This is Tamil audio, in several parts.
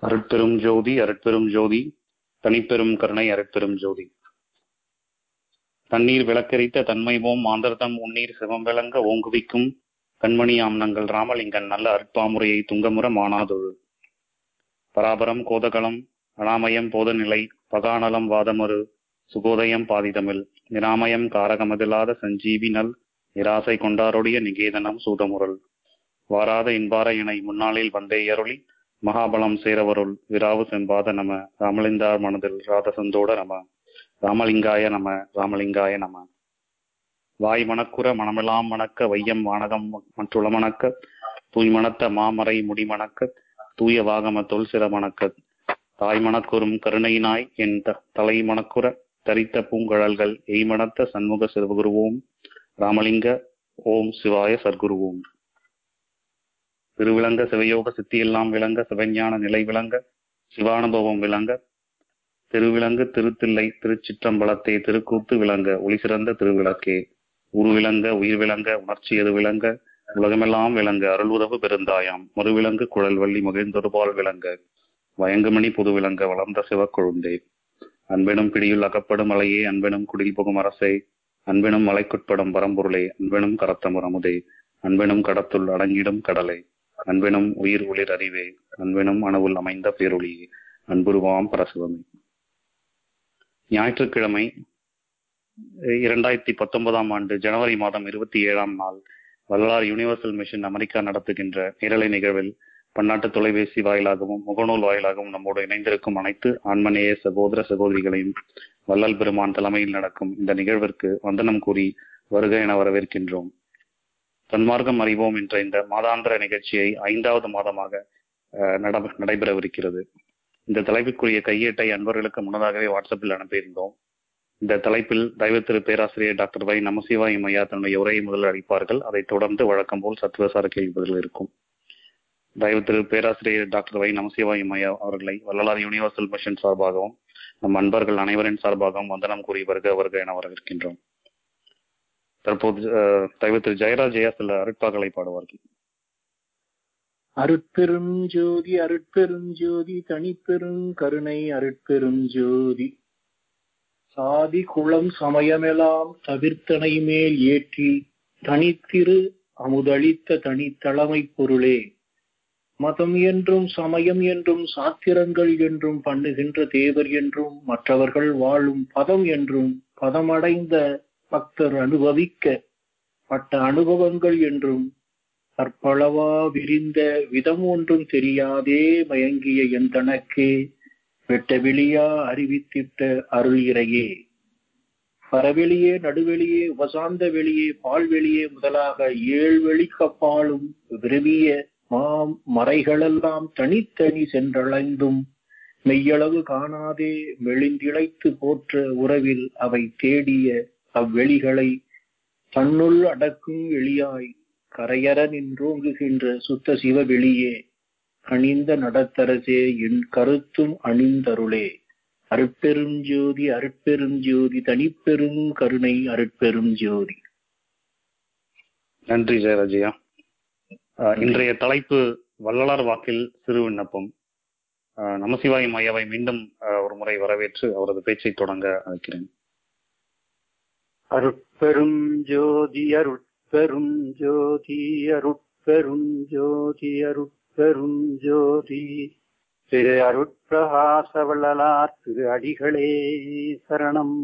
அருட்பெரும் ஜோதி அருட்பெரும் ஜோதி தனிப்பெரும் கருணை அருட்பெரும் ஜோதி தண்ணீர் விளக்கரித்த தன்மைவோம் மாந்தர்தம் உன்னீர் சிவம் விளங்க ஓங்குவிக்கும் கண்மணி ஆம்னங்கள் ராமலிங்கன் நல்ல அற்பாமுறையை துங்கமுற மானாதொழு பராபரம் கோதகளம் அனாமயம் போதநிலை பகாநலம் வாதமொரு சுகோதயம் பாதிதமிழ் நிராமயம் காரகமதில்லாத சஞ்சீவி நல் நிராசை கொண்டாருடைய நிகேதனம் சூதமுரல் வாராத இன்பார இணை முன்னாளில் வந்தேயருளி மகாபலம் சேரவருள் விராவு செம்பாத நம ராமலிங்கார் மனதில் ராதசந்தோட நம ராமலிங்காய நம ராமலிங்காய நம வாய் மணக்குற மனமெல்லாம் மணக்க வையம் வானகம் மற்றுள மணக்க தூய் மணத்த மாமறை முடிமணக்க தூய வாகம தொல் சிற மணக்க தாய் மணக்குறும் கருணையினாய் என் த- தலை மணக்குற தரித்த பூங்கழல்கள் எய்மணத்த சண்முக சிவகுருவோம் ராமலிங்க ஓம் சிவாய சர்க்குருவோம் திருவிளங்க சிவயோக சித்தியெல்லாம் விளங்க சிவஞான நிலை விளங்க சிவானுபவம் விளங்க திருவிளங்கு திருத்தில்லை திருச்சிற்றம்பலத்தே திருக்கூத்து விளங்க ஒளி சிறந்த திருவிளக்கே உரு விளங்க உயிர் விளங்க உணர்ச்சி எது விளங்க உலகமெல்லாம் விளங்க அருளுறவு பெருந்தாயாம் மறுவிலங்கு குழல்வள்ளி மகிழ்ந்தொருபால் விளங்க வயங்குமணி புது விளங்க வளர்ந்த சிவக்கொழுந்தே அன்பெனும் பிடியுள் அகப்படும் அலையே அன்பெனும் குடில் புகும் அரசே அன்பெனும் மலைக்குட்படும் பரம்பொருளே அன்பெனும் கரத்தமுர் அமுதே அன்பெனும் கடத்துள் அடங்கிடும் கடலே அன்பெனும் உயிர் ஒளிர் அறிவே அன்பெனும் அணுவுள் அமைந்த பேரொளியே அன்புருவாம் பரசிவமே ஞாயிற்றுக்கிழமை இரண்டாயிரத்தி பத்தொன்பதாம் ஆண்டு ஜனவரி மாதம் இருபத்தி ஏழாம் நாள் வல்லார் யூனிவர்சல் மிஷன் அமெரிக்கா நடத்துகின்ற நேரலை நிகழ்வில் பன்னாட்டு தொலைபேசி வாயிலாகவும் முகநூல் வாயிலாகவும் நம்மோடு இணைந்திருக்கும் அனைத்து ஆன்மநேய சகோதர சகோதரிகளையும் வள்ளல் பெருமான் தலைமையில் நடக்கும் இந்த நிகழ்விற்கு வந்தனம் கூறி வருக என வரவேற்கின்றோம் தன்மார்க்கம் அறிவோம் என்ற இந்த மாதாந்திர நிகழ்ச்சியை ஐந்தாவது மாதமாக அஹ், நட- நடைபெறவிருக்கிறது இந்த தலைப்புக்குரிய கையேட்டை அன்பர்களுக்கு முன்னதாகவே வாட்ஸ்அப்பில் அனுப்பியிருந்தோம் இந்த தலைப்பில் தயவு திரு பேராசிரியர் டாக்டர் வை நமசிவாயம் ஐயா தன்னுடைய உரையை முதலில் அளிப்பார்கள் அதைத் தொடர்ந்து வழக்கம் போல் சத்துவசார கேள்வி பதில் இருக்கும் தயவு திரு பேராசிரியர் டாக்டர் வை நமசிவாயம் ஐயா அவர்களை வள்ளலார் யூனிவர்சல் மிஷன் சார்பாகவும் நம் அன்பர்கள் அனைவரின் சார்பாகவும் வந்தனம் கூறி வருக வருக என வரவேற்கின்றோம் தற்போது அஹ், தயவு திரு ஜெயராஜ் ஐயா சில அருட்பாக்களை பாடுவார்கள் அருட்பெரும் ஜோதி அருட்பெரும் ஜோதி தனிப்பெரும் கருணை அருட்பெரும் ஜோதி சாதி குளம் சமயமெல்லாம் தவிர்த்தனை மேல் ஏற்றி தனித்திரு அமுதளித்த தனித்தலைமை பொருளே மதம் என்றும் சமயம் என்றும் சாத்திரங்கள் என்றும் பண்ணுகின்ற தேவர் என்றும் மற்றவர்கள் வாழும் பதம் என்றும் பதமடைந்த பக்தர் அனுபவிக்க பட்ட அனுபவங்கள் என்றும் கற்பளவா விரிந்த விதம் ஒன்றும் தெரியாதே மயங்கிய என் தனக்கே வெட்ட வெளியா அறிவித்திட்ட அருள் இறையே பரவெளியே நடுவெளியே உபசாந்த வெளியே பால்வெளியே முதலாக ஏழ் வெளிக்கப்பாலும் விரும்பிய மாம் மறைகளெல்லாம் தனித்தனி சென்றடைந்தும் மெய்யளவு காணாதே மெலிந்திழைத்து போற்ற உறவில் அவை தேடிய அவ்வெளிகளை தன்னுள் அடக்கும் எளியாய் கரையற நின்றோங்குகின்ற சுத்த சிவவெளியே கனிந்த நடத்தரசே என் கருத்தும் அணிந்தருளே அருட்பெரும் ஜோதி அருட்பெரும் ஜோதி தனிப்பெரும் கருணை அருட்பெரும் ஜோதி நன்றி ஜெயராஜ் ஐயா அஹ், இன்றைய தலைப்பு வள்ளலார் வாக்கில் சிறு விண்ணப்பம் அஹ், நமசிவாயம் ஐயாவை மீண்டும் அஹ், ஒரு முறை வரவேற்று அவரது பேச்சை தொடங்க அழைக்கிறேன் அருட்பெரும் ஜோதி அருட்பெரும் ஜோதி அருட்பெரும் ஜோதி அருட்பெரும் ஜோதி திரு அருட்பிரகாச வள்ளலார் திரு அடிகளே சரணம்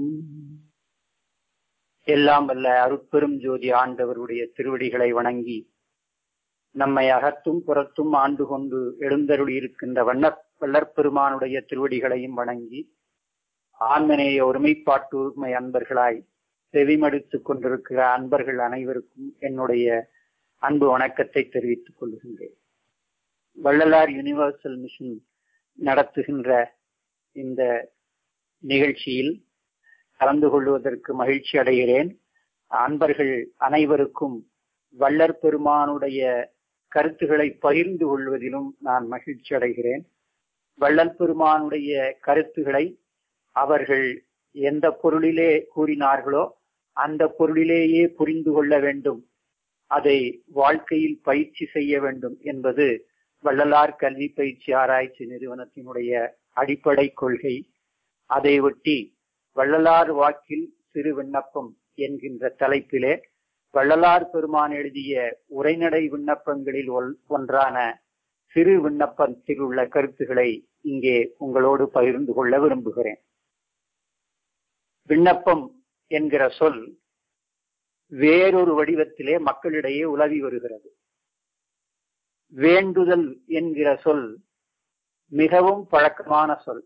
எல்லாம் வல்ல அருட்பெரும் ஜோதி ஆண்டவருடைய திருவடிகளை வணங்கி நம்மை அகத்தும் புறத்தும் ஆண்டு கொண்டு எழுந்தருளி இருக்கின்ற வண்ண வள்ளற்பெருமானுடைய திருவடிகளையும் வணங்கி ஆன்மநேய ஒருமைப்பாட்டு உரிமை அன்பர்களாய் செவிமடுத்துக் கொண்டிருக்கிற அன்பர்கள் அனைவருக்கும் என்னுடைய அன்பு வணக்கத்தை தெரிவித்துக் கொள்கின்றேன் வள்ளலார் யுனிவர்சல் மிஷன் நடத்துகின்ற இந்த நிகழ்ச்சியில் கலந்து கொள்வதற்கு மகிழ்ச்சி அடைகிறேன் அன்பர்கள் அனைவருக்கும் வள்ளற் பெருமானுடைய கருத்துக்களை பகிர்ந்து கொள்வதிலும் நான் மகிழ்ச்சி அடைகிறேன் வள்ளல் பெருமானுடைய கருத்துக்களை அவர்கள் எந்த பொருளிலே கூறினார்களோ அந்த பொருளிலேயே புரிந்து கொள்ள வேண்டும் அதை வாழ்க்கையில் பயிற்சி செய்ய வேண்டும் என்பது வள்ளலார் கல்வி பயிற்சி ஆராய்ச்சி நிறுவனத்தினுடைய அடிப்படை கொள்கை அதை ஒட்டி வள்ளலார் வாக்கில் சிறு விண்ணப்பம் என்கின்ற தலைப்பிலே வள்ளலார் பெருமான் எழுதிய உரைநடை விண்ணப்பங்களில் ஒன்றான சிறு விண்ணப்பத்தில் உள்ள கருத்துக்களை இங்கே உங்களோடு பகிர்ந்து கொள்ள விரும்புகிறேன் விண்ணப்பம் என்கிற சொல் வேறொரு வடிவத்திலே மக்களிடையே உலவி வருகிறது வேண்டுதல் என்கிற சொல் மிகவும் பழக்கமான சொல்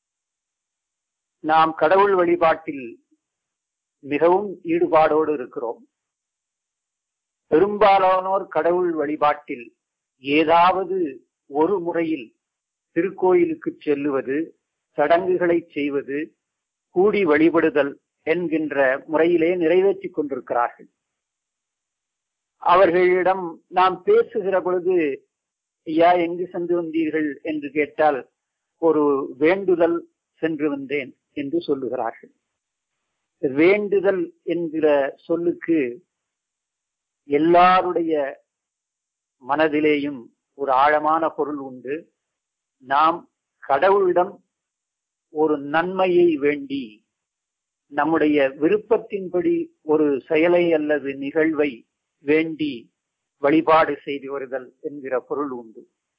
நாம் கடவுள் வழிபாட்டில் மிகவும் ஈடுபாடோடு இருக்கிறோம் பெரும்பாலானோர் கடவுள் வழிபாட்டில் ஏதாவது ஒரு முறையில் திருக்கோயிலுக்கு செல்லுவது சடங்குகளை செய்வது கூடி வழிபடுதல் என்கின்ற முறையிலே நிறைவேற்றிக் கொண்டிருக்கிறார்கள் அவர்களிடம் நாம் பேசுகிற பொழுது ஐயா எங்கு சென்று வந்தீர்கள் என்று கேட்டால் ஒரு வேண்டுதல் சென்று வந்தேன் என்று சொல்லுகிறார்கள் வேண்டுதல் என்கிற சொல்லுக்கு எல்லாருடைய மனதிலேயும் ஒரு ஆழமான பொருள் உண்டு நாம் கடவுளிடம் ஒரு நன்மையை வேண்டி நம்முடைய விருப்பத்தின்படி ஒரு செயலை அல்லது நிகழ்வை வேண்டி வழிபாடு செய்து வருதல் என்கிற பொருள் உண்டு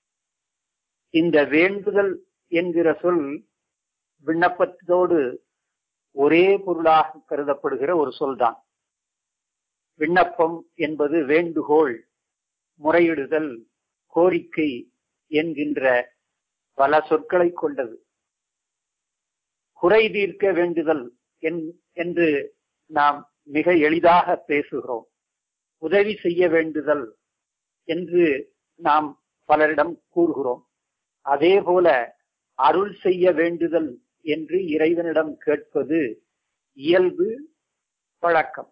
இந்த வேண்டுதல் என்கிற சொல் விண்ணப்பத்தோடு ஒரே பொருளாக கருதப்படுகிற ஒரு சொல்தான் விண்ணப்பம் என்பது வேண்டுகோள் முறையிடுதல் கோரிக்கை என்கின்ற பல சொற்களை கொண்டது குறை தீர்க்க வேண்டுதல் என்று நாம் மிக எளிதாக பேசுகிறோம் உதவி செய்ய வேண்டுதல் என்று நாம் பலரிடம் கூறுகிறோம் அதே போல அருள் செய்ய வேண்டுதல் என்று இறைவனிடம் கேட்பது இயல்பு பழக்கம்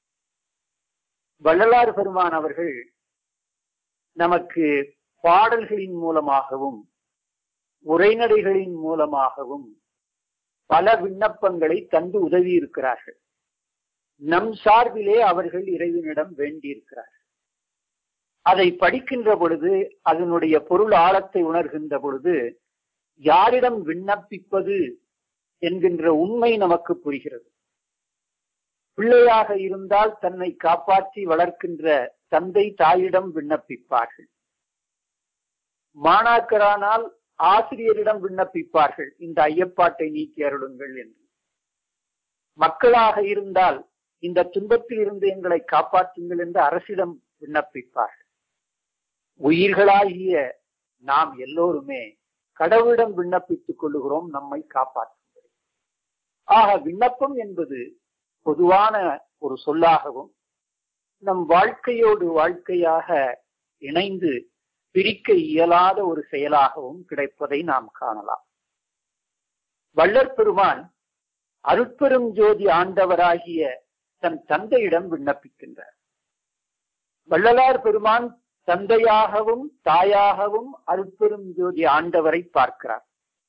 வள்ளலார் பெருமான் அவர்கள் நமக்கு பாடல்களின் மூலமாகவும் உரைநடைகளின் மூலமாகவும் பல விண்ணப்பங்களை தந்து உதவி இருக்கிறார்கள் நம் சார்பிலே அவர்கள் இறைவனிடம் வேண்டியிருக்கிறார்கள் அதை படிக்கின்ற பொழுது அதனுடைய பொருள் ஆழத்தை உணர்கின்ற பொழுது யாரிடம் விண்ணப்பிப்பது என்கின்ற உண்மை நமக்கு புரிகிறது பிள்ளையாக இருந்தால் தன்னை காப்பாற்றி வளர்க்கின்ற தந்தை தாயிடம் விண்ணப்பிப்பார்கள் மாணாக்கரானால் ஆசிரியரிடம் விண்ணப்பிப்பார்கள் இந்த ஐயப்பாட்டை நீக்கி அருளுங்கள் என்று மக்களாக இருந்தால் இந்த துன்பத்தில் இருந்து எங்களை காப்பாற்றுங்கள் என்று அரசிடம் விண்ணப்பிப்பார்கள் உயிர்களாகிய நாம் எல்லோருமே கடவுளிடம் விண்ணப்பித்துக் கொள்ளுகிறோம் நம்மை காப்பாற்றுங்கள் ஆக விண்ணப்பம் என்பது பொதுவான ஒரு சொல்லாகவும் நம் வாழ்க்கையோடு வாழ்க்கையாக இணைந்து பிரிக்க இயலாத ஒரு செயலாகவும் கிடைப்பதை நாம் காணலாம் வள்ளற் பெருமான் அருட்பெரும் ஜோதி ஆண்டவராகிய தன் தந்தையிடம் விண்ணப்பிக்கின்றார் வள்ளலார் பெருமான் தந்தையாகவும் தாயாகவும் அருட்பெரும் ஜோதி ஆண்டவரை பார்க்கிறார்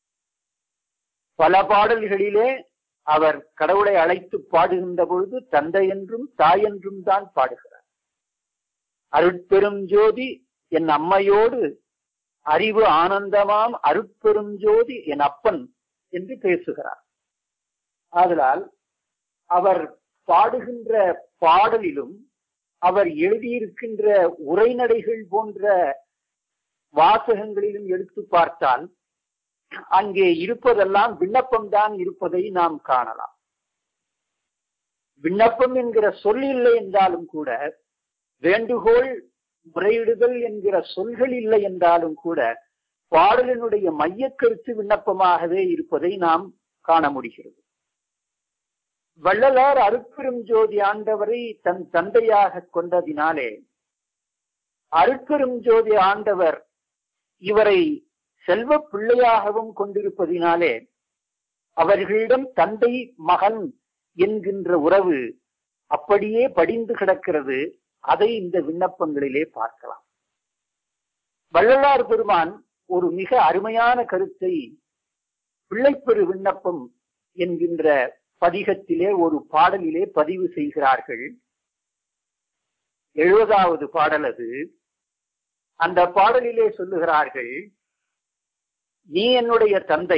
பல பாடல்களிலே அவர் கடவுளை அழைத்து பாடுகின்ற பொழுது தந்தை என்றும் தாய் என்றும் தான் பாடுகிறார் அருட்பெரும் ஜோதி என் அம்மையோடு அறிவு ஆனந்தமாம் அருட்பெரும் ஜோதி என் அப்பன் என்று பேசுகிறார் ஆதலால் அவர் பாடுகின்ற பாடலிலும் அவர் எழுதியிருக்கின்ற உரைநடைகள் போன்ற வாசகங்களிலும் எடுத்து பார்த்தால் அங்கே இருப்பதெல்லாம் விண்ணப்பம் தான் இருப்பதை நாம் காணலாம் விண்ணப்பம் என்கிற சொல் இல்லை என்றாலும் கூட வேண்டுகோள் முறையிடுதல் என்கிற சொல்கள் இல்லை என்றாலும் கூட பாடலினுடைய மையக்கருத்து விண்ணப்பமாகவே இருப்பதை நாம் காண முடிகிறது வள்ளலார் அருட்பெரும் ஜோதி ஆண்டவரை தன் தந்தையாக கொண்டதினாலே அருட்பெரும் ஜோதி ஆண்டவர் இவரை செல்வ பிள்ளையாகவும் கொண்டிருப்பதினாலே அவர்களிடம் தந்தை மகன் என்கின்ற உறவு அப்படியே படிந்து கிடக்கிறது அதை இந்த விண்ணப்பங்களிலே பார்க்கலாம் வள்ளலார் பெருமான் ஒரு மிக அருமையான கருத்தை பிள்ளைப்பெரு விண்ணப்பம் என்கின்ற பதிகத்திலே ஒரு பாடலிலே பதிவு செய்கிறார்கள் எழுபதாவது பாடல் அது அந்த பாடலிலே சொல்லுகிறார்கள் நீ என்னுடைய தந்தை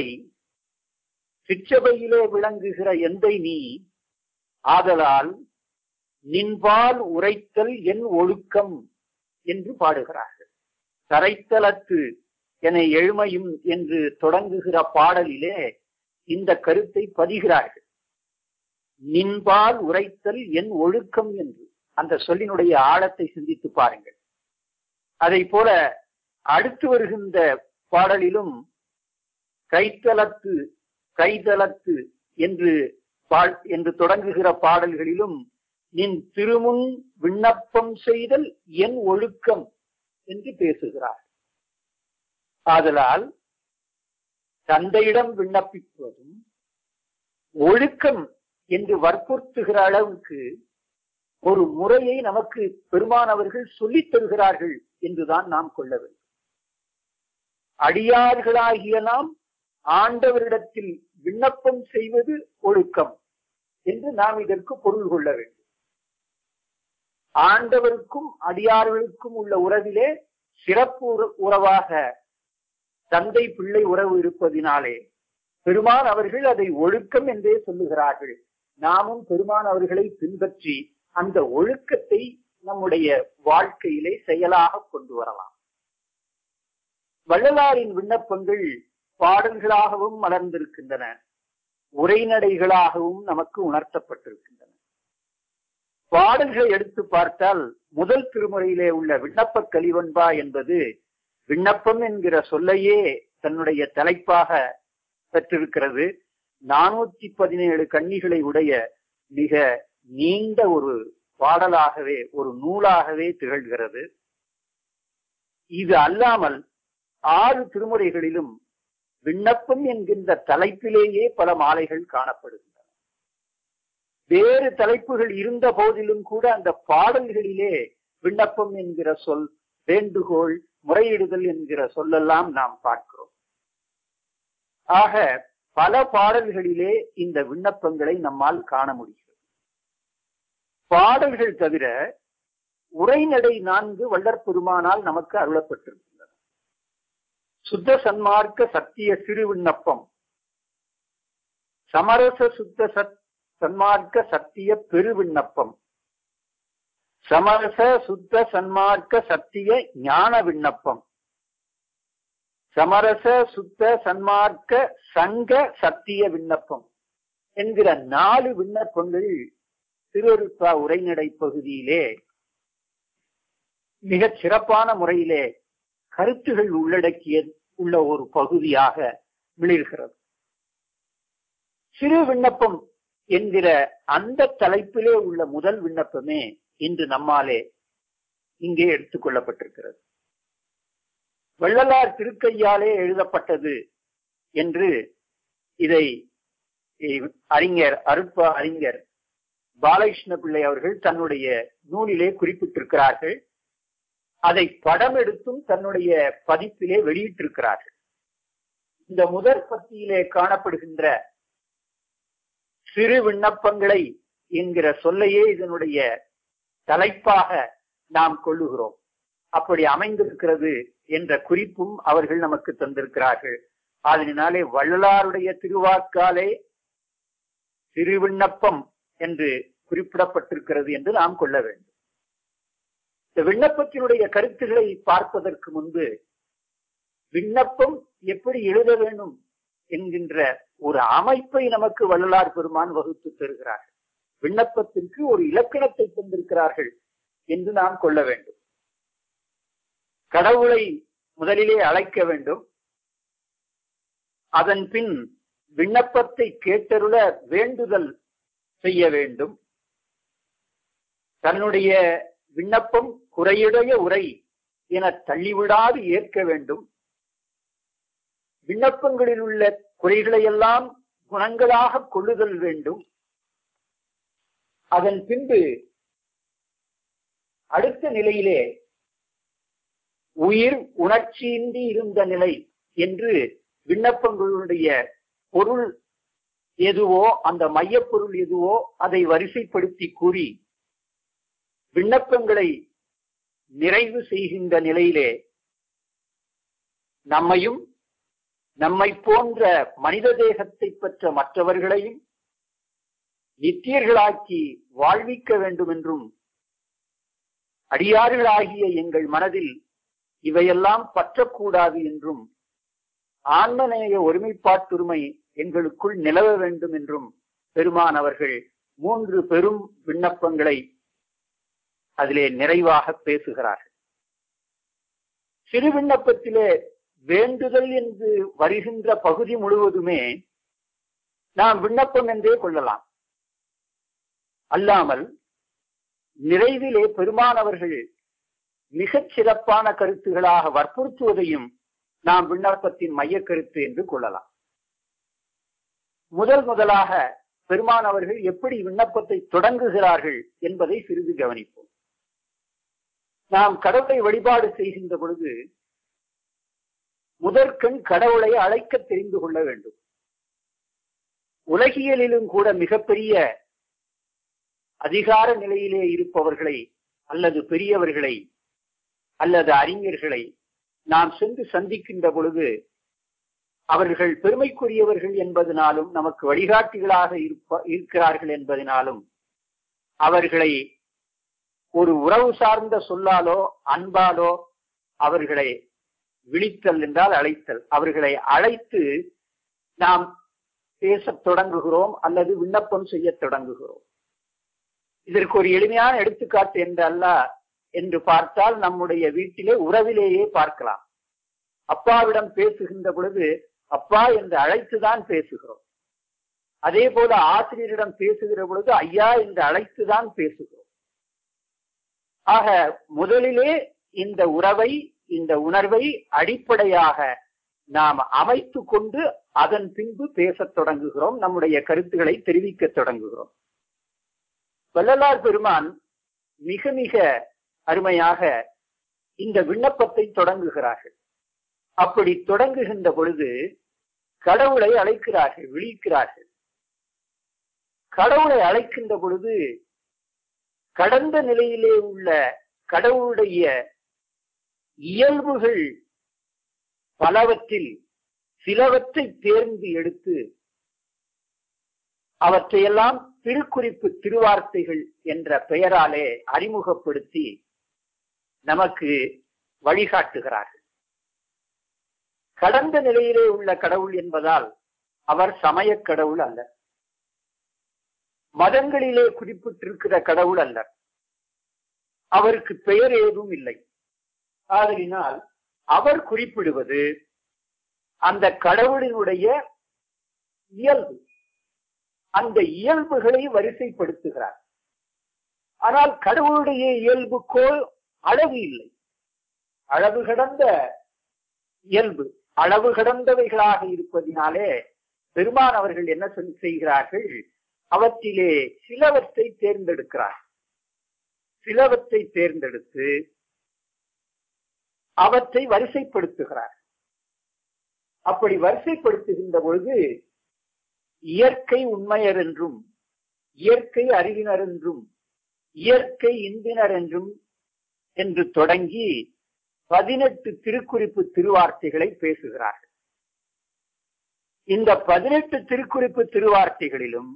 சிற்றபையிலே விளங்குகிற எந்தை நீ ஆதலால் நின்பால் உரைத்தல் என் ஒழுக்கம் என்று பாடுகிறார்கள் தரைத்தலத்து என எழுமையும் என்று தொடங்குகிற பாடலிலே இந்த கருத்தை பதிகிறார்கள் நின்பால் உரைத்தல் என் ஒழுக்கம் என்று அந்த சொல்லினுடைய ஆழத்தை சிந்தித்து பாருங்கள் அதை போல அடுத்து வருகின்ற பாடலிலும் கைத்தலத்து கைதலத்து என்று என்று தொடங்குகிற பாடல்களிலும் நின் திருமுன் விண்ணப்பம் செய்தல் என் ஒழுக்கம் என்று பேசுகிறார் ஆதலால் தந்தையிடம் விண்ணப்பிப்பதும் ஒழுக்கம் என்று வற்புறுத்துகிற அளவுக்கு ஒரு முறையை நமக்கு பெருமான் அவர்கள் சொல்லித் தருகிறார்கள் என்றுதான் நாம் கொள்ள வேண்டும் அடியார்களாகிய நாம் ஆண்டவரிடத்தில் விண்ணப்பம் செய்வது ஒழுக்கம் என்று நாம் இதற்கு பொருள் கொள்ள வேண்டும் ஆண்டவருக்கும் அடியார்களுக்கும் உள்ள உறவிலே சிறப்பு உறவாக தந்தை பிள்ளை உறவு இருப்பதினாலே பெருமான் அவர்கள் அதை ஒழுக்கம் என்றே சொல்லுகிறார்கள் நாமும் பெருமான் அவர்களை பின்பற்றி அந்த ஒழுக்கத்தை நம்முடைய வாழ்க்கையிலே செயலாக கொண்டு வரலாம் வள்ளலாரின் விண்ணப்பங்கள் பாடல்களாகவும் மலர்ந்திருக்கின்றன உரைநடைகளாகவும் நமக்கு உணர்த்தப்பட்டிருக்கின்றன பாடல்களை எடுத்து பார்த்தால் முதல் திருமுறையிலே உள்ள விண்ணப்ப கலிவன்பா என்பது விண்ணப்பம் என்கிற சொல்லையே தன்னுடைய தலைப்பாக பெற்றிருக்கிறது நானூத்தி பதினேழு கன்னிகளை உடைய மிக நீண்ட ஒரு பாடலாகவே ஒரு நூலாகவே திகழ்கிறது இது அல்லாமல் ஆறு திருமுறைகளிலும் விண்ணப்பம் என்கின்ற தலைப்பிலேயே பல மாலைகள் காணப்படுகின்றன வேறு தலைப்புகள் இருந்த போதிலும் கூட அந்த பாடல்களிலே விண்ணப்பம் என்கிற சொல் வேண்டுகோள் முறையிடுதல் என்கிற சொல்லெல்லாம் நாம் பார்க்கிறோம் ஆக பல பாடல்களிலே இந்த விண்ணப்பங்களை நம்மால் காண முடிகிறது பாடல்கள் தவிர உரைநடை நான்கு வள்ளற் பெருமானால் நமக்கு அருளப்பட்டிருக்கின்றன சுத்த சன்மார்க்க சத்திய சிறு விண்ணப்பம் சமரச சுத்த சத் சன்மார்க்க சத்திய பெரு விண்ணப்பம் சமரச சுத்த சன்மார்க்க சத்திய ஞான விண்ணப்பம் சமரச சுத்த சன்மார்க்க சங்க சத்திய விண்ணப்பம் என்கிற நாலு விண்ணப்பங்கள் திருவருப்பா உரைநடை பகுதியிலே மிகச் சிறப்பான முறையிலே கருத்துகள் உள்ளடக்கிய உள்ள ஒரு பகுதியாக மிளிர்கிறது சிறு விண்ணப்பம் என்கிற அந்த தலைப்பிலே உள்ள முதல் விண்ணப்பமே இன்று நம்மாலே இங்கே எடுத்துக் கொள்ளப்பட்டிருக்கிறது வள்ளலார் திருக்கையாலே எழுதப்பட்டது என்று இதை அறிஞர் அருட்ப அறிஞர் பாலகிருஷ்ண பிள்ளை அவர்கள் தன்னுடைய நூலிலே குறிப்பிட்டிருக்கிறார்கள் அதை படம் எடுத்தும் தன்னுடைய பதிப்பிலே வெளியிட்டிருக்கிறார்கள் இந்த முதற் பத்தியிலே காணப்படுகின்ற சிறு விண்ணப்பங்களை என்கிற சொல்லையே இதனுடைய தலைப்பாக நாம் கொள்ளுகிறோம் அப்படி அமைந்திருக்கிறது என்ற குறிப்பும் அவர்கள் நமக்கு தந்திருக்கிறார்கள் அதனாலே வள்ளலாருடைய திருவாக்காலே திருவிண்ணப்பம் என்று குறிப்பிடப்பட்டிருக்கிறது என்று நாம் கொள்ள வேண்டும் இந்த விண்ணப்பத்தினுடைய கருத்துக்களை பார்ப்பதற்கு முன்பு விண்ணப்பம் எப்படி எழுத வேண்டும் என்கின்ற ஒரு அமைப்பை நமக்கு வள்ளலார் பெருமான் வகுத்து தருகிறார்கள் விண்ணப்பத்திற்கு ஒரு இலக்கணத்தை தந்திருக்கிறார்கள் என்று நாம் கொள்ள வேண்டும் கடவுளை முதலிலே அழைக்க வேண்டும் அதன் பின் விண்ணப்பத்தை கேட்டருள வேண்டுதல் செய்ய வேண்டும் தன்னுடைய விண்ணப்பம் குறையுடைய உரை என தள்ளிவிடாது ஏற்க வேண்டும் விண்ணப்பங்களில் உள்ள குறைகளையெல்லாம் குணங்களாக கொள்ளுதல் வேண்டும் அதன் பின்பு அடுத்த நிலையிலே உயிர் உணர்ச்சியின்றி இருந்த நிலை என்று விண்ணப்பங்களுடைய பொருள் எதுவோ அந்த மையப்பொருள் எதுவோ அதை வரிசைப்படுத்தி கூறி விண்ணப்பங்களை நிறைவு செய்கின்ற நிலையிலே நம்மையும் நம்மை போன்ற மனித தேகத்தை பெற்ற மற்றவர்களையும் நித்தியர்களாக்கி வாழ்விக்க வேண்டும் என்றும் அடியார்களாகிய எங்கள் மனதில் இவையெல்லாம் பற்றக்கூடாது என்றும் ஆன்மநேய ஒருமைப்பாட்டுரிமை எங்களுக்குள் நிலவ வேண்டும் என்றும் பெருமான் அவர்கள் மூன்று பெரும் விண்ணப்பங்களை அதிலே நிறைவாக பேசுகிறார்கள் சிறு விண்ணப்பத்திலே வேண்டுதல் என்று வருகின்ற பகுதி முழுவதுமே நாம் விண்ணப்பம் என்றே கொள்ளலாம் அல்லாமல் நிறைவிலே பெருமானவர்கள் மிகச் சிறப்பான கருத்துகளாக வற்புறுத்துவதையும் நாம் விண்ணப்பத்தின் மைய கருத்து என்று கொள்ளலாம் முதல் முதலாக பெருமானவர்கள் எப்படி விண்ணப்பத்தை தொடங்குகிறார்கள் என்பதை சிறிது கவனிப்போம் நாம் கடவுளை வழிபாடு செய்கின்ற பொழுது முதற்கண் கடவுளை அழைக்க தெரிந்து கொள்ள வேண்டும் உலகியலிலும் கூட மிகப்பெரிய அதிகார நிலையிலே இருப்பவர்களை அல்லது பெரியவர்களை அல்லது அறிஞர்களை நாம் சென்று சந்திக்கின்ற பொழுது அவர்கள் பெருமைக்குரியவர்கள் என்பதனாலும் நமக்கு வழிகாட்டிகளாக இருப்ப இருக்கிறார்கள் என்பதனாலும் அவர்களை ஒரு உறவு சார்ந்த சொல்லாலோ அன்பாலோ அவர்களை விழித்தல் என்றால் அழைத்தல் அவர்களை அழைத்து நாம் பேசத் தொடங்குகிறோம் அல்லது விண்ணப்பம் செய்ய தொடங்குகிறோம் இதற்கு ஒரு எளிமையான எடுத்துக்காட்டு என்று அல்ல என்று பார்த்தால் நம்முடைய வீட்டிலே உறவிலேயே பார்க்கலாம் அப்பாவிடம் பேசுகின்ற பொழுது அப்பா என்று அழைத்துதான் பேசுகிறோம் அதே போல ஆசிரியரிடம் பேசுகிற பொழுது ஐயா என்று அழைத்துதான் பேசுகிறோம் ஆக முதலிலே இந்த உறவை இந்த உணர்வை அடிப்படையாக நாம் அமைத்து கொண்டு அதன் பின்பு பேசத் தொடங்குகிறோம் நம்முடைய கருத்துக்களை தெரிவிக்க தொடங்குகிறோம் வள்ளலார் பெருமான் மிக மிக அருமையாக இந்த விண்ணப்பத்தை தொடங்குகிறார்கள் அப்படி தொடங்குகின்ற பொழுது கடவுளை அழைக்கிறார்கள் விழிக்கிறார்கள் கடவுளை அழைக்கின்ற பொழுது கடந்த நிலையிலே உள்ள கடவுளுடைய இயல்புகள் பலவற்றில் சிலவற்றை தேர்ந்து எடுத்து அவற்றையெல்லாம் திருக்குறிப்பு திருவார்த்தைகள் என்ற பெயராலே அறிமுகப்படுத்தி நமக்கு வழிகாட்டுகிறார்கள் கடந்த நிலையிலே உள்ள கடவுள் என்பதால் அவர் சமய கடவுள் அல்ல மதங்களிலே குறிப்பிட்டிருக்கிற கடவுள் அல்ல அவருக்கு பெயர் ஏதும் இல்லை ஆதலினால் அவர் குறிப்பிடுவது அந்த கடவுளினுடைய இயல்பு அந்த இயல்புகளை வரிசைப்படுத்துகிறார் ஆனால் கடவுளுடைய இயல்புக்கோ அளவு இல்லை அளவு கடந்த இயல்பு அளவு கடந்தவைகளாக இருப்பதினாலே பெருமான் அவர்கள் என்ன சொல்லி செய்கிறார்கள் அவற்றிலே சிலவற்றை தேர்ந்தெடுக்கிறார் சிலவற்றை தேர்ந்தெடுத்து அவற்றை வரிசைப்படுத்துகிறார் அப்படி வரிசைப்படுத்துகின்ற பொழுது இயற்கை உண்மையர் என்றும் இயற்கை அறிவினர் என்றும் இயற்கை இன்பினர் என்றும் என்று தொடங்கி பதினெட்டு திருக்குறிப்பு திருவார்த்தைகளை பேசுகிறார்கள் இந்த பதினெட்டு திருக்குறிப்பு திருவார்த்தைகளிலும்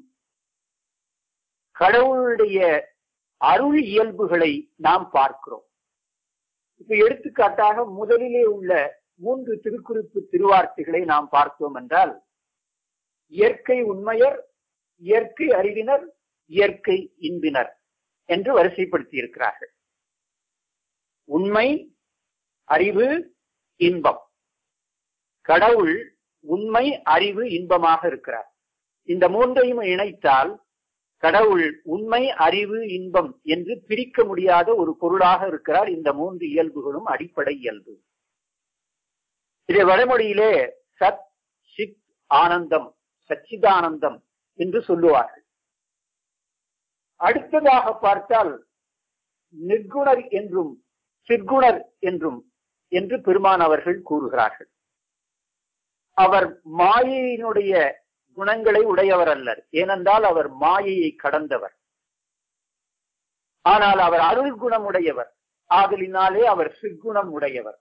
கடவுளுடைய அருள் இயல்புகளை நாம் பார்க்கிறோம் இப்ப எடுத்துக்காட்டாக முதலிலே உள்ள மூன்று திருக்குறிப்பு திருவார்த்தைகளை நாம் பார்த்தோம் என்றால் இயற்கை உண்மையர் இயற்கை அறிவினர் இயற்கை இன்பினர் என்று வரிசைப்படுத்தி இருக்கிறார்கள் உண்மை அறிவு இன்பம் கடவுள் உண்மை அறிவு இன்பமாக இருக்கிறார் இந்த மூன்றையும் இணைத்தால் கடவுள் உண்மை அறிவு இன்பம் என்று பிரிக்க முடியாத ஒரு பொருளாக இருக்கிறார் இந்த மூன்று இயல்புகளும் அடிப்படை இயல்பு இதை வடமொழியிலே சத் சித் ஆனந்தம் சச்சிதானந்தம் என்று சொல்லுவார்கள் அடுத்ததாக பார்த்தால் நிர்குணர் என்றும் சிற்குணர் என்றும் என்று பெருமான் அவர்கள் கூறுகிறார்கள் அவர் மாயையினுடைய குணங்களை உடையவர் அல்லர் ஏனென்றால் அவர் மாயையை கடந்தவர் ஆனால் அவர் அருள் குணமுடையவர் ஆதலினாலே அவர் சிற்குணம் உடையவர்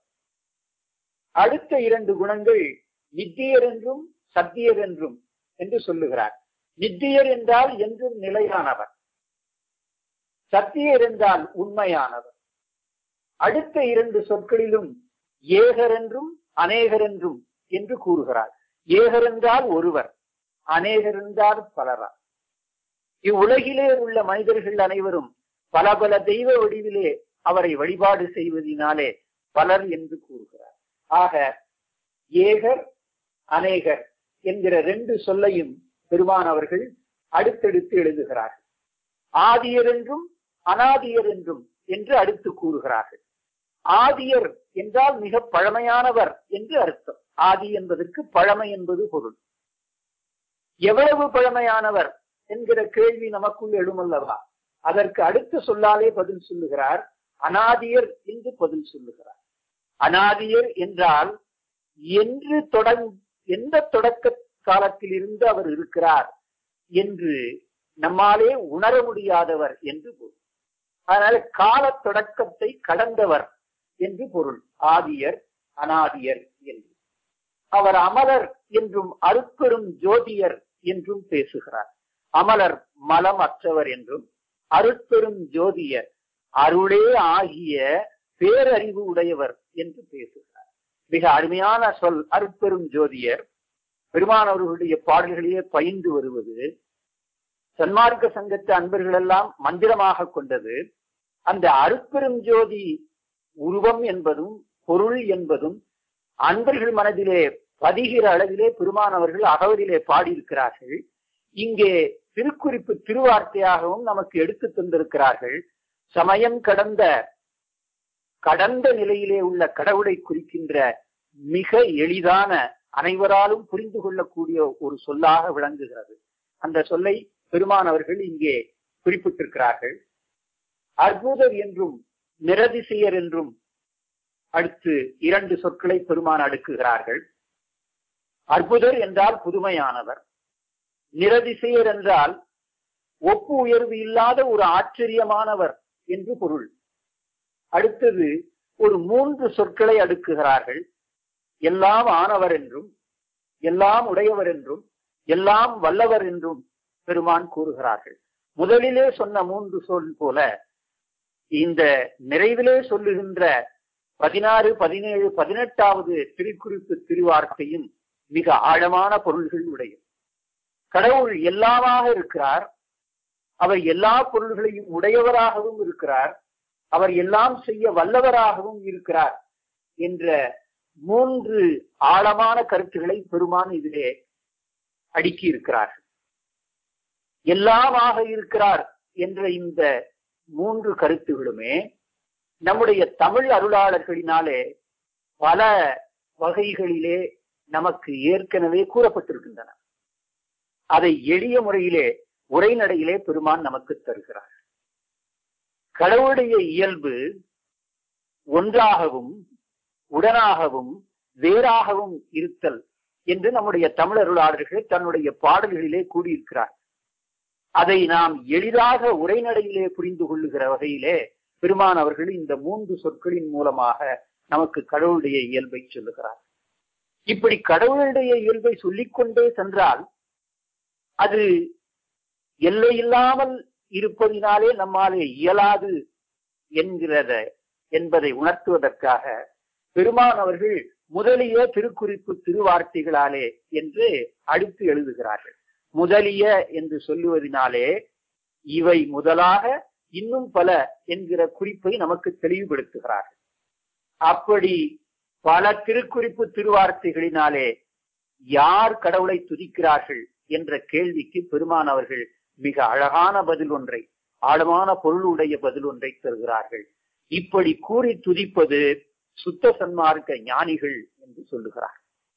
அடுத்த இரண்டு குணங்கள் நித்தியர் என்றும் சத்தியர் என்றும் என்று சொல்லுகிறார் நித்தியர் என்றால் என்றும் நிலையானவர் சத்தியர் என்றால் உண்மையானவர் அடுத்த இரண்டு சொற்களிலும் ஏகர் என்றும் அநேகர் என்றும் என்று கூறுகிறார் ஏகர் என்றால் ஒருவர் அநேகர் என்றால் பலரா இவ்வுலகிலே உள்ள மனிதர்கள் அனைவரும் பல பல தெய்வ வடிவிலே அவரை வழிபாடு செய்வதினாலே பலர் என்று கூறுகிறார் ஆக ஏகர் அநேகர் என்கிற ரெண்டு சொல்லையும் பெருமானவர்கள் அடுத்தடுத்து எழுதுகிறார்கள் ஆதியர் என்றும் அனாதியர் என்றும் என்று அடுத்து கூறுகிறார்கள் ஆதியர் என்றால் மிக பழமையானவர் என்று அர்த்தம் ஆதி என்பதற்கு பழமை என்பது பொருள் எவ்வளவு பழமையானவர் என்கிற கேள்வி நமக்குள் எழுமல்லவா அதற்கு அடுத்த சொல்லாலே பதில் சொல்லுகிறார் அனாதியர் என்று பதில் சொல்லுகிறார் அனாதியர் என்றால் என்று தொடங் எந்த தொடக்க காலத்தில் இருந்து அவர் இருக்கிறார் என்று நம்மாலே உணர முடியாதவர் என்று பொருள் அதனால கால தொடக்கத்தை கடந்தவர் என்று பொருள் ஆதியர் அனாதியர் என்று அவர் அமலர் என்றும் அருட்பெரும் ஜோதியர் என்றும் பேசுகிறார் அமலர் மலம் அற்றவர் என்றும் அருட்பெரும் ஜோதியர் அருளே ஆகிய பேரறிவு உடையவர் என்று பேசுகிறார் மிக அருமையான சொல் அருட்பெரும் ஜோதியர் பெருமானவர்களுடைய பாடல்களிலே பயின்று வருவது சன்மார்க்க சங்கத்து அன்பர்கள் எல்லாம் மந்திரமாக கொண்டது அந்த அருட்பெரும் ஜோதி உருவம் என்பதும் பொருள் என்பதும் அன்பர்கள் மனதிலே பதிகிற அளவிலே பெருமானவர்கள் அகவலிலே பாடியிருக்கிறார்கள் இங்கே திருக்குறிப்பு திருவார்த்தையாகவும் நமக்கு எடுத்து தந்திருக்கிறார்கள் சமயம் கடந்த கடந்த நிலையிலே உள்ள கடவுளை குறிக்கின்ற மிக எளிதான அனைவராலும் புரிந்து கொள்ளக்கூடிய ஒரு சொல்லாக விளங்குகிறது அந்த சொல்லை பெருமானவர்கள் இங்கே குறிப்பிட்டிருக்கிறார்கள் அற்புதர் என்றும் நிரதிசையர் என்றும் அடுத்து இரண்டு சொற்களை பெருமான் அடுக்குகிறார்கள் அற்புதர் என்றால் புதுமையானவர் நிரதிசையர் என்றால் ஒப்பு உயர்வு இல்லாத ஒரு ஆச்சரியமானவர் என்று பொருள் அடுத்தது ஒரு மூன்று சொற்களை அடுக்குகிறார்கள் எல்லாம் ஆனவர் என்றும் எல்லாம் உடையவர் என்றும் எல்லாம் வல்லவர் என்றும் பெருமான் கூறுகிறார்கள் முதலிலே சொன்ன மூன்று சொல் போல இந்த நிறைவிலே சொல்லுகின்ற பதினாறு பதினேழு பதினெட்டாவது திருக்குறிப்பு திருவார்த்தையும் மிக ஆழமான பொருள்கள் உடையது கடவுள் எல்லாமாக இருக்கிறார் அவர் எல்லா பொருள்களையும் உடையவராகவும் இருக்கிறார் அவர் எல்லாம் செய்ய வல்லவராகவும் இருக்கிறார் என்ற மூன்று ஆழமான கருத்துக்களை பெருமான் இதிலே அடுக்கி இருக்கிறார் எல்லாமாக இருக்கிறார் என்ற இந்த மூன்று கருத்துகளுமே நம்முடைய தமிழ் அருளாளர்களினாலே பல வகைகளிலே நமக்கு ஏற்கனவே கூறப்பட்டிருக்கின்றன அதை எளிய முறையிலே உரைநடையிலே பெருமான் நமக்கு தருகிறார் கடவுளுடைய இயல்பு ஒன்றாகவும் உடனாகவும் வேறாகவும் இருத்தல் என்று நம்முடைய தமிழருளாளர்கள் தன்னுடைய பாடல்களிலே கூறியிருக்கிறார் அதை நாம் எளிதாக உரைநடையிலே புரிந்து கொள்ளுகிற வகையிலே பெருமான் அவர்கள் இந்த மூன்று சொற்களின் மூலமாக நமக்கு கடவுளுடைய இயல்பை சொல்லுகிறார் இப்படி கடவுளுடைய இயல்பை சொல்லிக்கொண்டே சென்றால் அது எல்லையில்லாமல் இருப்பதினாலே நம்மாலே இயலாது என்கிறத என்பதை உணர்த்துவதற்காக பெருமான் அவர்கள் முதலிய திருக்குறிப்பு திருவார்த்தைகளாலே என்று அடுத்து எழுதுகிறார்கள் முதலிய என்று சொல்லுவதனாலே இவை முதலாக இன்னும் பல என்கிற குறிப்பை நமக்கு தெளிவுபடுத்துகிறார்கள் அப்படி பல திருக்குறிப்பு திருவார்த்தைகளினாலே யார் கடவுளை துதிக்கிறார்கள் என்ற கேள்விக்கு பெருமான் அவர்கள் மிக அழகான பதில் ஒன்றை ஆழமான பொருளுடைய பதில் ஒன்றை தருகிறார்கள் இப்படி கூறி துதிப்பது சுத்த சன்மார்க்க ஞானிகள் என்று சொல்லுகிறார்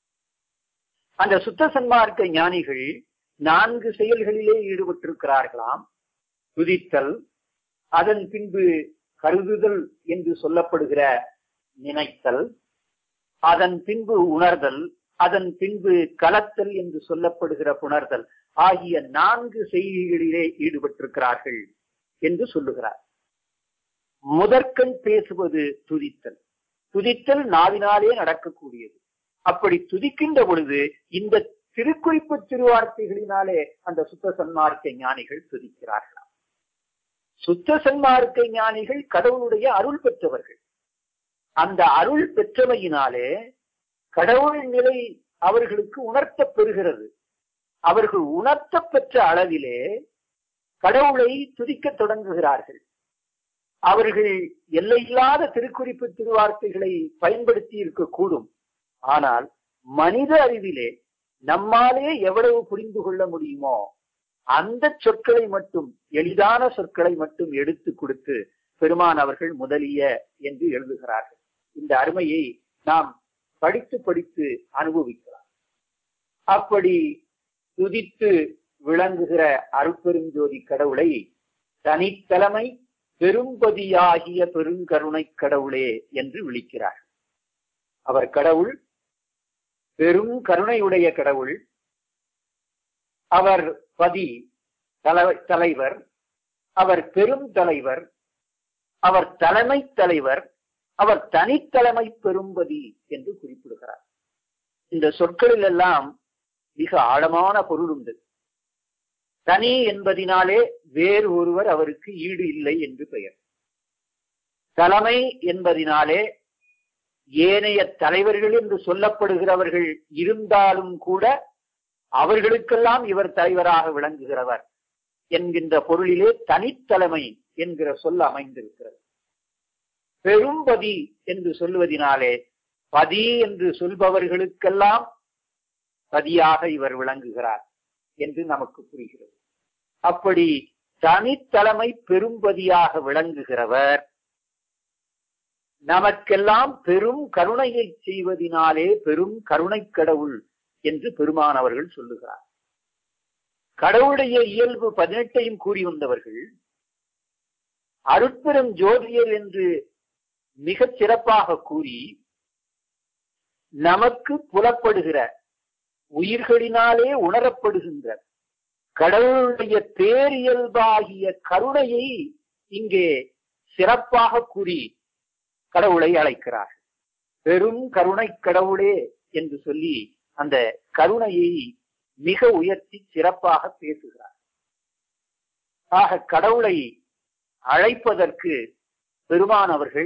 அந்த சுத்த சன்மார்க்க ஞானிகள் நான்கு செயல்களிலே ஈடுபட்டிருக்கிறார்களாம் துதித்தல் அதன் பின்பு கருதுதல் என்று சொல்லப்படுகிற நினைத்தல் அதன் பின்பு உணர்தல் அதன் பின்பு கலத்தல் என்று சொல்லப்படுகிற புணர்தல் ஆகிய நான்கு செய்திகளிலே ஈடுபட்டிருக்கிறார்கள் என்று சொல்லுகிறார் முதற்கண் பேசுவது துதித்தல் துதித்தல் நாவினாலே நடக்கக்கூடியது அப்படி துதிக்கின்ற பொழுது இந்த திருக்குறிப்பு திருவார்த்தைகளினாலே அந்த சுத்த சன்மார்க்க ஞானிகள் துதிக்கிறார்களாம் சுத்த சன்மார்க்க ஞானிகள் கடவுளுடைய அருள் பெற்றவர்கள் அந்த அருள் பெற்றமையினாலே கடவுள் நிலை அவர்களுக்கு உணர்த்தப் பெறுகிறது அவர்கள் உணர்த்த பெற்ற அளவிலே கடவுளை துதிக்கத் தொடங்குகிறார்கள் அவர்கள் எல்லையில்லாத திருக்குறிப்பு திருவார்த்தைகளை பயன்படுத்தி இருக்கக்கூடும் ஆனால் மனித அறிவிலே நம்மாலே எவ்வளவு புரிந்து கொள்ள முடியுமோ அந்த சொற்களை மட்டும் எளிதான சொற்களை மட்டும் எடுத்து கொடுத்து பெருமான் அவர்கள் முதலிய என்று எழுதுகிறார்கள் இந்த அருமையை நாம் படித்து படித்து அனுபவிக்கலாம் அப்படி துதித்து விளங்குகிற அருட்பெருஞ்சோதி கடவுளை தனித்தலைமை பெரும்பதியாகிய பெருங்கருணை கடவுளே என்று விളിக்கிறார் அவர் கடவுள் பெரும் கருணையுடைய கடவுள் அவர் பதி தலைவர் அவர் பெரும் தலைவர் அவர் தலைமை தலைவர் அவர் தனித்தலைமை பெரும்பதி என்று குறிப்பிடுகிறார் இந்த சொற்களில் எல்லாம் மிக ஆழமான பொருள் உண்டு தனி என்பதினாலே வேறு ஒருவர் அவருக்கு ஈடு இல்லை என்று பெயர் தலைமை என்பதினாலே ஏனைய தலைவர்கள் என்று சொல்லப்படுகிறவர்கள் இருந்தாலும் கூட அவர்களுக்கெல்லாம் இவர் தலைவராக விளங்குகிறவர் என்கின்ற பொருளிலே தனித்தலைமை என்கிற சொல் அமைந்திருக்கிறது பெரும்பதி என்று சொல்லுவதினாலே பதி என்று சொல்பவர்களுக்கெல்லாம் பதியாக இவர் விளங்குகிறார் என்று நமக்கு புரிகிறது அப்படி தனித்தலைமை பெரும்பதியாக விளங்குகிறவர் நமக்கெல்லாம் பெரும் கருணையை செய்வதினாலே பெரும் கருணை கடவுள் என்று பெருமான் அவர்கள் சொல்லுகிறார் கடவுளுடைய இயல்பு பதினெட்டையும் கூறி வந்தவர்கள் அருட்பெரும் ஜோதியர் என்று மிகச் சிறப்பாக கூறி நமக்கு புலப்படுகிற உயிர்களினாலே உணரப்படுகின்ற கடவுளுடைய பேரியல்பாகிய கருணையை இங்கே சிறப்பாக கூறி கடவுளை அழைக்கிறார் பெரும் கருணை கடவுளே என்று சொல்லி அந்த கருணையை மிக உயர்த்தி சிறப்பாக பேசுகிறார் ஆக கடவுளை அழைப்பதற்கு பெருமானவர்கள்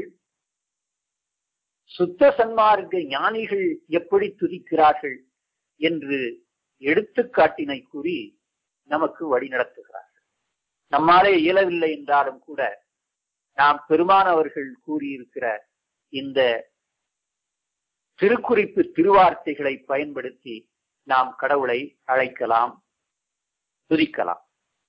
சுத்த சன்மார்க்க ஞானிகள் எப்படி துதிக்கிறார்கள் என்று எடுத்துக்காட்டினை கூறி நமக்கு வழி நடத்துகிறார்கள் நம்மாலே இயலவில்லை என்றாலும் கூட நாம் பெருமானவர்கள் கூறியிருக்கிற இந்த திருக்குறிப்பு திருவார்த்தைகளை பயன்படுத்தி நாம் கடவுளை அழைக்கலாம் துதிக்கலாம்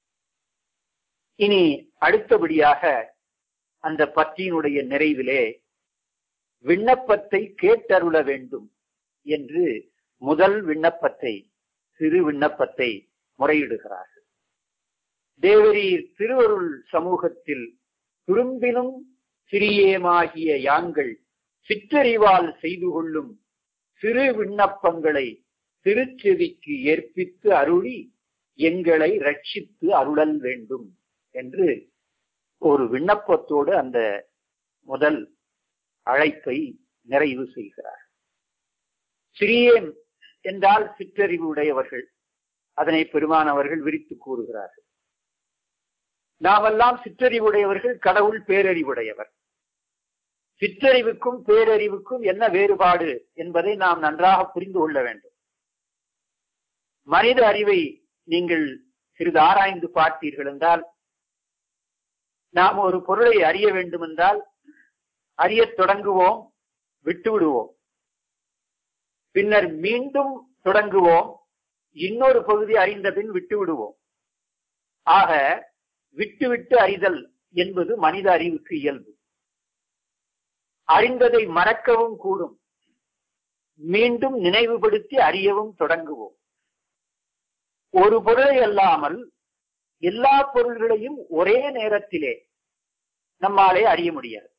இனி அடுத்தபடியாக அந்த பற்றியினுடைய நிறைவிலே விண்ணப்பத்தை கேட்டருள வேண்டும் என்று முதல் விண்ணப்பத்தை சிறு விண்ணப்பத்தை முறையிடுகிறார்கள் தேவரீர் திருவருள் சமூகத்தில் துரும்பினும் சிறியேமாகிய யாங்கள் சிற்றறிவால் செய்து கொள்ளும் சிறு விண்ணப்பங்களை திருச்செவிக்கு ஏற்பித்து அருளி எங்களை ரட்சித்து அருளல் வேண்டும் என்று ஒரு விண்ணப்பத்தோடு அந்த முதல் அழைப்பை நிறைவு செய்கிறார் சிறியேன் என்றால் சிற்றறிவு உடையவர்கள் அதனை பெருமான் அவர்கள் விரித்து கூறுகிறார்கள் நாமெல்லாம் சிற்றறிவுடையவர்கள் கடவுள் பேரறிவுடையவர் சிற்றறிவுக்கும் பேரறிவுக்கும் என்ன வேறுபாடு என்பதை நாம் நன்றாக புரிந்து கொள்ள வேண்டும் மனித அறிவை நீங்கள் சிறிது ஆராய்ந்து பார்த்தீர்கள் என்றால் நாம் ஒரு பொருளை அறிய வேண்டும் என்றால் அறியத் தொடங்குவோம் விட்டு விடுவோம் பின்னர் மீண்டும் தொடங்குவோம் இன்னொரு பகுதி அறிந்த பின் விட்டு விடுவோம் ஆக விட்டு விட்டு அறிதல் என்பது மனித அறிவுக்கு இயல்பு அறிந்ததை மறக்கவும் கூடும் மீண்டும் நினைவுபடுத்தி அறியவும் தொடங்குவோம் ஒரு பொருளை அல்லாமல் எல்லா பொருள்களையும் ஒரே நேரத்திலே நம்மாலே அறிய முடியாது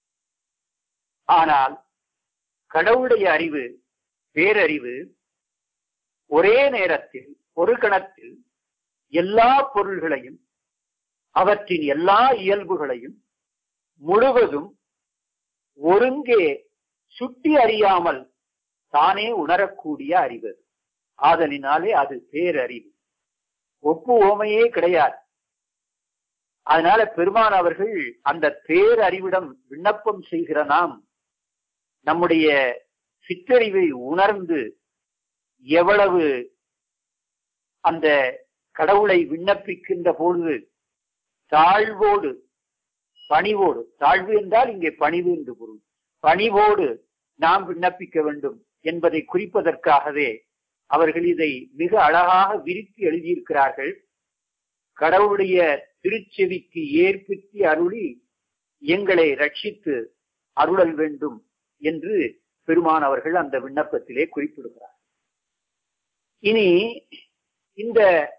ஆனால் கடவுளுடைய அறிவு பேரறிவு ஒரே நேரத்தில் ஒரு கணத்தில் எல்லா பொருள்களையும் அவற்றின் எல்லா இயல்புகளையும் முழுவதும் ஒருங்கே சுட்டி அறியாமல் தானே உணரக்கூடிய அறிவு ஆதலினாலே அது பேரறிவு ஒப்பு ஓமையே கிடையாது அதனால பெருமான் அவர்கள் அந்த பேரறிவிடம் விண்ணப்பம் செய்கிற நாம் நம்முடைய சிற்றறிவை உணர்ந்து எவ்வளவு அந்த கடவுளை விண்ணப்பிக்கின்ற பொழுது தாழ்வோடு பணிவோடு தாழ்வு என்றால் இங்கே பணிவு என்று பொருள் பணிவோடு நாம் விண்ணப்பிக்க வேண்டும் என்பதை குறிப்பதற்காகவே அவர்கள் இதை மிக அழகாக விரித்து எழுதியிருக்கிறார்கள் கடவுளுடைய திருச்செவிக்கு ஏற்பித்து அருளி எங்களை ரட்சித்து அருளல் வேண்டும் என்று பெருமான் அவர்கள் அந்த விண்ணப்பத்திலே குறிப்பிடுகிறார் இனி இந்த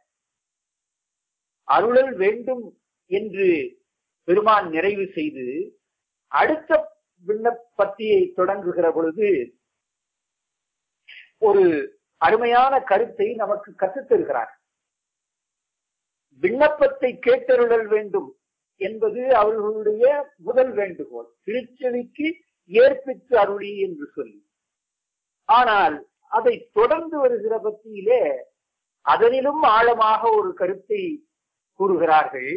அருளல் வேண்டும் என்று பெருமான் நிறைவு செய்து அடுத்த விண்ணப்பத்தியை தொடங்குகிற பொழுது ஒரு அருமையான கருத்தை நமக்கு கற்றுத்தருகிறார் விண்ணப்பத்தை கேட்டருளல் வேண்டும் என்பது அவர்களுடைய முதல் வேண்டுகோள் திருச்செவிக்கு ஏற்பித்து அருளி என்று சொல்லி ஆனால் அதை தொடர்ந்து வருகிற பத்தியிலே அதனிலும் ஆழமாக ஒரு கருத்தை கூறுகிறார்கள்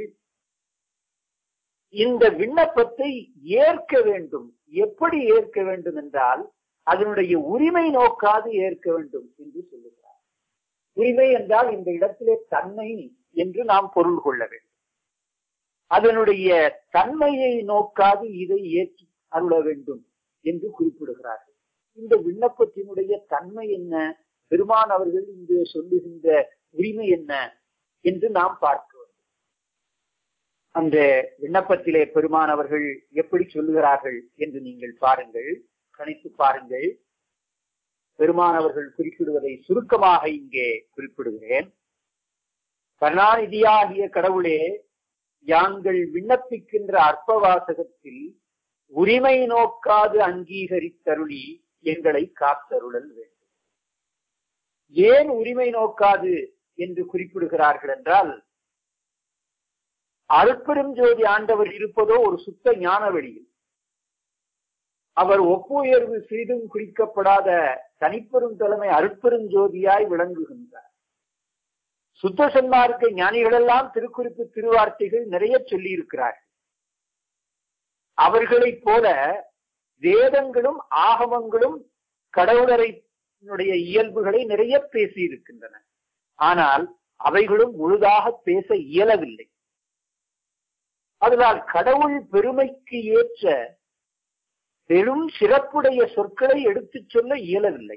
இந்த விண்ணப்பத்தை ஏற்க வேண்டும் எப்படி ஏற்க வேண்டும் என்றால் அதனுடைய உரிமை நோக்காது ஏற்க வேண்டும் என்று சொல்லுகிறார் உரிமை என்றால் இந்த இடத்திலே தன்மை என்று நாம் பொருள் கொள்ள வேண்டும் அதனுடைய தன்மையை நோக்காது இதை ஏற்றி அருள வேண்டும் என்று குறிப்பிடுகிறார்கள் இந்த விண்ணப்பத்தினுடைய தன்மை என்ன பெருமான் அவர்கள் இங்கு சொல்லுகின்ற உரிமை என்ன என்று நாம் பார்க்க வேண்டும் அந்த விண்ணப்பத்திலே பெருமான் அவர்கள் எப்படி சொல்லுகிறார்கள் என்று நீங்கள் பாருங்கள் கணித்து பாருங்கள் பெருமான் அவர்கள் குறிப்பிடுவதை சுருக்கமாக இங்கே குறிப்பிடுகிறேன் கருணாநிதியாகிய கடவுளே யாங்கள் விண்ணப்பிக்கின்ற அற்பவாசகத்தில் உரிமை நோக்காது அங்கீகரித்தருளி எங்களை காத்தருளல் வேண்டும் ஏன் உரிமை நோக்காது என்று குறிப்பிடுகிறார்கள் என்றால் அருட்பெரும் ஜோதி ஆண்டவர் இருப்பதோ ஒரு சுத்த ஞான வெளியில் அவர் ஒப்புயர்வு சிறிதும் குறிக்கப்படாத தனிப்பெரும் தலைமை அருட்பெரும் ஜோதியாய் விளங்குகின்றார் சுத்த சன்மார்க்க ஞானிகளெல்லாம் திருக்குறிப்பு திருவார்த்தைகள் நிறைய சொல்லி இருக்கிறார்கள் அவர்களைப் போல வேதங்களும் ஆகமங்களும் கடவுளரைனுடைய இயல்புகளை நிறைய பேசி இருக்கின்றன ஆனால் அவைகளும் முழுதாக பேச இயலவில்லை அதனால் கடவுள் பெருமைக்கு ஏற்ற பெரும் சிறப்புடைய சொற்களை எடுத்துச் சொல்ல இயலவில்லை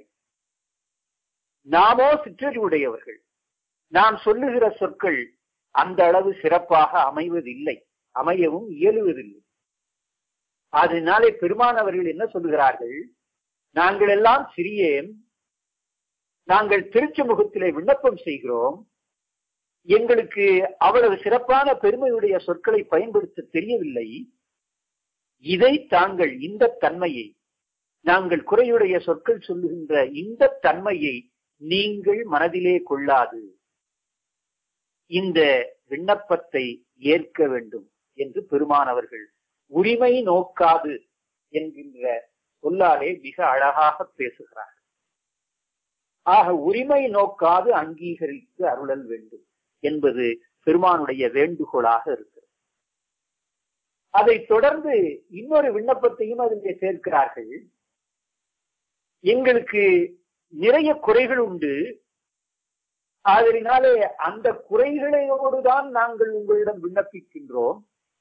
நாமோ சிற்றறிவுடையவர்கள் நாம் சொல்லுகிற சொற்கள் அந்த அளவு சிறப்பாக அமைவதில்லை அமையவும் இயலுவதில்லை அதனாலே பெருமானவர்கள் என்ன சொல்லுகிறார்கள் நாங்கள் எல்லாம் சிறியேன் நாங்கள் திருச்சமுகத்திலே விண்ணப்பம் செய்கிறோம் எங்களுக்கு அவ்வளவு சிறப்பான பெருமையுடைய சொற்களை பயன்படுத்த தெரியவில்லை இதை தாங்கள் இந்த தன்மையை நாங்கள் குறையுடைய சொற்கள் சொல்லுகின்ற இந்த தன்மையை நீங்கள் மனதிலே கொள்ளாது இந்த விண்ணப்பத்தை ஏற்க வேண்டும் என்று பெருமானவர்கள் உரிமை நோக்காது என்கின்ற சொல்லாலே மிக அழகாக பேசுகிறார் ஆக உரிமை நோக்காது அங்கீகரித்து அருளல் வேண்டும் என்பது பெருமானுடைய வேண்டுகோளாக இருக்கிறது அதை தொடர்ந்து இன்னொரு விண்ணப்பத்தையும் அதிலே சேர்க்கிறார்கள் எங்களுக்கு நிறைய குறைகள் உண்டு ஆதலினாலே அந்த குறைகளோடுதான் நாங்கள் உங்களிடம் விண்ணப்பிக்கின்றோம்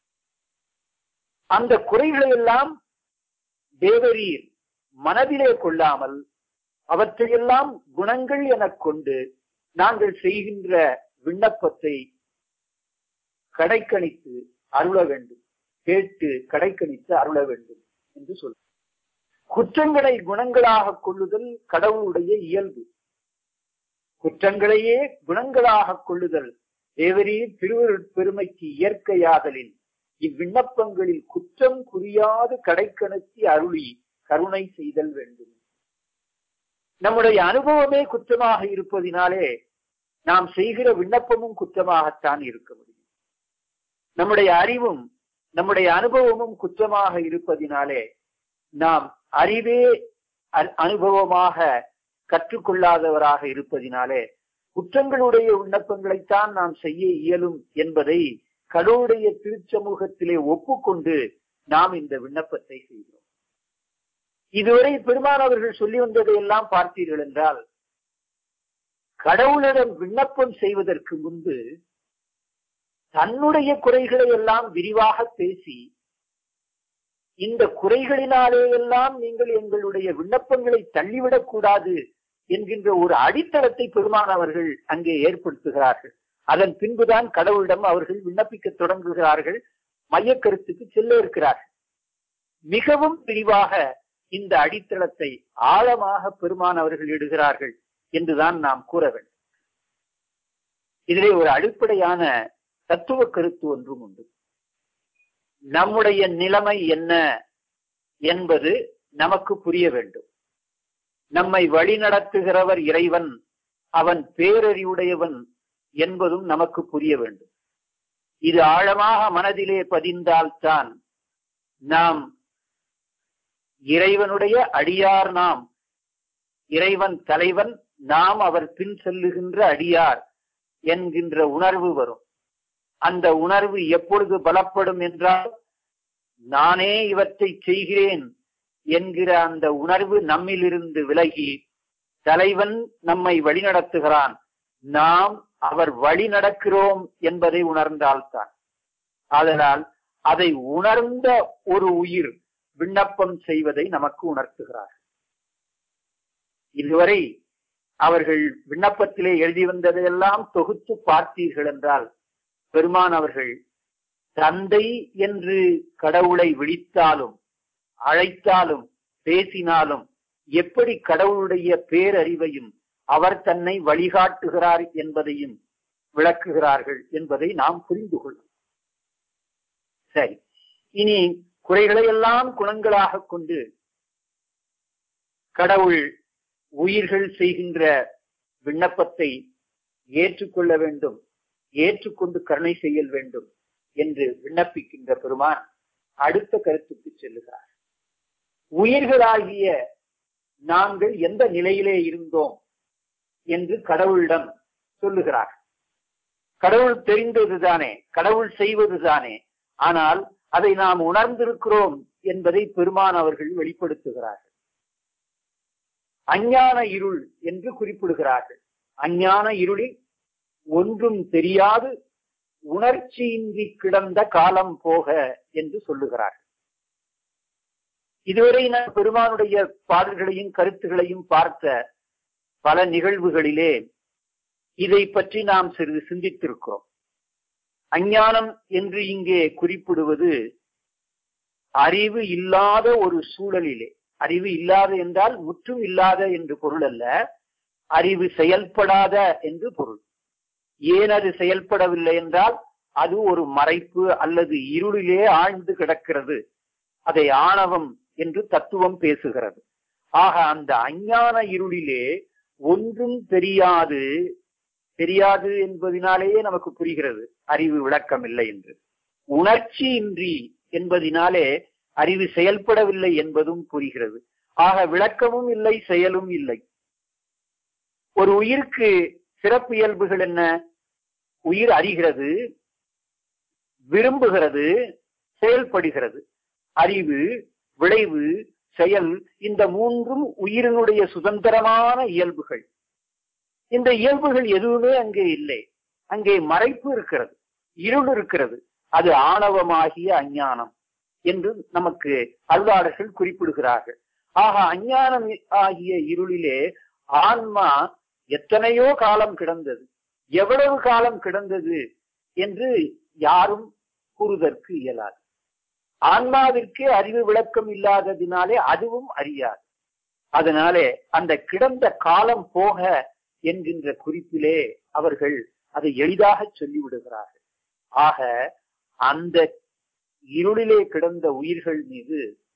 அந்த குறைகளை எல்லாம் தேவரீர் மனதிலே கொள்ளாமல் அவற்றையெல்லாம் குணங்கள் எனக் கொண்டு நாங்கள் செய்கின்ற விண்ணப்பத்தை கடைக்கணித்து அருள வேண்டும் கேட்டு கடைக்கணித்து அருள வேண்டும் என்று சொல் குற்றங்களை குணங்களாக கொள்ளுதல் கடவுளுடைய இயல்பு குற்றங்களையே குணங்களாக கொள்ளுதல் தேவரே திருவருட் பெருமைக்கு இயற்கையாதலின் இவ்விண்ணப்பங்களில் குற்றம் குறியாது கடைக்கணத்தி அருளி கருணை செய்தல் வேண்டும் நம்முடைய அனுபவமே குற்றமாக இருப்பதினாலே நாம் செய்கிற விண்ணப்பமும் குற்றமாகத்தான் இருக்க முடியும் நம்முடைய அறிவும் நம்முடைய அனுபவமும் குற்றமாக இருப்பதினாலே நாம் அறிவே அ- அனுபவமாக கற்றுக்கொள்ளாதவராக இருப்பதினாலே குற்றங்களுடைய விண்ணப்பங்களைத்தான் நாம் செய்ய இயலும் என்பதை கடவுளுடைய திருச்சமூகத்திலே ஒப்புக்கொண்டு நாம் இந்த விண்ணப்பத்தை செய்கிறோம் இதுவரை பெருமான் அவர்கள் சொல்லி வந்ததை எல்லாம் பார்த்தீர்கள் என்றால் கடவுளிடம் விண்ணப்பம் செய்வதற்கு முன்பு தன்னுடைய குறைகளை எல்லாம் விரிவாக பேசி இந்த குறைகளினாலே எல்லாம் நீங்கள் எங்களுடைய விண்ணப்பங்களை தள்ளிவிடக் கூடாது என்கின்ற ஒரு அடித்தளத்தை பெருமான் அவர்கள் அங்கே ஏற்படுத்துகிறார்கள் அதன் பின்புதான் கடவுளிடம் அவர்கள் விண்ணப்பிக்க தொடங்குகிறார்கள் மையக்கருத்துக்கு செல்ல இருக்கிறார்கள் மிகவும் விரிவாக இந்த அடித்தளத்தை ஆழமாக பெருமான் அவர்கள் இடுகிறார்கள் என்றுதான் நாம் கூற வேண்டும் இதிலே ஒரு அடிப்படையான தத்துவ கருத்து ஒன்றும் உண்டு நம்முடைய நிலைமை என்ன என்பது நமக்கு புரிய வேண்டும் நம்மை வழிநடத்துகிறவர் இறைவன் அவன் பேரறிவுடையவன் என்பதும் நமக்கு புரிய வேண்டும் இது ஆழமாக மனதிலே பதிந்தால்தான் நாம் இறைவனுடைய அடியார் நாம் இறைவன் தலைவன் நாம் அவர் பின் செல்லுகின்ற அடியார் என்கின்ற உணர்வு வரும் அந்த உணர்வு எப்பொழுது பலப்படும் என்றால் நானே இவற்றை செய்கிறேன் என்கிற அந்த உணர்வு நம்மிலிருந்து விலகி தலைவன் நம்மை வழிநடத்துகிறான் நாம் அவர் வழி நடக்கிறோம் என்பதை உணர்ந்தால்தான் அதனால் அதை உணர்ந்த ஒரு உயிர் விண்ணப்பம் செய்வதை நமக்கு உணர்த்துகிறார் இதுவரை அவர்கள் விண்ணப்பத்திலே எழுதி வந்ததையெல்லாம் தொகுத்து பார்த்தீர்கள் என்றால் பெருமான் அவர்கள் தந்தை என்று கடவுளை விழித்தாலும் அழைத்தாலும் பேசினாலும் எப்படி கடவுளுடைய பேரறிவையும் அவர் தன்னை வழிகாட்டுகிறார் என்பதையும் விளக்குகிறார்கள் என்பதை நாம் புரிந்து கொள்ளும் சரி இனி குறைகளை எல்லாம் குணங்களாக கொண்டு கடவுள் உயிர்கள் செய்கின்ற விண்ணப்பத்தை ஏற்றுக்கொள்ள வேண்டும் ஏற்றுக்கொண்டு கருணை செய்யல் வேண்டும் என்று விண்ணப்பிக்கின்ற பெருமான் அடுத்த கருத்துக்கு செல்லுகிறார் உயிர்களாகிய நாங்கள் எந்த நிலையிலே இருந்தோம் என்று கடவுளிடம் சொல்லுகிறார் கடவுள் தெரிந்ததுதானே கடவுள் செய்வதுதானே ஆனால் அதை நாம் உணர்ந்திருக்கிறோம் என்பதை பெருமான் அவர்கள் வெளிப்படுத்துகிறார்கள் அஞ்ஞான இருள் என்று குறிப்பிடுகிறார்கள் அஞ்ஞான இருளில் ஒன்றும் தெரியாது உணர்ச்சியின்றி கிடந்த காலம் போக என்று சொல்லுகிறார்கள் இதுவரை நான் பெருமானுடைய பாடல்களையும் கருத்துகளையும் பார்த்த பல நிகழ்வுகளிலே இதை பற்றி நாம் சிறிது சிந்தித்திருக்கிறோம் அஞ்ஞானம் என்று இங்கே குறிப்பிடுவது அறிவு இல்லாத ஒரு சூழலிலே அறிவு இல்லாத என்றால் முற்றும் இல்லாத என்று பொருள் அல்ல அறிவு செயல்படாத என்று பொருள் ஏன் அது செயல்படவில்லை என்றால் அது ஒரு மறைப்பு அல்லது இருளிலே ஆழ்ந்து கிடக்கிறது அதை ஆணவம் என்று தத்துவம் பேசுகிறது ஆக அந்த அஞ்ஞான இருளிலே ஒன்றும் தெரியாது தெரியாது என்பதினாலேயே நமக்கு புரிகிறது அறிவு விளக்கம் இல்லை என்று உணர்ச்சி இன்றி என்பதினாலே அறிவு செயல்படவில்லை என்பதும் புரிகிறது ஆக விளக்கமும் இல்லை செயலும் இல்லை ஒரு உயிருக்கு சிறப்பு இயல்புகள் என்ன உயிர் அறிகிறது விரும்புகிறது செயல்படுகிறது அறிவு விளைவு செயல் இந்த மூன்றும் உயிரினுடைய சுதந்திரமான இயல்புகள் இந்த இயல்புகள் எதுவுமே அங்கே இல்லை அங்கே மறைப்பு இருக்கிறது இருள் இருக்கிறது அது ஆணவமாகிய அஞ்ஞானம் என்று நமக்கு அருளாளர்கள் குறிப்பிடுகிறார்கள் ஆக அஞ்ஞானம் ஆகிய இருளிலே ஆன்மா எத்தனையோ காலம் கிடந்தது எவ்வளவு காலம் கிடந்தது என்று யாரும் கூறுதற்கு இயலாது ஆன்மாவிற்கு அறிவு விளக்கம் இல்லாததினாலே அதுவும் அறியாது அதனாலே அந்த கிடந்த காலம் போக என்கின்ற குறிப்பிலே அவர்கள் அதை எளிதாக சொல்லிவிடுகிறார்கள் ஆக அந்த இருளிலே கிடந்த உயிர்கள் மீது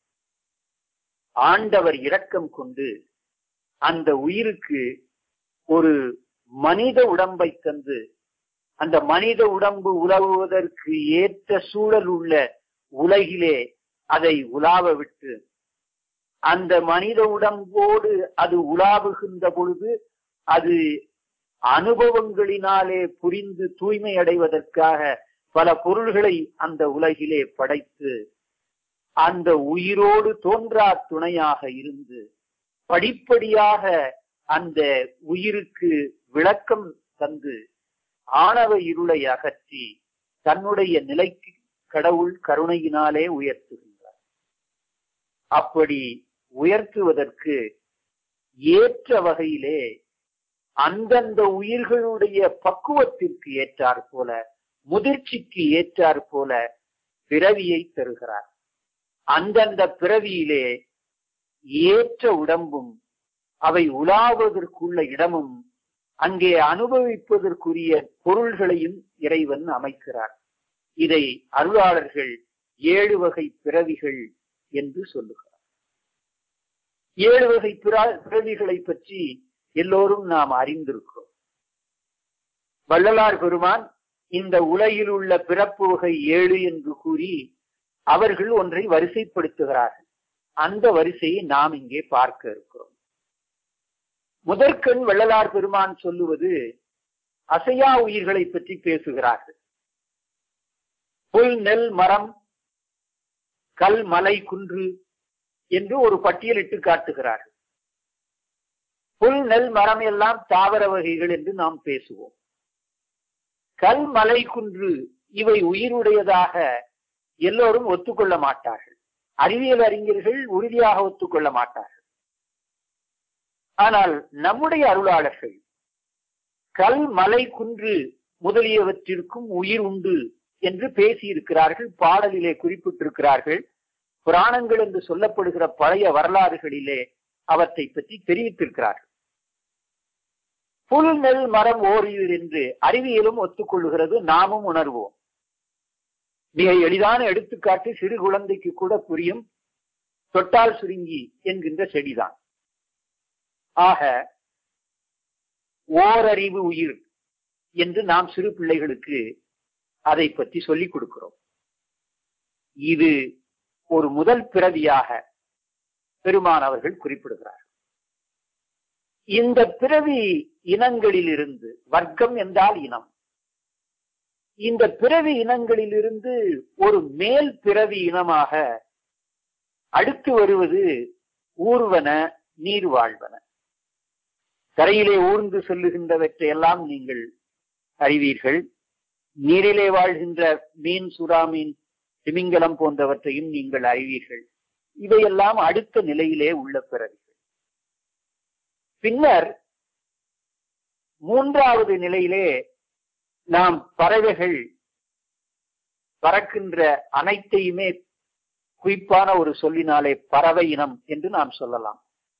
ஆண்டவர் இரக்கம் கொண்டு அந்த உயிருக்கு ஒரு மனித உடம்பை தந்து அந்த மனித உடம்பு உலவுவதற்கு ஏற்ற சூழல் உள்ள உலகிலே அதை உலாவ விட்டு அந்த மனித உடம்போடு அது உலாவுகின்ற பொழுது அது அனுபவங்களினாலே புரிந்து தூய்மை அடைவதற்காக பல பொருள்களை அந்த உலகிலே படைத்து அந்த உயிரோடு தோன்றா துணையாக இருந்து படிப்படியாக அந்த உயிருக்கு விளக்கம் தந்து ஆணவ இருளை அகற்றி தன்னுடைய நிலைக்கு கடவுள் கருணையினாலே உயர்த்துகின்றார் அப்படி உயர்த்துவதற்கு ஏற்ற வகையிலே அந்தந்த உயிர்களுடைய பக்குவத்திற்கு ஏற்றாற் போல முதிர்ச்சிக்கு ஏற்றாற் போல பிறவியை தருகிறார் அந்தந்த பிறவியிலே ஏற்ற உடம்பும் அவை உலாவதற்குள்ள இடமும் அங்கே அனுபவிப்பதற்குரிய பொருள்களையும் இறைவன் அமைக்கிறார் இதை அருளாளர்கள் ஏழு வகை பிறவிகள் என்று சொல்லுகிறார் ஏழு வகை பிறவிகளை பற்றி எல்லோரும் நாம் அறிந்திருக்கிறோம் வள்ளலார் பெருமான் இந்த உலகில் உள்ள பிறப்பு வகை ஏழு என்று கூறி அவர்கள் ஒன்றை வரிசைப்படுத்துகிறார்கள் அந்த வரிசையை நாம் இங்கே பார்க்க இருக்கிறோம் முதற்கண் வள்ளலார் பெருமான் சொல்லுவது அசையா உயிர்களை பற்றி பேசுகிறார்கள் புல் நெல் மரம் கல் மலை குன்று என்று ஒரு பட்டியலிட்டு காட்டுகிறார்கள் புல் நெல் மரம் எல்லாம் தாவர வகைகள் என்று நாம் பேசுவோம் கல் மலை குன்று இவை உயிருடையதாக எல்லோரும் ஒத்துக்கொள்ள மாட்டார்கள் அறிவியல் அறிஞர்கள் உறுதியாக ஒத்துக்கொள்ள மாட்டார்கள் ஆனால் நம்முடைய அருளாளர்கள் கல் மலை குன்று முதலியவற்றிற்கும் உயிர் உண்டு என்று பேசியிருக்கிறார்கள் பாடலிலே குறிப்பிட்டிருக்கிறார்கள் புராணங்கள் என்று சொல்லப்படுகிற பழைய வரலாறுகளிலே அவற்றை பற்றி தெரிவித்திருக்கிறார்கள் புல் நெல் மரம் ஓரியூர் என்று அறிவியலும் ஒத்துக்கொள்ளுகிறது நாமும் உணர்வோம் மிக எளிதான எடுத்துக்காட்டு சிறு குழந்தைக்கு கூட புரியும் தொட்டால் சுருங்கி என்கின்ற செடிதான் ஆக ஓரறிவு உயிர் என்று நாம் சிறு பிள்ளைகளுக்கு அதை பற்றி சொல்லிக் கொடுக்கிறோம் இது ஒரு முதல் பிறவியாக பெருமானவர்கள் குறிப்பிடுகிறார் இந்த பிறவி இனங்களிலிருந்து வர்க்கம் என்றால் இனம் இந்த பிறவி இனங்களிலிருந்து ஒரு மேல் பிறவி இனமாக அடுத்து வருவது ஊர்வன நீர் வாழ்வன கரையிலே ஊர்ந்து செல்லுகின்றவற்றை எல்லாம் நீங்கள் அறிவீர்கள் நீரிலே வாழ்கின்ற மீன் சுறா மீன் திமிங்கலம் போன்றவற்றையும் நீங்கள் அறிவீர்கள் இவையெல்லாம் அடுத்த நிலையிலே உள்ள பிறவிகள் பின்னர் மூன்றாவது நிலையிலே நாம் பறவைகள் பறக்கின்ற அனைத்தையுமே குறிப்பான ஒரு சொல்லினாலே பறவை இனம் என்று நாம் சொல்லலாம்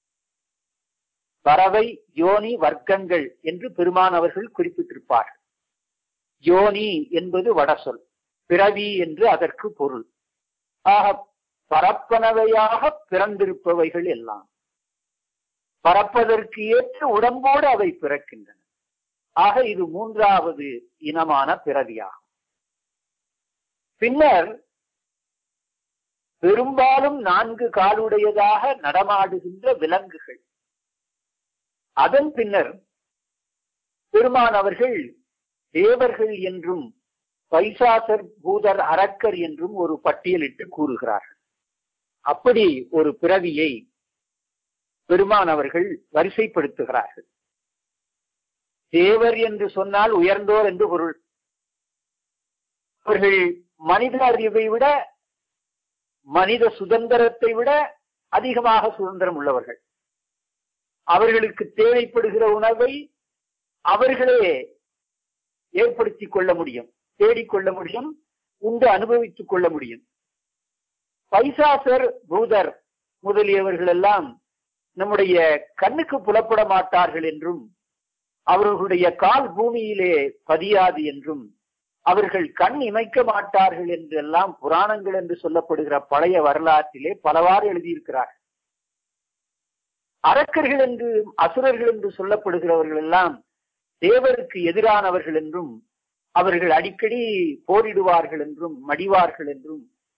பறவை யோனி வர்க்கங்கள் என்று பெருமான் அவர்கள் குறிப்பிட்டிருப்பார்கள் யோனி என்பது வடசொல் பிறவி என்று அதற்கு பொருள் ஆக பரப்பனவையாக பிறந்திருப்பவைகள் எல்லாம் பறப்பதற்கு ஏற்ற உடம்போடு அவை பிறக்கின்றன ஆக இது மூன்றாவது இனமான பிறவியாகும் பின்னர் பெரும்பாலும் நான்கு காலுடையதாக நடமாடுகின்ற விலங்குகள் அதன் பின்னர் பெருமான் அவர்கள் தேவர்கள் என்றும் பைசாசர் பூதர் அரக்கர் என்றும் ஒரு பட்டியலிட்டு கூறுகிறார்கள் அப்படி ஒரு பிறவியை பெருமான் அவர்கள் வரிசைப்படுத்துகிறார்கள் தேவர் என்று சொன்னால் உயர்ந்தோர் என்று பொருள் அவர்கள் மனித அறிவை விட மனித சுதந்திரத்தை விட அதிகமாக சுதந்திரம் உள்ளவர்கள் அவர்களுக்கு தேவைப்படுகிற உணவை அவர்களே ஏற்படுத்திக் கொள்ள முடியும் தேடிக்கொள்ள முடியும் உண்டு அனுபவித்துக் கொள்ள முடியும் பைசாசர் பூதர் முதலியவர்கள் எல்லாம் நம்முடைய கண்ணுக்கு புலப்பட மாட்டார்கள் என்றும் அவர்களுடைய கால் பூமியிலே பதியாது என்றும் அவர்கள் கண் இமைக்க மாட்டார்கள் என்றெல்லாம் புராணங்கள் என்று சொல்லப்படுகிற பழைய வரலாற்றிலே பலவாறு எழுதியிருக்கிறார்கள் அரக்கர்கள் என்று அசுரர்கள் என்று சொல்லப்படுகிறவர்கள் எல்லாம் தேவருக்கு எதிரானவர்கள் என்றும் அவர்கள் அடிக்கடி போரிடுவார்கள் என்றும் மடிவார்கள் என்றும்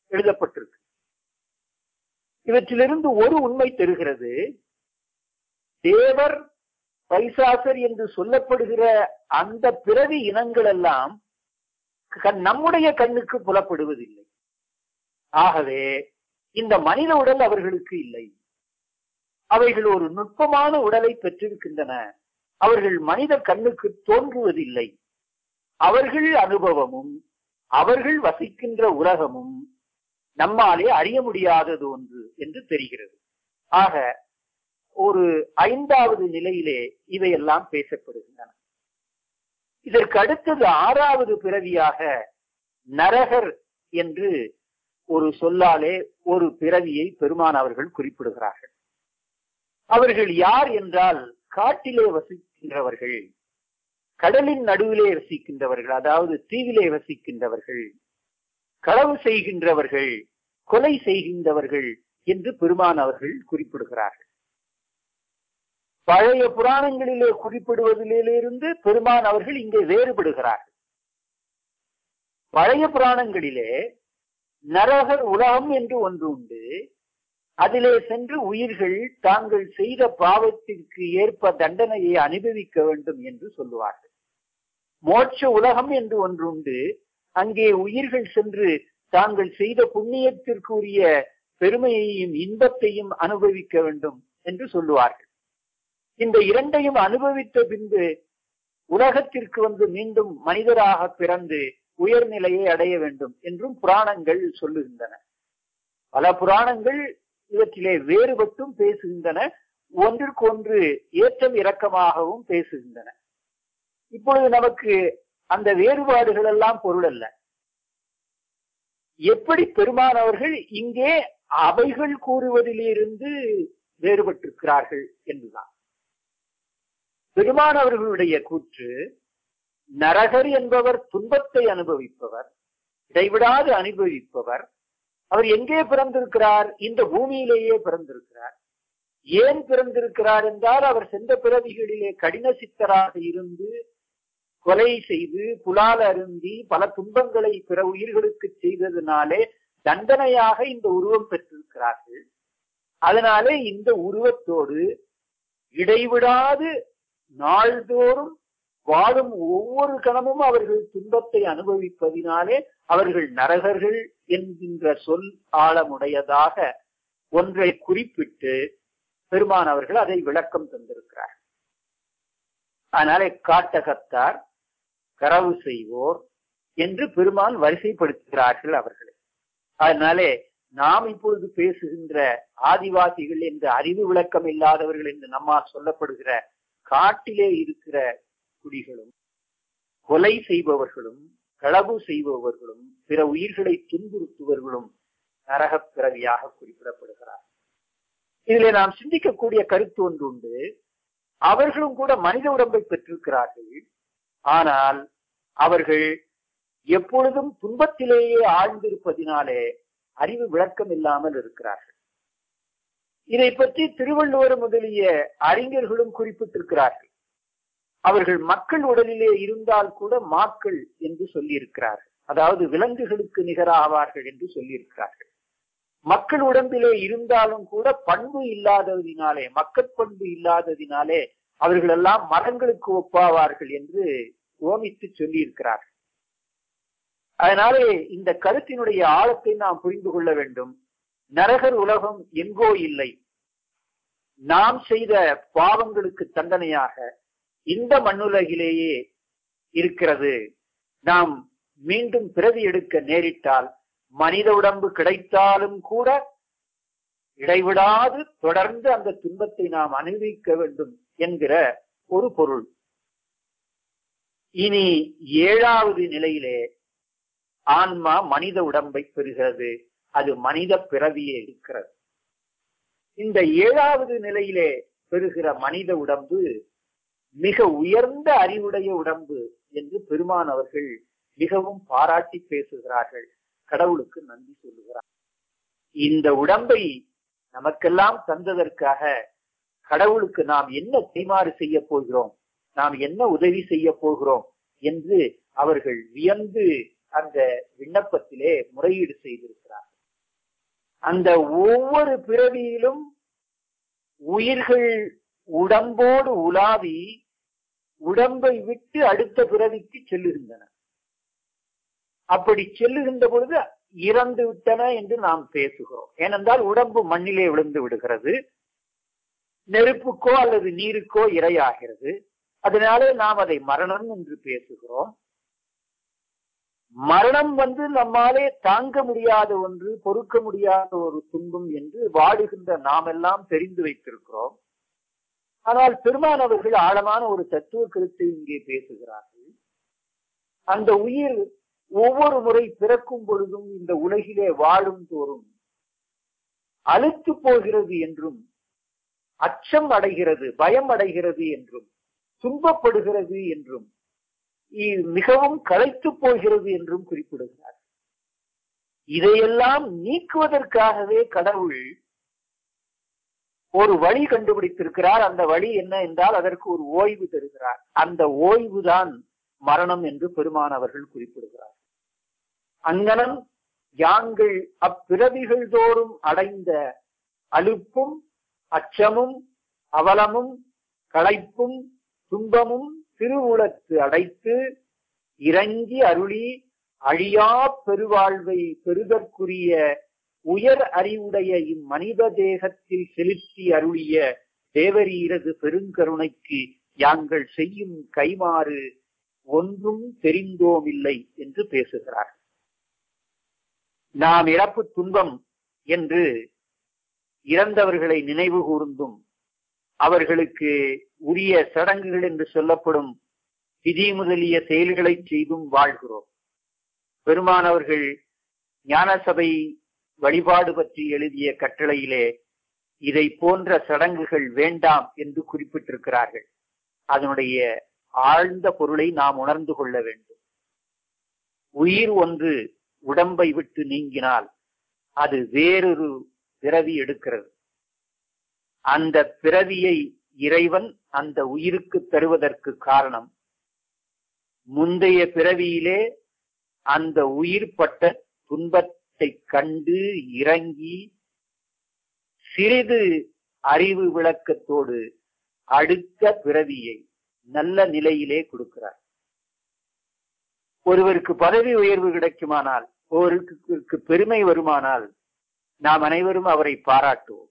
எழுதப்பட்டிருக்கு இவற்றிலிருந்து ஒரு உண்மை தெரிகிறது தேவர் பைசாசர் என்று சொல்லப்படுகிற அந்த பிறவி இனங்கள் எல்லாம் கண்- நம்முடைய கண்ணுக்கு புலப்படுவதில்லை ஆகவே இந்த மனித உடல் அவர்களுக்கு இல்லை அவைகள் ஒரு நுட்பமான உடலை பெற்றிருக்கின்றன அவர்கள் மனித கண்ணுக்கு தோன்றுவதில்லை அவர்கள் அனுபவமும் அவர்கள் வசிக்கின்ற உலகமும் நம்மாலே அறிய முடியாதது ஒன்று என்று தெரிகிறது ஆக ஒரு ஐந்தாவது நிலையிலே இவையெல்லாம் பேசப்படுகின்றன இதற்கு அடுத்தது ஆறாவது பிறவியாக நரகர் என்று ஒரு சொல்லாலே ஒரு பிறவியை பெருமான் அவர்கள் குறிப்பிடுகிறார்கள் அவர்கள் யார் என்றால் காட்டிலே வசிக்கின்றவர்கள் கடலின் நடுவிலே வசிக்கின்றவர்கள் அதாவது தீவிலே வசிக்கின்றவர்கள் களவு செய்கின்றவர்கள் கொலை செய்கின்றவர்கள் என்று பெருமான் அவர்கள் குறிப்பிடுகிறார்கள் பழைய புராணங்களிலே குறிப்பிடுவதிலிருந்து பெருமான் அவர்கள் இங்கே வேறுபடுகிறார்கள் பழைய புராணங்களிலே நரகர் உலகம் என்று ஒன்று உண்டு அதிலே சென்று உயிர்கள் தாங்கள் செய்த பாவத்திற்கு ஏற்ப தண்டனையை அனுபவிக்க வேண்டும் என்று சொல்லுவார்கள் மோட்ச உலகம் என்று ஒன்று உண்டு அங்கே உயிர்கள் சென்று தாங்கள் செய்த புண்ணியத்திற்குரிய பெருமையையும் இன்பத்தையும் அனுபவிக்க வேண்டும் என்று சொல்லுவார்கள் இந்த இரண்டையும் அனுபவித்த பின்பு உலகத்திற்கு வந்து மீண்டும் மனிதராக பிறந்து உயர்நிலையை அடைய வேண்டும் என்றும் புராணங்கள் சொல்லுகின்றன பல புராணங்கள் இவற்றிலே வேறுபட்டும் பேசுகின்றன ஒன்றிற்கொன்று ஏற்றம் இரக்கமாகவும் பேசுகின்றன இப்பொழுது நமக்கு அந்த வேறுபாடுகள் எல்லாம் பொருள் அல்ல எப்படி பெருமான் அவர்கள் இங்கே அவைகள் கூறுவதிலிருந்து வேறுபட்டிருக்கிறார்கள் என்றுதான் பெருமான் அவர்களுடைய கூற்று நரகர் என்பவர் துன்பத்தை அனுபவிப்பவர் இடைவிடாது அனுபவிப்பவர் அவர் எங்கே பிறந்திருக்கிறார் இந்த பூமியிலேயே பிறந்திருக்கிறார் ஏன் பிறந்திருக்கிறார் என்றால் அவர் சென்ற பிறவிகளிலே கடின சித்தராக இருந்து கொலை செய்து புலால் அருந்தி பல துன்பங்களை பிற உயிர்களுக்கு செய்ததினாலே தண்டனையாக இந்த உருவம் பெற்றிருக்கிறார்கள் அதனாலே இந்த உருவத்தோடு இடைவிடாது நாள்தோறும் வாழும் ஒவ்வொரு கணமும் அவர்கள் துன்பத்தை அனுபவிப்பதினாலே அவர்கள் நரகர்கள் என்கின்ற சொல் ஆழமுடையதாக ஒன்றை குறிப்பிட்டு பெருமான் அவர்கள் அதை விளக்கம் தந்திருக்கிறார் அதனாலே காட்டகத்தார் கரவு செய்வோர் என்று பெருமான் வரிசைப்படுத்துகிறார்கள் அவர்களை அதனாலே நாம் இப்பொழுது பேசுகின்ற ஆதிவாசிகள் என்று அறிவு விளக்கம் இல்லாதவர்கள் என்று நம்மால் சொல்லப்படுகிற காட்டிலே இருக்கிற குடிகளும் கொலை செய்பவர்களும் களவு செய்பவர்களும் பிற உயிர்களை துன்புறுத்துவர்களும் நரகப் பிறவியாக குறிப்பிடப்படுகிறார் இதிலே நாம் சிந்திக்கக்கூடிய கருத்து ஒன்று உண்டு அவர்களும் கூட மனித உடம்பை பெற்றிருக்கிறார்கள் ஆனால் அவர்கள் எப்பொழுதும் துன்பத்திலேயே ஆழ்ந்திருப்பதினாலே அறிவு விளக்கம் இல்லாமல் இருக்கிறார்கள் இதை பற்றி திருவள்ளுவர் முதலிய அறிஞர்களும் குறிப்பிட்டிருக்கிறார்கள் அவர்கள் மக்கள் உடலிலே இருந்தால் கூட மாக்கள் என்று சொல்லியிருக்கிறார்கள் அதாவது விலங்குகளுக்கு நிகராவார்கள் என்று சொல்லியிருக்கிறார்கள் மக்கள் உடம்பிலே இருந்தாலும் கூட பண்பு இல்லாததினாலே மக்கள் பண்பு இல்லாததினாலே அவர்கள் எல்லாம் மரங்களுக்கு ஒப்பாவார்கள் என்று ஓமித்து சொல்லியிருக்கிறார்கள் அதனாலே இந்த கருத்தினுடைய ஆழத்தை நாம் புரிந்து கொள்ள வேண்டும் நரகர் உலகம் எங்கோ இல்லை நாம் செய்த பாவங்களுக்கு தண்டனையாக இந்த மண்ணுலகிலேயே இருக்கிறது நாம் மீண்டும் பிறவி எடுக்க நேரிட்டால் மனித உடம்பு கிடைத்தாலும் கூட இடைவிடாது தொடர்ந்து அந்த துன்பத்தை நாம் அனுபவிக்க வேண்டும் என்கிற ஒரு பொருள் இனி ஏழாவது நிலையிலே ஆன்மா மனித உடம்பை பெறுகிறது அது மனித பிறவியை எடுக்கிறது இந்த ஏழாவது நிலையிலே பெறுகிற மனித உடம்பு மிக உயர்ந்த அறிவுடைய உடம்பு என்று பெருமான் அவர்கள் மிகவும் பாராட்டி பேசுகிறார்கள் கடவுளுக்கு நன்றி சொல்லுகிறார் இந்த உடம்பை நமக்கெல்லாம் தந்ததற்காக கடவுளுக்கு நாம் என்ன கைமாறு செய்ய போகிறோம் நாம் என்ன உதவி செய்ய போகிறோம் என்று அவர்கள் வியந்து அந்த விண்ணப்பத்திலே முறையீடு செய்திருக்கிறார் அந்த ஒவ்வொரு பிறவியிலும் உயிர்கள் உடம்போடு உலாவி உடம்பை விட்டு அடுத்த பிறவிக்கு செல்லுகின்றன அப்படி செல்லுகின்ற பொழுது இறந்து விட்டன என்று நாம் பேசுகிறோம் ஏனென்றால் உடம்பு மண்ணிலே விழுந்து விடுகிறது நெருப்புக்கோ அல்லது நீருக்கோ இரையாகிறது அதனாலே நாம் அதை மரணம் என்று பேசுகிறோம் மரணம் வந்து நம்மாலே தாங்க முடியாத ஒன்று பொறுக்க முடியாத ஒரு துன்பம் என்று வாடுகின்ற நாம் எல்லாம் தெரிந்து வைத்திருக்கிறோம் ஆனால் பெருமானவர்கள் ஆழமான ஒரு தத்துவ கருத்தை இங்கே பேசுகிறார்கள் அந்த உயிர் ஒவ்வொரு முறை பிறக்கும் பொழுதும் இந்த உலகிலே வாழும் தோறும் அழுத்து போகிறது என்றும் அச்சம் அடைகிறது பயம் அடைகிறது என்றும் துன்பப்படுகிறது என்றும் மிகவும் களைத்து போகிறது என்றும் குறிப்பிடுகிறார் இதையெல்லாம் நீக்குவதற்காகவே கடவுள் ஒரு வழி கண்டுபிடித்திருக்கிறார் அந்த வழி என்ன என்றால் அதற்கு ஒரு ஓய்வு தருகிறார் அந்த ஓய்வுதான் மரணம் என்று பெருமானவர்கள் குறிப்பிடுகிறார் அங்கனம் யாங்கள் அப்பிறவிகள் தோறும் அடைந்த அலுப்பும் அச்சமும் அவலமும் களைப்பும் துன்பமும் திருவுளத்து அடைத்து இறங்கி அருளி அழியா பெருவாழ்வை பெறுதற்குரிய உயர் அறிவுடைய இம்மனித தேகத்தில் செலுத்தி அருளிய தேவரீரது பெருங்கருணைக்கு யாங்கள் செய்யும் கைமாறு ஒன்றும் தெரிந்தோமில்லை என்று பேசுகிறார் நாம் இறப்பு துன்பம் என்று இறந்தவர்களை நினைவு கூர்ந்தும் அவர்களுக்கு உரிய சடங்குகள் என்று சொல்லப்படும் விதி முதலிய செயல்களை செய்தும் வாழ்கிறோம் பெருமானவர்கள் ஞானசபை வழிபாடு பற்றி எழுதிய கட்டளையிலே இதை போன்ற சடங்குகள் வேண்டாம் என்று குறிப்பிட்டிருக்கிறார்கள் அதனுடைய ஆழ்ந்த பொருளை நாம் உணர்ந்து கொள்ள வேண்டும் உயிர் ஒன்று உடம்பை விட்டு நீங்கினால் அது வேறொரு பிறவி எடுக்கிறது அந்த பிறவியை இறைவன் அந்த உயிருக்கு தருவதற்கு காரணம் முந்தைய பிறவியிலே அந்த உயிர் பட்ட துன்பத்தை கண்டு இறங்கி சிறிது அறிவு விளக்கத்தோடு அடுத்த பிறவியை நல்ல நிலையிலே கொடுக்கிறார் ஒருவருக்கு பதவி உயர்வு கிடைக்குமானால் ஒருவருக்கு பெருமை வருமானால் நாம் அனைவரும் அவரை பாராட்டுவோம்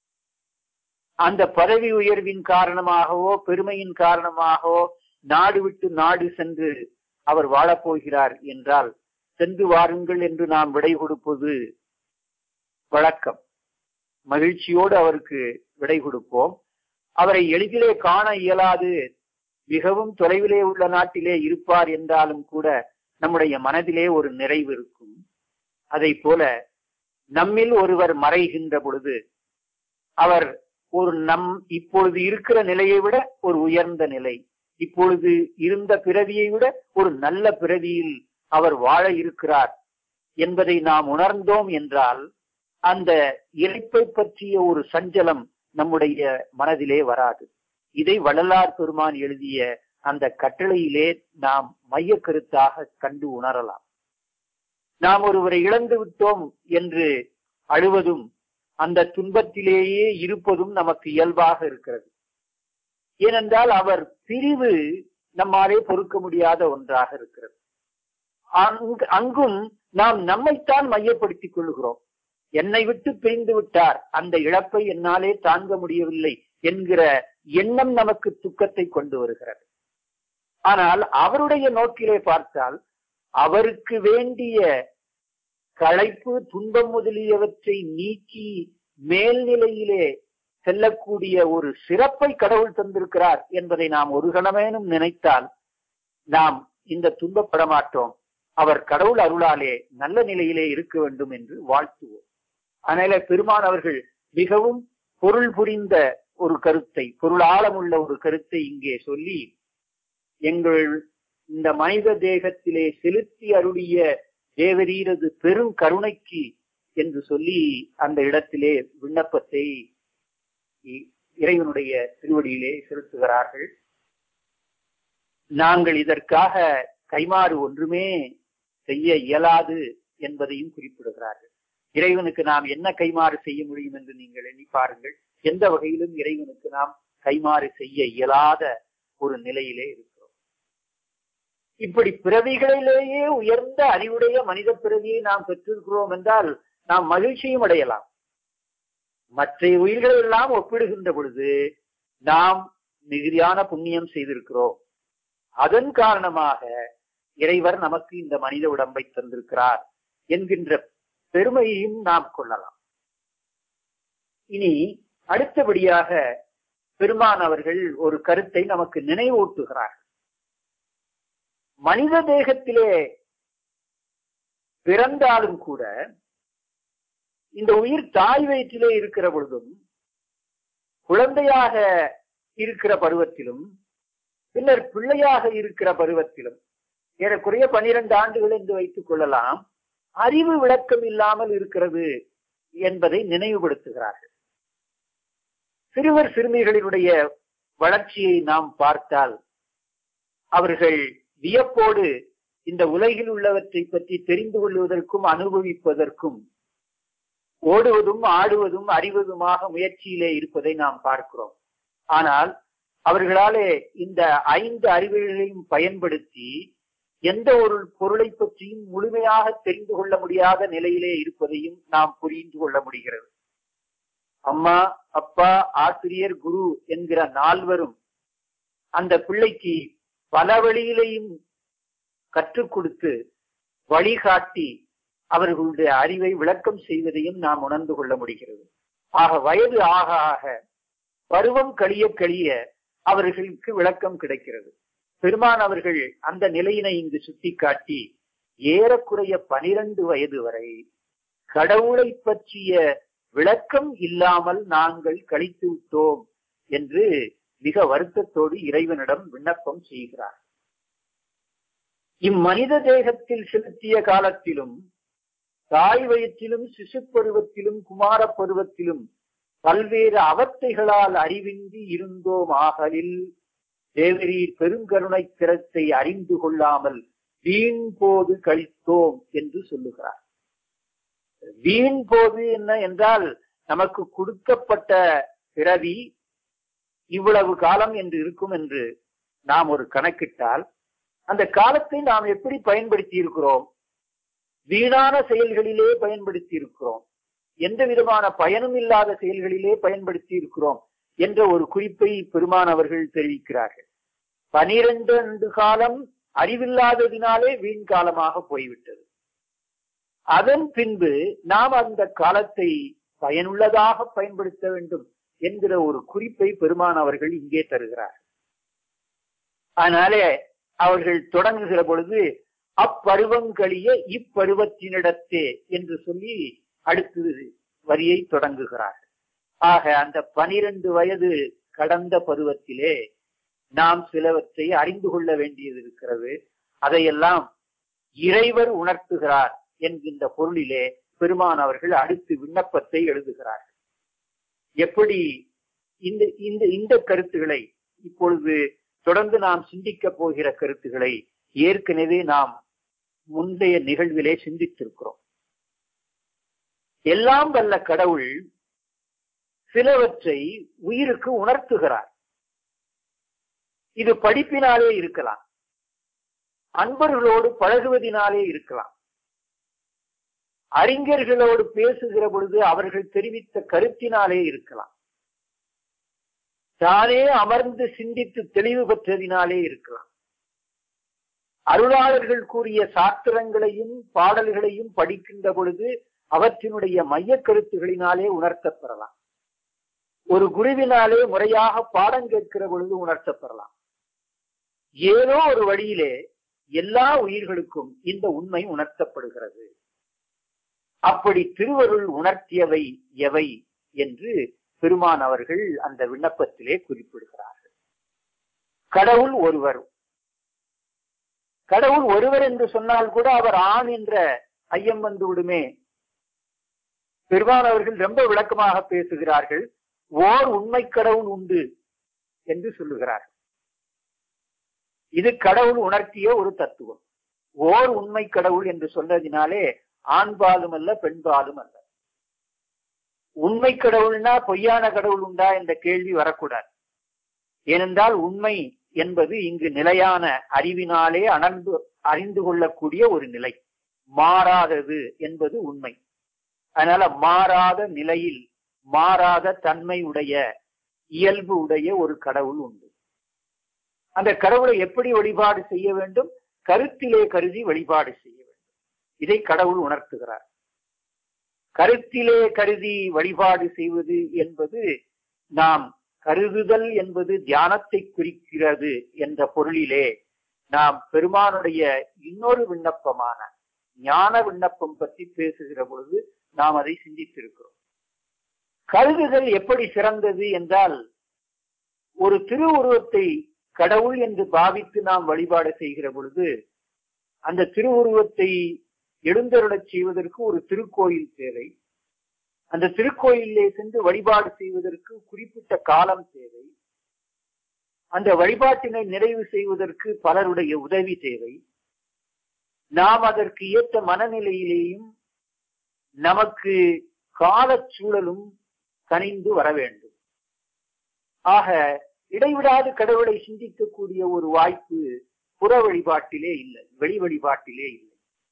அந்த பதவி உயர்வின் காரணமாகவோ பெருமையின் காரணமாகவோ நாடு விட்டு நாடு சென்று அவர் வாழப்போகிறார் என்றால் சென்று வாருங்கள் என்று நாம் விடை கொடுப்பது வழக்கம் மகிழ்ச்சியோடு அவருக்கு விடை கொடுப்போம் அவரை எளிதிலே காண இயலாது மிகவும் தொலைவிலே உள்ள நாட்டிலே இருப்பார் என்றாலும் கூட நம்முடைய மனதிலே ஒரு நிறைவு இருக்கும் அதை போல நம்மில் ஒருவர் மறைகின்ற பொழுது அவர் ஒரு நம் இப்பொழுது இருக்கிற நிலையை விட ஒரு உயர்ந்த நிலை இப்பொழுது இருந்த பிறவியை விட ஒரு நல்ல பிறவியில் அவர் வாழ இருக்கிறார் என்பதை நாம் உணர்ந்தோம் என்றால் அந்த இறைப்பை பற்றிய ஒரு சஞ்சலம் நம்முடைய மனதிலே வராது இதை வள்ளலார் பெருமான் எழுதிய அந்த கட்டளையிலே நாம் மைய கருத்தாக கண்டு உணரலாம் நாம் ஒருவரை இழந்து விட்டோம் என்று அழுவதும் அந்த துன்பத்திலேயே இருப்பதும் நமக்கு இயல்பாக இருக்கிறது ஏனென்றால் அவர் பிரிவு நம்மாலே பொறுக்க முடியாத ஒன்றாக இருக்கிறது அங்கும் நாம் நம்மைத்தான் மையப்படுத்திக் கொள்கிறோம் என்னை விட்டு பிரிந்து விட்டார் அந்த இழப்பை என்னாலே தாங்க முடியவில்லை என்கிற எண்ணம் நமக்கு துக்கத்தை கொண்டு வருகிறது ஆனால் அவருடைய நோக்கிலே பார்த்தால் அவருக்கு வேண்டிய களைப்பு துன்பம் முதலியவற்றை நீக்கி மேல்நிலையிலே செல்லக்கூடிய ஒரு சிறப்பை கடவுள் தந்திருக்கிறார் என்பதை நாம் ஒரு கணமேனும் நினைத்தால் நாம் இந்த துன்பப்பட மாட்டோம் அவர் கடவுள் அருளாலே நல்ல நிலையிலே இருக்க வேண்டும் என்று வாழ்த்துவோம் அதனால பெருமான் அவர்கள் மிகவும் பொருள் புரிந்த ஒரு கருத்தை பொருள் ஆழமுள்ள ஒரு கருத்தை இங்கே சொல்லி எங்கள் இந்த மனித தேகத்திலே செலுத்தி அருளிய தேவரீரது பெரும் கருணைக்கு என்று சொல்லி அந்த இடத்திலே விண்ணப்பத்தை இறைவனுடைய திருவடியிலே செலுத்துகிறார்கள் நாங்கள் இதற்காக கைமாறு ஒன்றுமே செய்ய இயலாது என்பதையும் குறிப்பிடுகிறார்கள் இறைவனுக்கு நாம் என்ன கைமாறு செய்ய முடியும் என்று நீங்கள் எண்ணி பாருங்கள் எந்த வகையிலும் இறைவனுக்கு நாம் கைமாறு செய்ய இயலாத ஒரு நிலையிலே இருக்கிறோம் இப்படி பிறவிகளிலேயே உயர்ந்த அறிவுடைய மனித பிறவியை நாம் பெற்றிருக்கிறோம் என்றால் நாம் மகிழ்ச்சியும் அடையலாம் மற்ற உயிர்கள் எல்லாம் ஒப்பிடுகின்ற பொழுது நாம் மிகுதியான புண்ணியம் செய்திருக்கிறோம் அதன் காரணமாக இறைவர் நமக்கு இந்த மனித உடம்பை தந்திருக்கிறார் என்கின்ற பெருமையையும் நாம் கொள்ளலாம் இனி அடுத்தபடியாக பெருமான் அவர்கள் ஒரு கருத்தை நமக்கு நினைவூட்டுகிறார் மனித தேகத்திலே பிறந்தாலும் கூட இந்த உயிர் தாய் வயிற்றிலே இருக்கிற பொழுதும் குழந்தையாக இருக்கிற பருவத்திலும் பின்னர் பிள்ளையாக இருக்கிற பருவத்திலும் ஏறக்குறைய பனிரெண்டு ஆண்டுகள் என்று வைத்துக் கொள்ளலாம் அறிவு விளக்கம் இல்லாமல் இருக்கிறது என்பதை நினைவுபடுத்துகிறார்கள் சிறுவர் சிறுமிகளினுடைய வளர்ச்சியை நாம் பார்த்தால் அவர்கள் வியப்போடு இந்த உலகில் உள்ளவற்றை பற்றி தெரிந்து கொள்வதற்கும் அனுபவிப்பதற்கும் ஓடுவதும் ஆடுவதும் அறிவதுமாக முயற்சியிலே இருப்பதை நாம் பார்க்கிறோம் ஆனால் அவர்களாலே இந்த ஐந்து அறிவுகளையும் பயன்படுத்தி எந்த ஒரு பொருளை பற்றியும் முழுமையாக தெரிந்து கொள்ள முடியாத நிலையிலே இருப்பதையும் நாம் புரிந்து கொள்ள முடிகிறது அம்மா அப்பா ஆசிரியர் குரு என்கிற நால்வரும் அந்த பிள்ளைக்கு பல வழியிலையும் கற்றுக் கொடுத்து வழிகாட்டி அவர்களுடைய அறிவை விளக்கம் செய்வதையும் நாம் உணர்ந்து கொள்ள முடிகிறது ஆக வயது ஆக ஆக பருவம் கழிய கழிய அவர்களுக்கு விளக்கம் கிடைக்கிறது பெருமான் அவர்கள் அந்த நிலையினை இங்கு சுட்டிக்காட்டி ஏறக்குறைய பனிரெண்டு வயது வரை கடவுளை பற்றிய விளக்கம் இல்லாமல் நாங்கள் கழித்து விட்டோம் என்று மிக வருத்தத்தோடு இறைவனிடம் விண்ணப்பம் செய்கிறார் இம்மனித தேகத்தில் செலுத்திய காலத்திலும் தாய் வயிற்றிலும் சிசு பருவத்திலும் குமார பருவத்திலும் பல்வேறு அவத்தைகளால் அறிவின்றி இருந்தோம் ஆகலில் தேவரீர் பெருங்கருணை திறத்தை அறிந்து கொள்ளாமல் வீண் போது கழித்தோம் என்று சொல்லுகிறார் வீண் போது என்ன என்றால் நமக்கு கொடுக்கப்பட்ட பிறவி இவ்வளவு காலம் என்று இருக்கும் என்று நாம் ஒரு கணக்கிட்டால் அந்த காலத்தை நாம் எப்படி பயன்படுத்தி இருக்கிறோம் வீணான செயல்களிலே பயன்படுத்தி இருக்கிறோம் எந்த விதமான பயனும் இல்லாத செயல்களிலே பயன்படுத்தி இருக்கிறோம் என்ற ஒரு குறிப்பை பெருமான் அவர்கள் தெரிவிக்கிறார்கள் பனிரெண்டு ஆண்டு காலம் அறிவில்லாததினாலே வீண் காலமாக போய்விட்டது அதன் பின்பு நாம் அந்த காலத்தை பயனுள்ளதாக பயன்படுத்த வேண்டும் என்கிற ஒரு குறிப்பை பெருமான் அவர்கள் இங்கே தருகிறார் அதனாலே அவர்கள் தொடங்குகிற பொழுது அப்பருவங்களிய இப்பருவத்தினிடத்தே என்று சொல்லி அடுத்து வரியை தொடங்குகிறார் ஆக அந்த பனிரெண்டு வயது கடந்த பருவத்திலே நாம் சிலவற்றை அறிந்து கொள்ள வேண்டியது இருக்கிறது அதையெல்லாம் இறைவர் உணர்த்துகிறார் என்கின்ற பொருளிலே பெருமான் அவர்கள் அடுத்து விண்ணப்பத்தை எழுதுகிறார் எப்படி இந்த இந்த இந்த கருத்துக்களை இப்பொழுது தொடர்ந்து நாம் சிந்திக்க போகிற கருத்துக்களை ஏற்கனவே நாம் முந்தைய நிகழ்விலே சிந்தித்திருக்கிறோம் எல்லாம் வல்ல கடவுள் சிலவற்றை உயிருக்கு உணர்த்துகிறார் இது படிப்பினாலே இருக்கலாம் அன்பர்களோடு பழகுவதினாலே இருக்கலாம் அறிஞர்களோடு பேசுகிற பொழுது அவர்கள் தெரிவித்த கருத்தினாலே இருக்கலாம் தானே அமர்ந்து சிந்தித்து தெளிவு பெற்றதினாலே இருக்கலாம் அருளாளர்கள் கூறிய சாஸ்திரங்களையும் பாடல்களையும் படிக்கின்ற பொழுது அவற்றினுடைய மைய கருத்துகளினாலே உணர்த்தப்பெறலாம் ஒரு குருவினாலே முறையாக பாடம் கேட்கிற பொழுது உணர்த்தப்பெறலாம் ஏதோ ஒரு வழியிலே எல்லா உயிர்களுக்கும் இந்த உண்மை உணர்த்தப்படுகிறது அப்படி திருவருள் உணர்த்தியவை எவை என்று பெருமான் அவர்கள் அந்த விண்ணப்பத்திலே குறிப்பிடுகிறார்கள் கடவுள் ஒருவர் கடவுள் ஒருவர் என்று சொன்னால் கூட அவர் ஆண் என்ற ஐயம் வந்து விடுமே பெருமான் அவர்கள் ரொம்ப விளக்கமாக பேசுகிறார்கள் ஓர் உண்மை கடவுள் உண்டு என்று சொல்லுகிறார் இது கடவுள் உணர்த்திய ஒரு தத்துவம் ஓர் உண்மை கடவுள் என்று சொன்னதினாலே ஆண்பாலும் அல்ல பெண்பாலும் அல்ல உண்மை கடவுள்னா பொய்யான கடவுள் உண்டா என்ற கேள்வி வரக்கூடாது ஏனென்றால் உண்மை என்பது இங்கு நிலையான அறிவினாலே அணர்ந்து அறிந்து கொள்ளக்கூடிய ஒரு நிலை மாறாதது என்பது உண்மை அதனால மாறாத நிலையில் மாறாத தன்மை உடைய இயல்பு உடைய ஒரு கடவுள் உண்டு அந்த கடவுளை எப்படி வழிபாடு செய்ய வேண்டும் கருத்திலே கருதி வழிபாடு செய்ய வேண்டும் இதை கடவுள் உணர்த்துகிறார் கருத்திலே கருதி வழிபாடு செய்வது என்பது நாம் கருதுதல் என்பது தியானத்தை குறிக்கிறது என்ற பொருளிலே நாம் பெருமானுடைய இன்னொரு விண்ணப்பமான ஞான விண்ணப்பம் பற்றி பேசுகிற பொழுது நாம் அதை சிந்தித்திருக்கிறோம் கருதுதல் எப்படி சிறந்தது என்றால் ஒரு திருவுருவத்தை கடவுள் என்று பாவித்து நாம் வழிபாடு செய்கிற பொழுது அந்த திருவுருவத்தை எழுந்தருளச் செய்வதற்கு ஒரு திருக்கோயில் தேவை அந்த திருக்கோயிலே சென்று வழிபாடு செய்வதற்கு குறிப்பிட்ட காலம் தேவை அந்த வழிபாட்டினை நிறைவு செய்வதற்கு பலருடைய உதவி தேவை நாம் அதற்கு ஏற்ற மனநிலையிலேயும் நமக்கு காலச் சூழலும் கனிந்து வர வேண்டும் ஆக இடைவிடாது கடவுளை சிந்திக்கக்கூடிய ஒரு வாய்ப்பு புற வழிபாட்டிலே இல்லை வெளி வழிபாட்டிலே இல்லை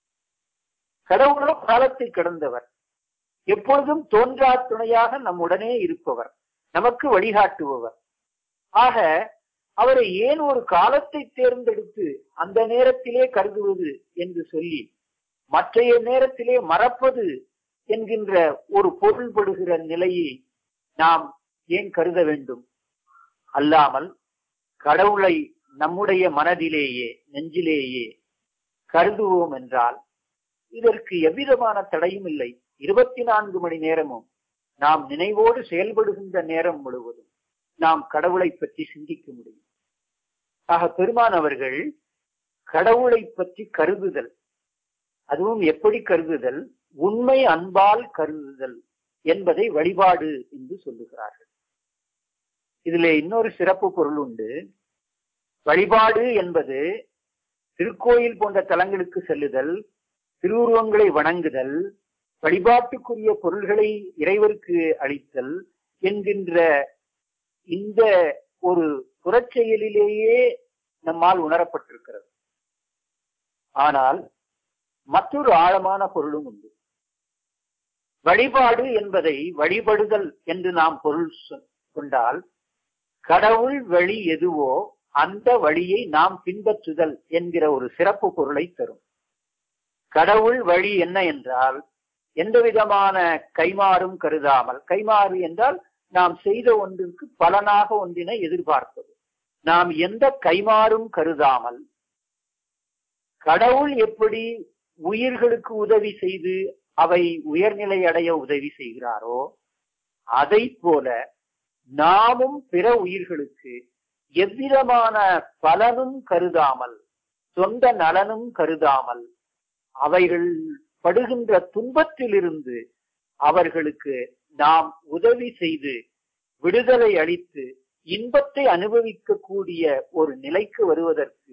கடவுளோ காலத்தை கடந்தவர் எப்பொழுதும் தோன்றா துணையாக நம்முடனே இருப்பவர் நமக்கு வழிகாட்டுபவர் ஆக அவரை ஏன் ஒரு காலத்தை தேர்ந்தெடுத்து அந்த நேரத்திலே கருதுவது என்று சொல்லி மற்றைய நேரத்திலே மறப்பது என்கின்ற ஒரு பொருள்படுகிற நிலையை நாம் ஏன் கருத வேண்டும் அல்லாமல் கடவுளை நம்முடைய மனதிலேயே நெஞ்சிலேயே கருதுவோம் என்றால் இதற்கு எவ்விதமான தடையும் இல்லை இருபத்தி நான்கு மணி நேரமும் நாம் நினைவோடு செயல்படுகின்ற நேரம் முழுவதும் நாம் கடவுளை பற்றி சிந்திக்க முடியும் ஆக பெருமான் அவர்கள் கடவுளை பற்றி கருதுதல் அதுவும் எப்படி கருதுதல் உண்மை அன்பால் கருதுதல் என்பதை வழிபாடு என்று சொல்லுகிறார்கள் இதுல இன்னொரு சிறப்பு பொருள் உண்டு வழிபாடு என்பது திருக்கோயில் போன்ற தலங்களுக்கு செல்லுதல் திருவுருவங்களை வணங்குதல் வழிபாட்டுக்குரிய பொருள்களை இறைவருக்கு அளித்தல் என்கின்ற இந்த ஒரு புறச்செயலிலேயே நம்மால் உணரப்பட்டிருக்கிறது ஆனால் மற்றொரு ஆழமான பொருளும் உண்டு வழிபாடு என்பதை வழிபடுதல் என்று நாம் பொருள் கொண்டால் கடவுள் வழி எதுவோ அந்த வழியை நாம் பின்பற்றுதல் என்கிற ஒரு சிறப்பு பொருளை தரும் கடவுள் வழி என்ன என்றால் எந்த விதமான கைமாறும் கருதாமல் கைமாறு என்றால் நாம் செய்த ஒன்றிற்கு பலனாக ஒன்றினை எதிர்பார்ப்பது நாம் எந்த கைமாறும் கருதாமல் கடவுள் எப்படி உயிர்களுக்கு உதவி செய்து அவை உயர்நிலை அடைய உதவி செய்கிறாரோ அதை போல நாமும் பிற உயிர்களுக்கு எவ்விதமான பலனும் கருதாமல் சொந்த நலனும் கருதாமல் அவைகள் படுகின்ற துன்பத்திலிருந்து அவர்களுக்கு நாம் உதவி செய்து விடுதலை அளித்து இன்பத்தை அனுபவிக்கக்கூடிய ஒரு நிலைக்கு வருவதற்கு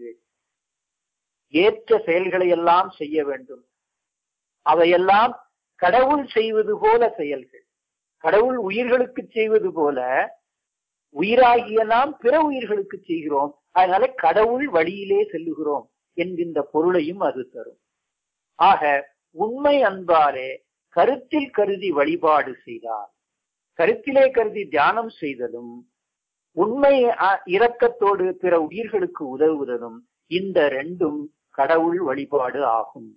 ஏற்ற செயல்களை எல்லாம் செய்ய வேண்டும் அவையெல்லாம் கடவுள் செய்வது போல செயல்கள் கடவுள் உயிர்களுக்கு செய்வது போல உயிராகிய நாம் பிற உயிர்களுக்கு செய்கிறோம் அதனால கடவுள் வழியிலே செல்லுகிறோம் என்கின்ற பொருளையும் அது தரும் ஆக உண்மை அன்பாலே கருத்தில் கருதி வழிபாடு செய்தால் கருத்திலே கருதி தியானம் செய்தலும் உண்மை இரக்கத்தோடு பிற உயிர்களுக்கு உதவுவதும் இந்த ரெண்டும் கடவுள் வழிபாடு ஆகும்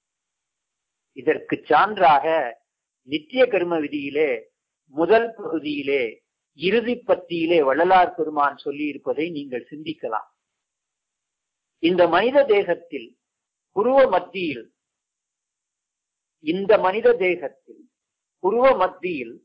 இதற்கு சான்றாக நித்திய கர்ம விதியிலே முதல் பகுதியிலே இறுதி பத்தியிலே வள்ளலார் பெருமான் சொல்லி இருப்பதை நீங்கள் சிந்திக்கலாம் இந்த மனித தேகத்தில் புருவ மத்தியில் இந்த மனித தேகத்தில் புருவ மத்தியில்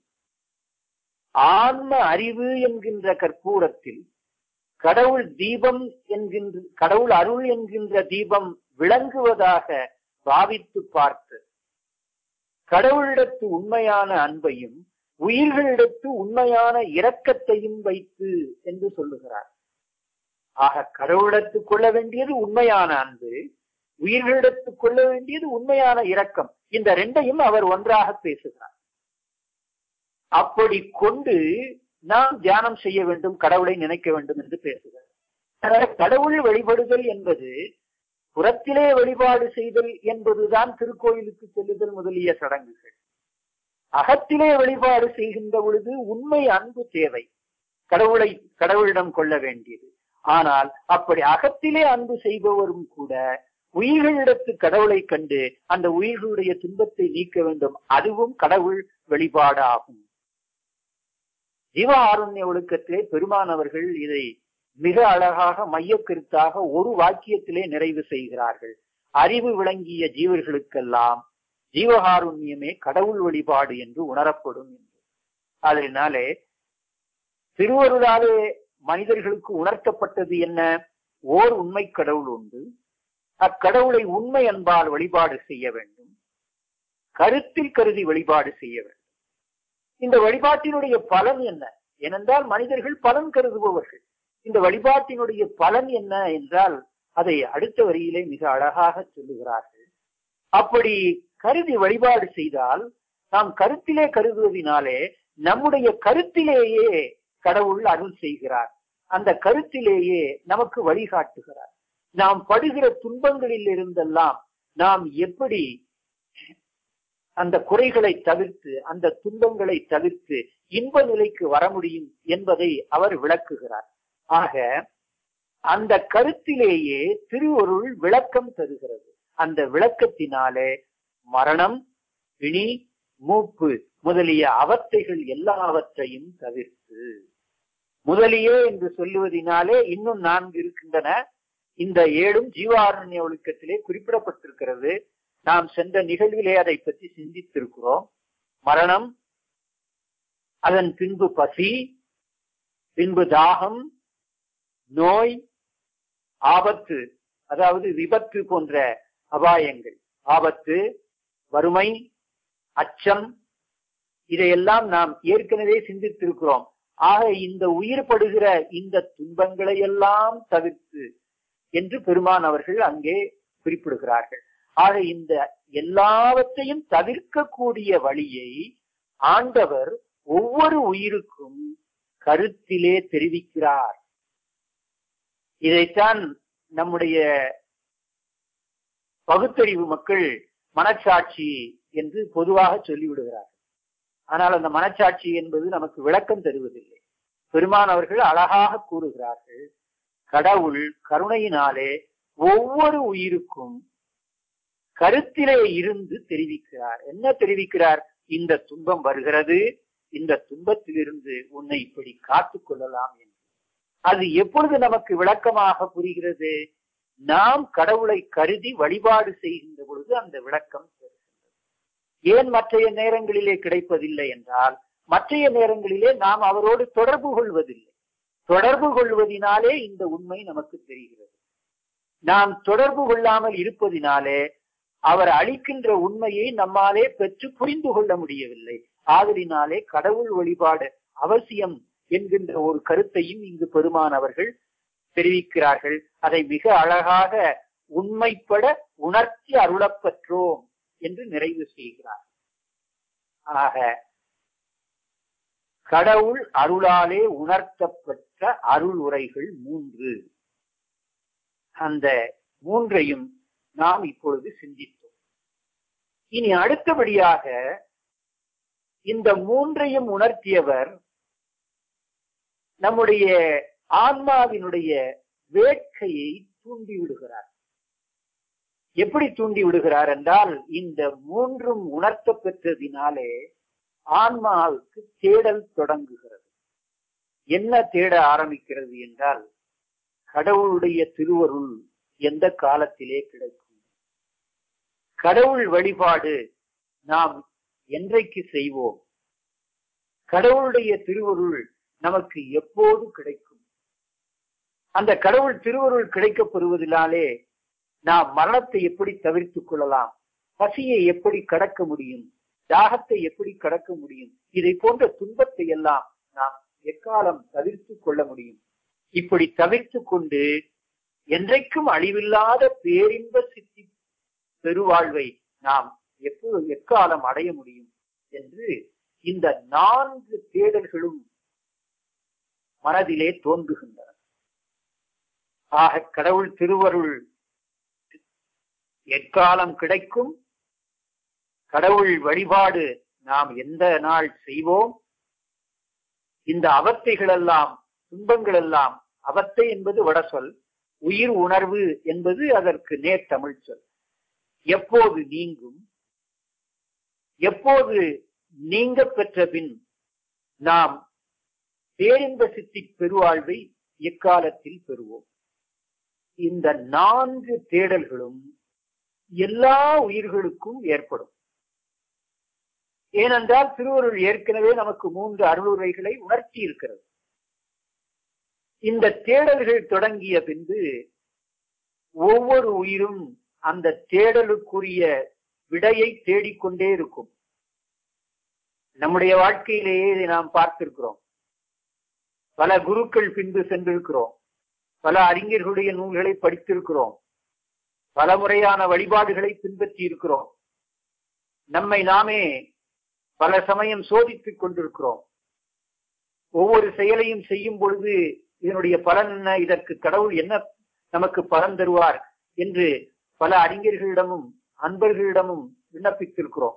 ஆன்ம அறிவு என்கின்ற கற்பூரத்தில் கடவுள் தீபம் என்கின்ற கடவுள் அருள் என்கின்ற தீபம் விளங்குவதாக பாவித்து பார்த்து கடவுளிடத்து உண்மையான அன்பையும் உயிர்களிடத்து உண்மையான இரக்கத்தையும் வைத்து என்று சொல்லுகிறார் ஆக கடவுளிடத்து கொள்ள வேண்டியது உண்மையான அன்பு உயிர்களிடத்து கொள்ள வேண்டியது உண்மையான இரக்கம் இந்த ரெண்டையும் அவர் ஒன்றாக பேசுகிறார் அப்படி கொண்டு நாம் தியானம் செய்ய வேண்டும் கடவுளை நினைக்க வேண்டும் என்று பேசுகிறார் அதனால கடவுள் வழிபடுதல் என்பது புறத்திலே வழிபாடு செய்தல் என்பதுதான் திருக்கோயிலுக்கு செல்லுதல் முதலிய சடங்குகள் அகத்திலே வழிபாடு செய்கின்ற பொழுது உண்மை அன்பு தேவை கடவுளை கடவுளிடம் கொள்ள வேண்டியது ஆனால் அப்படி அகத்திலே அன்பு செய்பவரும் கூட உயிர்களிடத்து கடவுளை கண்டு அந்த உயிர்களுடைய துன்பத்தை நீக்க வேண்டும் அதுவும் கடவுள் வழிபாடு ஆகும் ஜீவ ஆருண்ய ஒழுக்கத்திலே பெருமானவர்கள் இதை மிக அழகாக மையக்கருத்தாக ஒரு வாக்கியத்திலே நிறைவு செய்கிறார்கள் அறிவு விளங்கிய ஜீவர்களுக்கெல்லாம் ஜீவகாருண்யமே கடவுள் வழிபாடு என்று உணரப்படும் என்று அதனாலே திருவருளாலே மனிதர்களுக்கு உணர்த்தப்பட்டது என்ன ஓர் உண்மை கடவுள் உண்டு அக்கடவுளை உண்மை அன்பால் வழிபாடு செய்ய வேண்டும் கருத்தில் கருதி வழிபாடு செய்ய வேண்டும் இந்த வழிபாட்டினுடைய பலன் என்ன ஏனென்றால் மனிதர்கள் பலன் கருதுபவர்கள் இந்த வழிபாட்டினுடைய பலன் என்ன என்றால் அதை அடுத்த வரியிலே மிக அழகாக சொல்லுகிறார்கள் அப்படி கருதி வழிபாடு செய்தால் நாம் கருத்திலே கருதுவதினாலே நம்முடைய கருத்திலேயே கடவுள் அருள் செய்கிறார் அந்த கருத்திலேயே நமக்கு வழிகாட்டுகிறார் நாம் படுகிற துன்பங்களில் இருந்தெல்லாம் நாம் எப்படி அந்த குறைகளை தவிர்த்து அந்த துன்பங்களை தவிர்த்து இன்ப நிலைக்கு வர முடியும் என்பதை அவர் விளக்குகிறார் ஆக அந்த கருத்திலேயே திருவருள் விளக்கம் தருகிறது அந்த விளக்கத்தினாலே மரணம் பிணி மூப்பு முதலிய அவத்தைகள் எல்லாவற்றையும் தவிர்த்து முதலியே என்று சொல்லுவதினாலே இன்னும் நான்கு இருக்கின்றன இந்த ஏழும் ஜீவாரண்ய ஒழுக்கத்திலே குறிப்பிடப்பட்டிருக்கிறது நாம் சென்ற நிகழ்விலே அதை பற்றி சிந்தித்திருக்கிறோம் மரணம் அதன் பின்பு பசி பின்பு தாகம் நோய் ஆபத்து அதாவது விபத்து போன்ற அபாயங்கள் ஆபத்து வறுமை அச்சம் இதையெல்லாம் நாம் ஏற்கனவே சிந்தித்திருக்கிறோம் ஆக இந்த உயிர் படுகிற இந்த துன்பங்களை எல்லாம் தவிர்த்து என்று பெருமான் அவர்கள் அங்கே குறிப்பிடுகிறார்கள் ஆக இந்த எல்லாவற்றையும் தவிர்க்கக்கூடிய வழியை ஆண்டவர் ஒவ்வொரு உயிருக்கும் கருத்திலே தெரிவிக்கிறார் இதைத்தான் நம்முடைய பகுத்தறிவு மக்கள் மனச்சாட்சி என்று பொதுவாக சொல்லிவிடுகிறார்கள் ஆனால் அந்த மனச்சாட்சி என்பது நமக்கு விளக்கம் தருவதில்லை பெருமான் அவர்கள் அழகாக கூறுகிறார்கள் கடவுள் கருணையினாலே ஒவ்வொரு உயிருக்கும் கருத்திலே இருந்து தெரிவிக்கிறார் என்ன தெரிவிக்கிறார் இந்த துன்பம் வருகிறது இந்த துன்பத்திலிருந்து உன்னை இப்படி காத்துக் கொள்ளலாம் என்று அது எப்பொழுது நமக்கு விளக்கமாக புரிகிறது நாம் கடவுளை கருதி வழிபாடு செய்கின்ற பொழுது அந்த விளக்கம் ஏன் மற்றைய நேரங்களிலே கிடைப்பதில்லை என்றால் மற்றைய நேரங்களிலே நாம் அவரோடு தொடர்பு கொள்வதில்லை தொடர்பு கொள்வதினாலே இந்த உண்மை நமக்கு தெரிகிறது நாம் தொடர்பு கொள்ளாமல் இருப்பதினாலே அவர் அளிக்கின்ற உண்மையை நம்மாலே பெற்று புரிந்து கொள்ள முடியவில்லை ஆதலினாலே கடவுள் வழிபாடு அவசியம் என்கின்ற ஒரு கருத்தையும் இங்கு பெருமான் அவர்கள் தெரிவிக்கிறார்கள் அதை மிக அழகாக உண்மைப்பட உணர்த்தி அருளப்பெற்றோம் என்று நிறைவு செய்கிறார் ஆக கடவுள் அருளாலே உணர்த்தப்பட்ட அருள் உரைகள் மூன்று அந்த மூன்றையும் நாம் இப்பொழுது சிந்தித்தோம் இனி அடுத்தபடியாக இந்த மூன்றையும் உணர்த்தியவர் நம்முடைய ஆன்மாவினுடைய வேட்கையை தூண்டி விடுகிறார் எப்படி தூண்டி விடுகிறார் என்றால் இந்த மூன்றும் உணர்த்த பெற்றதினாலே ஆன்மாவுக்கு தேடல் தொடங்குகிறது என்ன தேட ஆரம்பிக்கிறது என்றால் கடவுளுடைய திருவருள் எந்த காலத்திலே கிடைக்கும் கடவுள் வழிபாடு நாம் என்றைக்கு செய்வோம் கடவுளுடைய திருவருள் நமக்கு எப்போது கிடைக்கும் அந்த கடவுள் திருவருள் கிடைக்கப் பெறுவதினாலே நாம் மரணத்தை எப்படி தவிர்த்துக் கொள்ளலாம் பசியை எப்படி கடக்க முடியும் தாகத்தை எப்படி கடக்க முடியும் இதை போன்ற துன்பத்தை எல்லாம் நாம் எக்காலம் தவிர்த்து கொள்ள முடியும் இப்படி தவிர்த்து கொண்டு என்றைக்கும் அழிவில்லாத பேரின்ப சித்தி பெருவாழ்வை நாம் எப்போது எக்காலம் அடைய முடியும் என்று இந்த நான்கு தேடல்களும் மனதிலே தோன்றுகின்றன ஆக கடவுள் திருவருள் எக்காலம் கிடைக்கும் கடவுள் வழிபாடு நாம் எந்த நாள் செய்வோம் இந்த அவத்தைகள் எல்லாம் துன்பங்கள் எல்லாம் அவத்தை என்பது வட சொல் உயிர் உணர்வு என்பது அதற்கு நேர் தமிழ் சொல் எப்போது நீங்கும் எப்போது நீங்க பெற்ற பின் நாம் பேரின்ப சித்தி பெருவாழ்வை எக்காலத்தில் பெறுவோம் இந்த நான்கு தேடல்களும் எல்லா உயிர்களுக்கும் ஏற்படும் ஏனென்றால் திருவருள் ஏற்கனவே நமக்கு மூன்று அருளுரைகளை உணர்த்தி இருக்கிறது இந்த தேடல்கள் தொடங்கிய பின்பு ஒவ்வொரு உயிரும் அந்த தேடலுக்குரிய விடையை தேடிக்கொண்டே இருக்கும் நம்முடைய வாழ்க்கையிலேயே இதை நாம் பார்த்திருக்கிறோம் பல குருக்கள் பின்பு சென்றிருக்கிறோம் பல அறிஞர்களுடைய நூல்களை படித்திருக்கிறோம் பல முறையான வழிபாடுகளை பின்பற்றி இருக்கிறோம் நம்மை நாமே பல சமயம் சோதித்துக் கொண்டிருக்கிறோம் ஒவ்வொரு செயலையும் செய்யும் பொழுது இதனுடைய பலன் என்ன இதற்கு கடவுள் என்ன நமக்கு பலன் தருவார் என்று பல அறிஞர்களிடமும் அன்பர்களிடமும் விண்ணப்பித்திருக்கிறோம்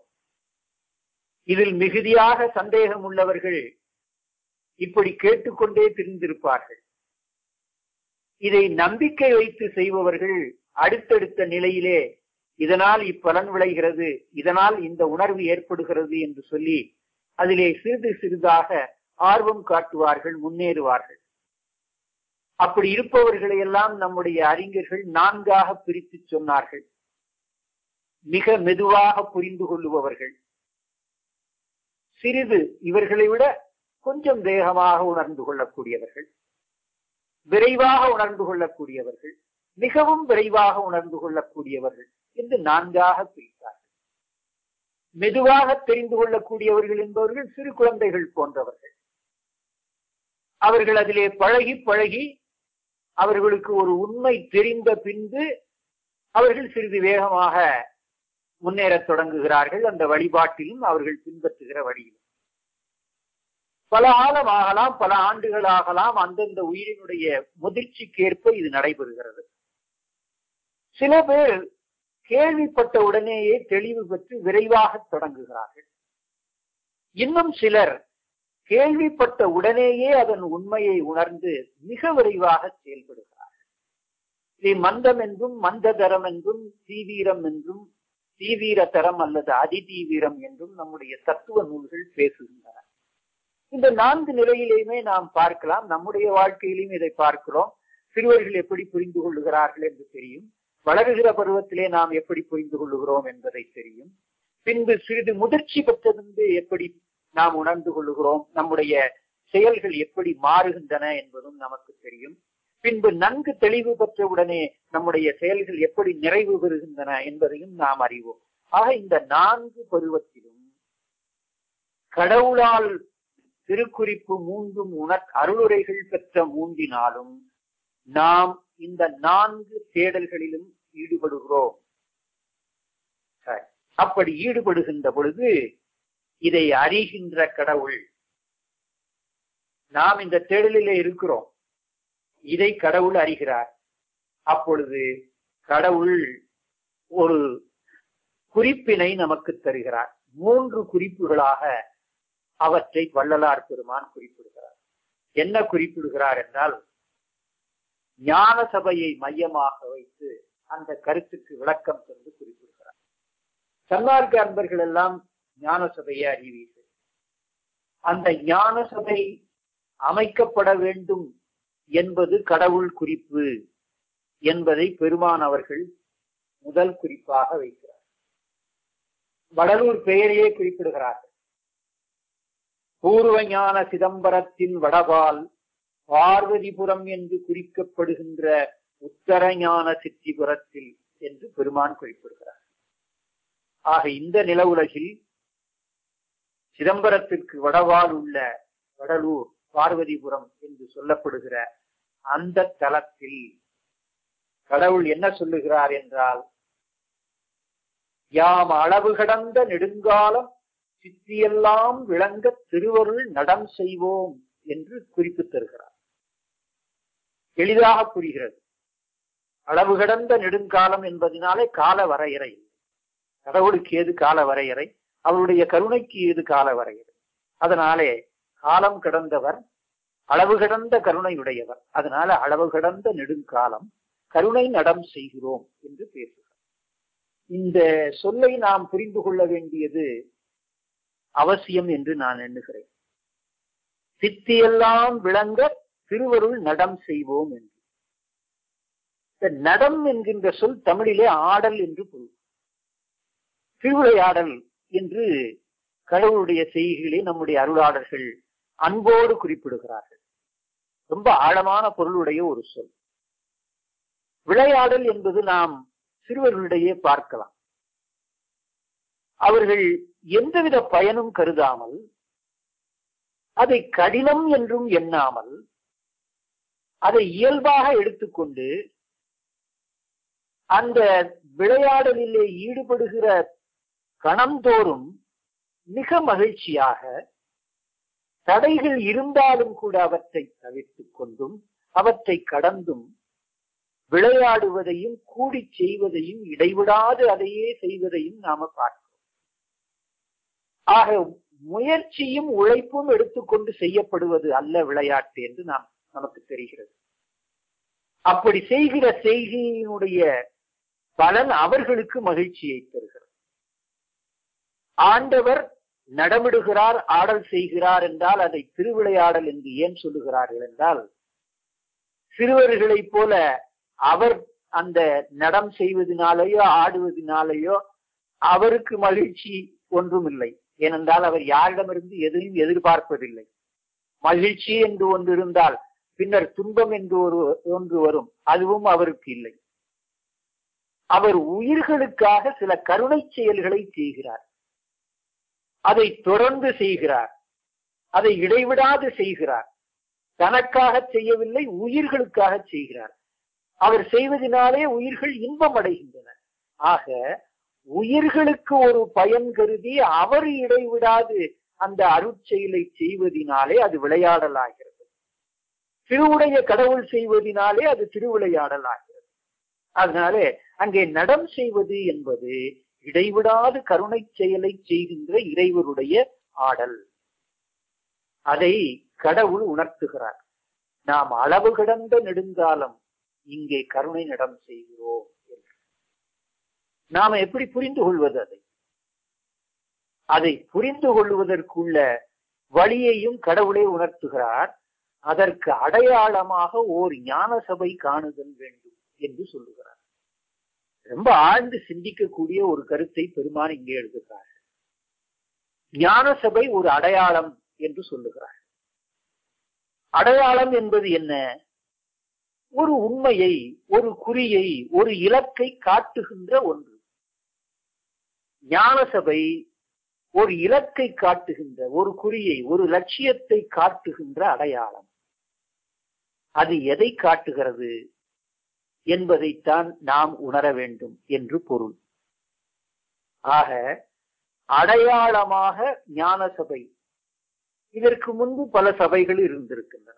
இதில் மிகுதியாக சந்தேகம் உள்ளவர்கள் இப்படி கேட்டுக்கொண்டே திரிந்திருப்பார்கள் இதை நம்பிக்கை வைத்து செய்பவர்கள் அடுத்தடுத்த நிலையிலே இதனால் இப்பலன் விளைகிறது இதனால் இந்த உணர்வு ஏற்படுகிறது என்று சொல்லி அதிலே சிறிது சிறிதாக ஆர்வம் காட்டுவார்கள் முன்னேறுவார்கள் அப்படி இருப்பவர்களை எல்லாம் நம்முடைய அறிஞர்கள் நான்காக பிரித்து சொன்னார்கள் மிக மெதுவாக புரிந்து கொள்ளுபவர்கள் சிறிது இவர்களை விட கொஞ்சம் வேகமாக உணர்ந்து கொள்ளக்கூடியவர்கள் விரைவாக உணர்ந்து கொள்ளக்கூடியவர்கள் மிகவும் விரைவாக உணர்ந்து கொள்ளக்கூடியவர்கள் என்று நான்காக பிரித்தார்கள் மெதுவாக தெரிந்து கொள்ளக்கூடியவர்கள் என்பவர்கள் சிறு குழந்தைகள் போன்றவர்கள் அவர்கள் அதிலே பழகி பழகி அவர்களுக்கு ஒரு உண்மை தெரிந்த பின்பு அவர்கள் சிறிது வேகமாக முன்னேறத் தொடங்குகிறார்கள் அந்த வழிபாட்டிலும் அவர்கள் பின்பற்றுகிற வழியிலும் பல காலம் ஆகலாம் பல ஆண்டுகள் ஆகலாம் அந்தந்த உயிரினுடைய முதிர்ச்சிக்கேற்ப இது நடைபெறுகிறது சில பேர் கேள்விப்பட்ட உடனேயே தெளிவு பெற்று விரைவாக தொடங்குகிறார்கள் இன்னும் சிலர் கேள்விப்பட்ட உடனேயே அதன் உண்மையை உணர்ந்து மிக விரைவாக செயல்படுகிறார்கள் இதை மந்தம் என்றும் மந்ததரம் என்றும் தீவீரம் என்றும் தீவீர தரம் அல்லது அதிதீவிரம் என்றும் நம்முடைய தத்துவ நூல்கள் பேசுகின்றன இந்த நான்கு நிலையிலையுமே நாம் பார்க்கலாம் நம்முடைய வாழ்க்கையிலும் இதை பார்க்கிறோம் சிறுவர்கள் எப்படி புரிந்து கொள்ளுகிறார்கள் என்று தெரியும் வளருகிற பருவத்திலே நாம் எப்படி புரிந்து கொள்ளுகிறோம் என்பதை தெரியும் பின்பு சிறிது முதிர்ச்சி பெற்றதிருந்து எப்படி நாம் உணர்ந்து கொள்ளுகிறோம் நம்முடைய செயல்கள் எப்படி மாறுகின்றன என்பதும் நமக்கு தெரியும் பின்பு நன்கு தெளிவு பெற்றவுடனே நம்முடைய செயல்கள் எப்படி நிறைவு பெறுகின்றன என்பதையும் நாம் அறிவோம் ஆக இந்த நான்கு பருவத்திலும் கடவுளால் திருக்குறிப்பு மூன்றும் உணர் அருளுரைகள் பெற்ற மூன்றினாலும் நாம் இந்த நான்கு தேடல்களிலும் ஈடுபடுகிறோம் சரி. அப்படி ஈடுபடுகின்ற பொழுது இதை அறிகின்ற கடவுள் நாம் இந்த தேடலிலே இருக்கிறோம் இதை கடவுள் அறிகிறார் அப்பொழுது கடவுள் ஒரு குறிப்பினை நமக்கு தருகிறார் மூன்று குறிப்புகளாக அவற்றை வள்ளலார் பெருமான் குறிப்பிடுகிறார் என்ன குறிப்பிடுகிறார் என்றால் ஞான சபையை மையமாக வைத்து அந்த கருத்துக்கு விளக்கம் தந்து குறிப்பிடுகிறார் சன்மார்க்க அன்பர்கள் எல்லாம் ஞான சபையை அறிவீர்கள் அந்த ஞான சபை அமைக்கப்பட வேண்டும் என்பது கடவுள் குறிப்பு என்பதை பெருமான் அவர்கள் முதல் குறிப்பாக வைக்கிறார் வடலூர் பெயரையே குறிப்பிடுகிறார்கள் பூர்வ ஞான சிதம்பரத்தின் வடபால் பார்வதிபுரம் என்று குறிக்கப்படுகின்ற உத்தர ஞான சித்திபுரத்தில் என்று பெருமான் குறிப்பிடுகிறார் ஆக இந்த நில உலகில் சிதம்பரத்திற்கு வடவால் உள்ள வடலூர் பார்வதிபுரம் என்று சொல்லப்படுகிற அந்த தலத்தில் கடவுள் என்ன சொல்லுகிறார் என்றால் யாம் அளவு கடந்த நெடுங்காலம் சித்தியெல்லாம் விளங்க திருவருள் நடம் செய்வோம் என்று குறிப்பு தருகிறார் எளிதாக புரிகிறது அளவு கடந்த நெடுங்காலம் என்பதனாலே கால வரையறை கடவுளுக்கு ஏது கால வரையறை அவருடைய கருணைக்கு ஏது கால வரையறை அதனாலே காலம் கடந்தவர் அளவு கடந்த கருணையுடையவர் அதனால அளவு கடந்த நெடுங்காலம் கருணை நடம் செய்கிறோம் என்று பேசுகிறார் இந்த சொல்லை நாம் புரிந்து கொள்ள வேண்டியது அவசியம் என்று நான் எண்ணுகிறேன் சித்தியெல்லாம் விளங்க திருவருள் நடம் செய்வோம் என்று இந்த நடம் என்கின்ற சொல் தமிழிலே ஆடல் என்று பொருள் திருவிளையாடல் என்று கடவுளுடைய செய்திகளை நம்முடைய அருளாளர்கள் அன்போடு குறிப்பிடுகிறார்கள் ரொம்ப ஆழமான பொருளுடைய ஒரு சொல் விளையாடல் என்பது நாம் சிறுவர்களிடையே பார்க்கலாம் அவர்கள் எந்தவித பயனும் கருதாமல் அதை கடினம் என்றும் எண்ணாமல் அதை இயல்பாக எடுத்துக்கொண்டு அந்த விளையாடலிலே ஈடுபடுகிற கணந்தோறும் மிக மகிழ்ச்சியாக தடைகள் இருந்தாலும் கூட அவற்றை தவிர்த்துக் கொண்டும் அவற்றை கடந்தும் விளையாடுவதையும் கூடி செய்வதையும் இடைவிடாது அதையே செய்வதையும் நாம பார்க்கிறோம் ஆக முயற்சியும் உழைப்பும் எடுத்துக்கொண்டு செய்யப்படுவது அல்ல விளையாட்டு என்று நாம் நமக்கு தெரிகிறது அப்படி செய்கிற செய்கையினுடைய பலன் அவர்களுக்கு மகிழ்ச்சியை தருகிறது ஆண்டவர் நடமிடுகிறார் ஆடல் செய்கிறார் என்றால் அதை திருவிளையாடல் என்று ஏன் சொல்லுகிறார்கள் என்றால் சிறுவர்களைப் போல அவர் அந்த நடம் செய்வதனாலேயோ ஆடுவதனாலேயோ அவருக்கு மகிழ்ச்சி ஒன்றும் இல்லை ஏனென்றால் அவர் யாரிடமிருந்து எதையும் எதிர்பார்ப்பதில்லை மகிழ்ச்சி என்று ஒன்று இருந்தால் பின்னர் துன்பம் என்று ஒரு ஒன்று வரும் அதுவும் அவருக்கு இல்லை அவர் உயிர்களுக்காக சில கருணை செயல்களை செய்கிறார் அதை தொடர்ந்து செய்கிறார் அதை இடைவிடாது செய்கிறார் தனக்காக செய்யவில்லை உயிர்களுக்காக செய்கிறார் அவர் செய்வதனாலே உயிர்கள் இன்பம் அடைகின்றன ஆக உயிர்களுக்கு ஒரு பயன் கருதி அவர் இடைவிடாது அந்த அருட்செயலை செய்வதினாலே அது விளையாடலாகிறது திருவுடைய கடவுள் செய்வதினாலே அது திருவிளையாடலாகிறது அதனாலே அங்கே நடம் செய்வது என்பது இடைவிடாது கருணை செயலை செய்கின்ற இறைவருடைய ஆடல் அதை கடவுள் உணர்த்துகிறார் நாம் அளவு கடந்த நெடுங்காலம் இங்கே கருணை நடம் செய்கிறோம் என்று நாம எப்படி புரிந்து கொள்வது அதை அதை புரிந்து கொள்வதற்குள்ள வழியையும் கடவுளே உணர்த்துகிறார் அதற்கு அடையாளமாக ஓர் ஞான சபை காணுதல் வேண்டும் என்று சொல்லுகிறார் ரொம்ப ஆழ்ந்து சிந்திக்கக்கூடிய ஒரு கருத்தை பெருமான் இங்கே எழுதுகிறார் ஞான சபை ஒரு அடையாளம் என்று சொல்லுகிறார் அடையாளம் என்பது என்ன ஒரு உண்மையை ஒரு குறியை ஒரு இலக்கை காட்டுகின்ற ஒன்று ஞான சபை ஒரு இலக்கை காட்டுகின்ற ஒரு குறியை ஒரு லட்சியத்தை காட்டுகின்ற அடையாளம் அது எதை காட்டுகிறது என்பதைத்தான் நாம் உணர வேண்டும் என்று பொருள் ஆக அடையாளமாக ஞான சபை இதற்கு முன்பு பல சபைகள் இருந்திருக்கின்றன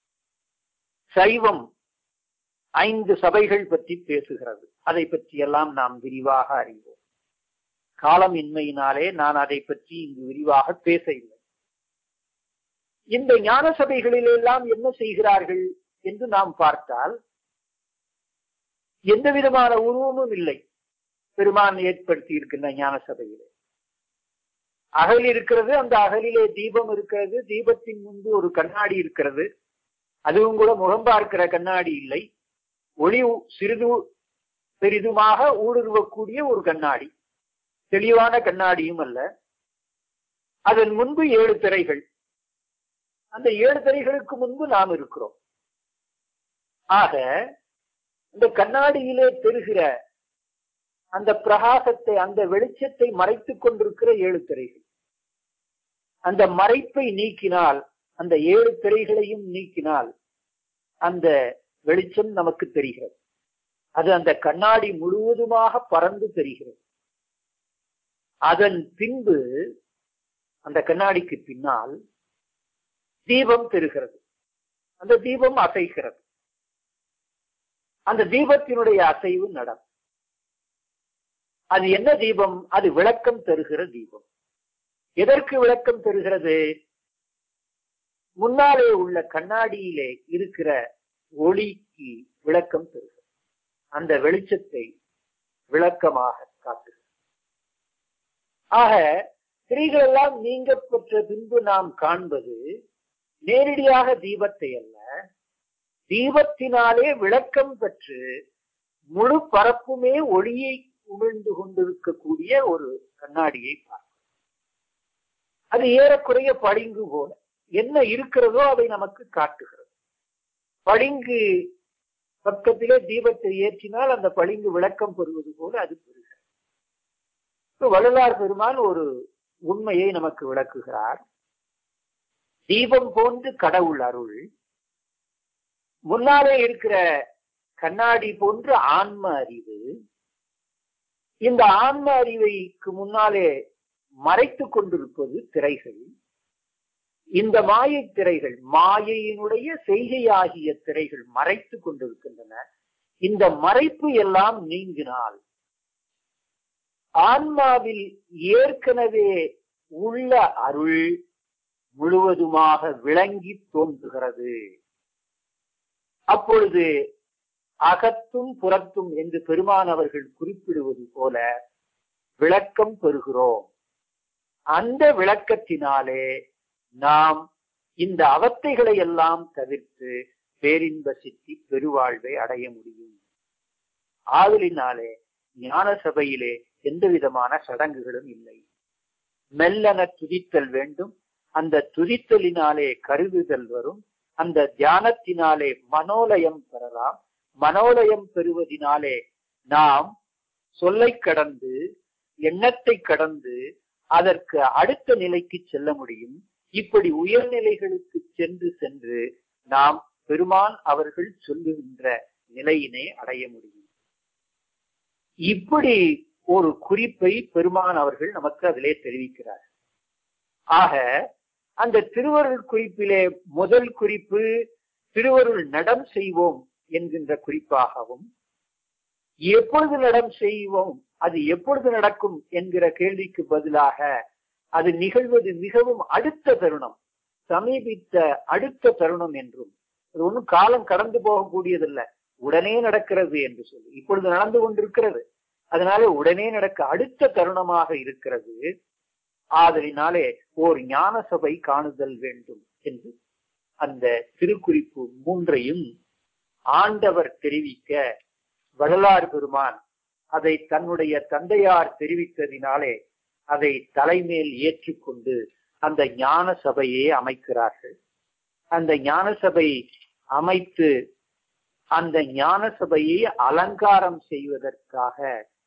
சைவம் ஐந்து சபைகள் பற்றி பேசுகிறது அதை பற்றியெல்லாம் நாம் விரிவாக அறிவோம் காலம் இன்மையினாலே நான் அதை பற்றி இங்கு விரிவாக பேச இல்லை இந்த ஞான சபைகளிலெல்லாம் என்ன செய்கிறார்கள் என்று நாம் பார்த்தால் எந்த விதமான உருவமும் இல்லை பெருமான் ஏற்படுத்தி இருக்கின்ற ஞான சபையிலே அகல் இருக்கிறது அந்த அகலிலே தீபம் இருக்கிறது தீபத்தின் முன்பு ஒரு கண்ணாடி இருக்கிறது அதுவும் கூட முகம் பார்க்கிற கண்ணாடி இல்லை ஒளி சிறிது பெரிதுமாக ஊடுருவக்கூடிய ஒரு கண்ணாடி தெளிவான கண்ணாடியும் அல்ல அதன் முன்பு ஏழு திரைகள் அந்த ஏழு திரைகளுக்கு முன்பு நாம் இருக்கிறோம் ஆக இந்த கண்ணாடியிலே பெறுகிற அந்த பிரகாசத்தை அந்த வெளிச்சத்தை மறைத்துக் கொண்டிருக்கிற ஏழு திரைகள் அந்த மறைப்பை நீக்கினால் அந்த ஏழு திரைகளையும் நீக்கினால் அந்த வெளிச்சம் நமக்கு தெரிகிறது அது அந்த கண்ணாடி முழுவதுமாக பறந்து தெரிகிறது அதன் பின்பு அந்த கண்ணாடிக்கு பின்னால் தீபம் தெரிகிறது அந்த தீபம் அசைகிறது அந்த தீபத்தினுடைய அசைவு நடம் அது என்ன தீபம் அது விளக்கம் தருகிற தீபம் எதற்கு விளக்கம் தருகிறது முன்னாலே உள்ள கண்ணாடியிலே இருக்கிற ஒளிக்கு விளக்கம் தருகிறது அந்த வெளிச்சத்தை விளக்கமாக காட்டுகிறது ஆக ஸ்திரீகள் எல்லாம் நீங்க பெற்ற பின்பு நாம் காண்பது நேரடியாக தீபத்தை அல்ல தீபத்தினாலே விளக்கம் பெற்று முழு பரப்புமே ஒளியை உமிழ்ந்து கொண்டிருக்கக்கூடிய ஒரு கண்ணாடியை பார்க்கிறோம் அது ஏறக்குறைய பளிங்கு போல என்ன இருக்கிறதோ அதை நமக்கு காட்டுகிறது பளிங்கு பக்கத்திலே தீபத்தை ஏற்றினால் அந்த பளிங்கு விளக்கம் பெறுவது போல அது பெறுகிறது வள்ளலார் பெருமான் ஒரு உண்மையை நமக்கு விளக்குகிறார் தீபம் போன்று கடவுள் அருள் முன்னாலே இருக்கிற கண்ணாடி போன்று ஆன்ம அறிவு இந்த ஆன்ம அறிவைக்கு முன்னாலே மறைத்து கொண்டிருப்பது திரைகள் இந்த மாயை திரைகள் மாயையினுடைய செய்கையாகிய திரைகள் மறைத்து கொண்டிருக்கின்றன இந்த மறைப்பு எல்லாம் நீங்கினால் ஆன்மாவில் ஏற்கனவே உள்ள அருள் முழுவதுமாக விளங்கி தோன்றுகிறது அப்பொழுது அகத்தும் புறத்தும் என்று பெருமான் அவர்கள் குறிப்பிடுவது போல விளக்கம் பெறுகிறோம் அந்த விளக்கத்தினாலே நாம் இந்த அவத்தைகளை எல்லாம் தவிர்த்து பேரின்ப சித்தி பெருவாழ்வை அடைய முடியும் ஆதலினாலே ஞான சபையிலே எந்த விதமான சடங்குகளும் இல்லை மெல்லன துதித்தல் வேண்டும் அந்த துதித்தலினாலே கருதுதல் வரும் அந்த தியானத்தினாலே மனோலயம் பெறலாம் மனோலயம் பெறுவதினாலே நாம் சொல்லை கடந்து எண்ணத்தை கடந்து அதற்கு அடுத்த நிலைக்கு செல்ல முடியும் இப்படி உயர்நிலைகளுக்கு சென்று சென்று நாம் பெருமான் அவர்கள் சொல்லுகின்ற நிலையினை அடைய முடியும் இப்படி ஒரு குறிப்பை பெருமான் அவர்கள் நமக்கு அதிலே தெரிவிக்கிறார் ஆக அந்த திருவருள் குறிப்பிலே முதல் குறிப்பு திருவருள் நடம் செய்வோம் என்கின்ற குறிப்பாகவும் எப்பொழுது நடம் செய்வோம் அது எப்பொழுது நடக்கும் என்கிற கேள்விக்கு பதிலாக அது நிகழ்வது மிகவும் அடுத்த தருணம் சமீபித்த அடுத்த தருணம் என்றும் அது ஒன்றும் காலம் கடந்து போகக்கூடியதல்ல உடனே நடக்கிறது என்று சொல்லி இப்பொழுது நடந்து கொண்டிருக்கிறது அதனால உடனே நடக்க அடுத்த தருணமாக இருக்கிறது ஆதலினாலே ஓர் ஞான சபை காணுதல் வேண்டும் என்று அந்த திருக்குறிப்பு மூன்றையும் ஆண்டவர் தெரிவிக்க வள்ளலார் பெருமான் அதை தன்னுடைய தந்தையார் தெரிவித்ததினாலே அதை தலைமேல் ஏற்றுக்கொண்டு அந்த ஞான சபையை அமைக்கிறார்கள் அந்த ஞான சபை அமைத்து அந்த ஞான சபையை அலங்காரம் செய்வதற்காக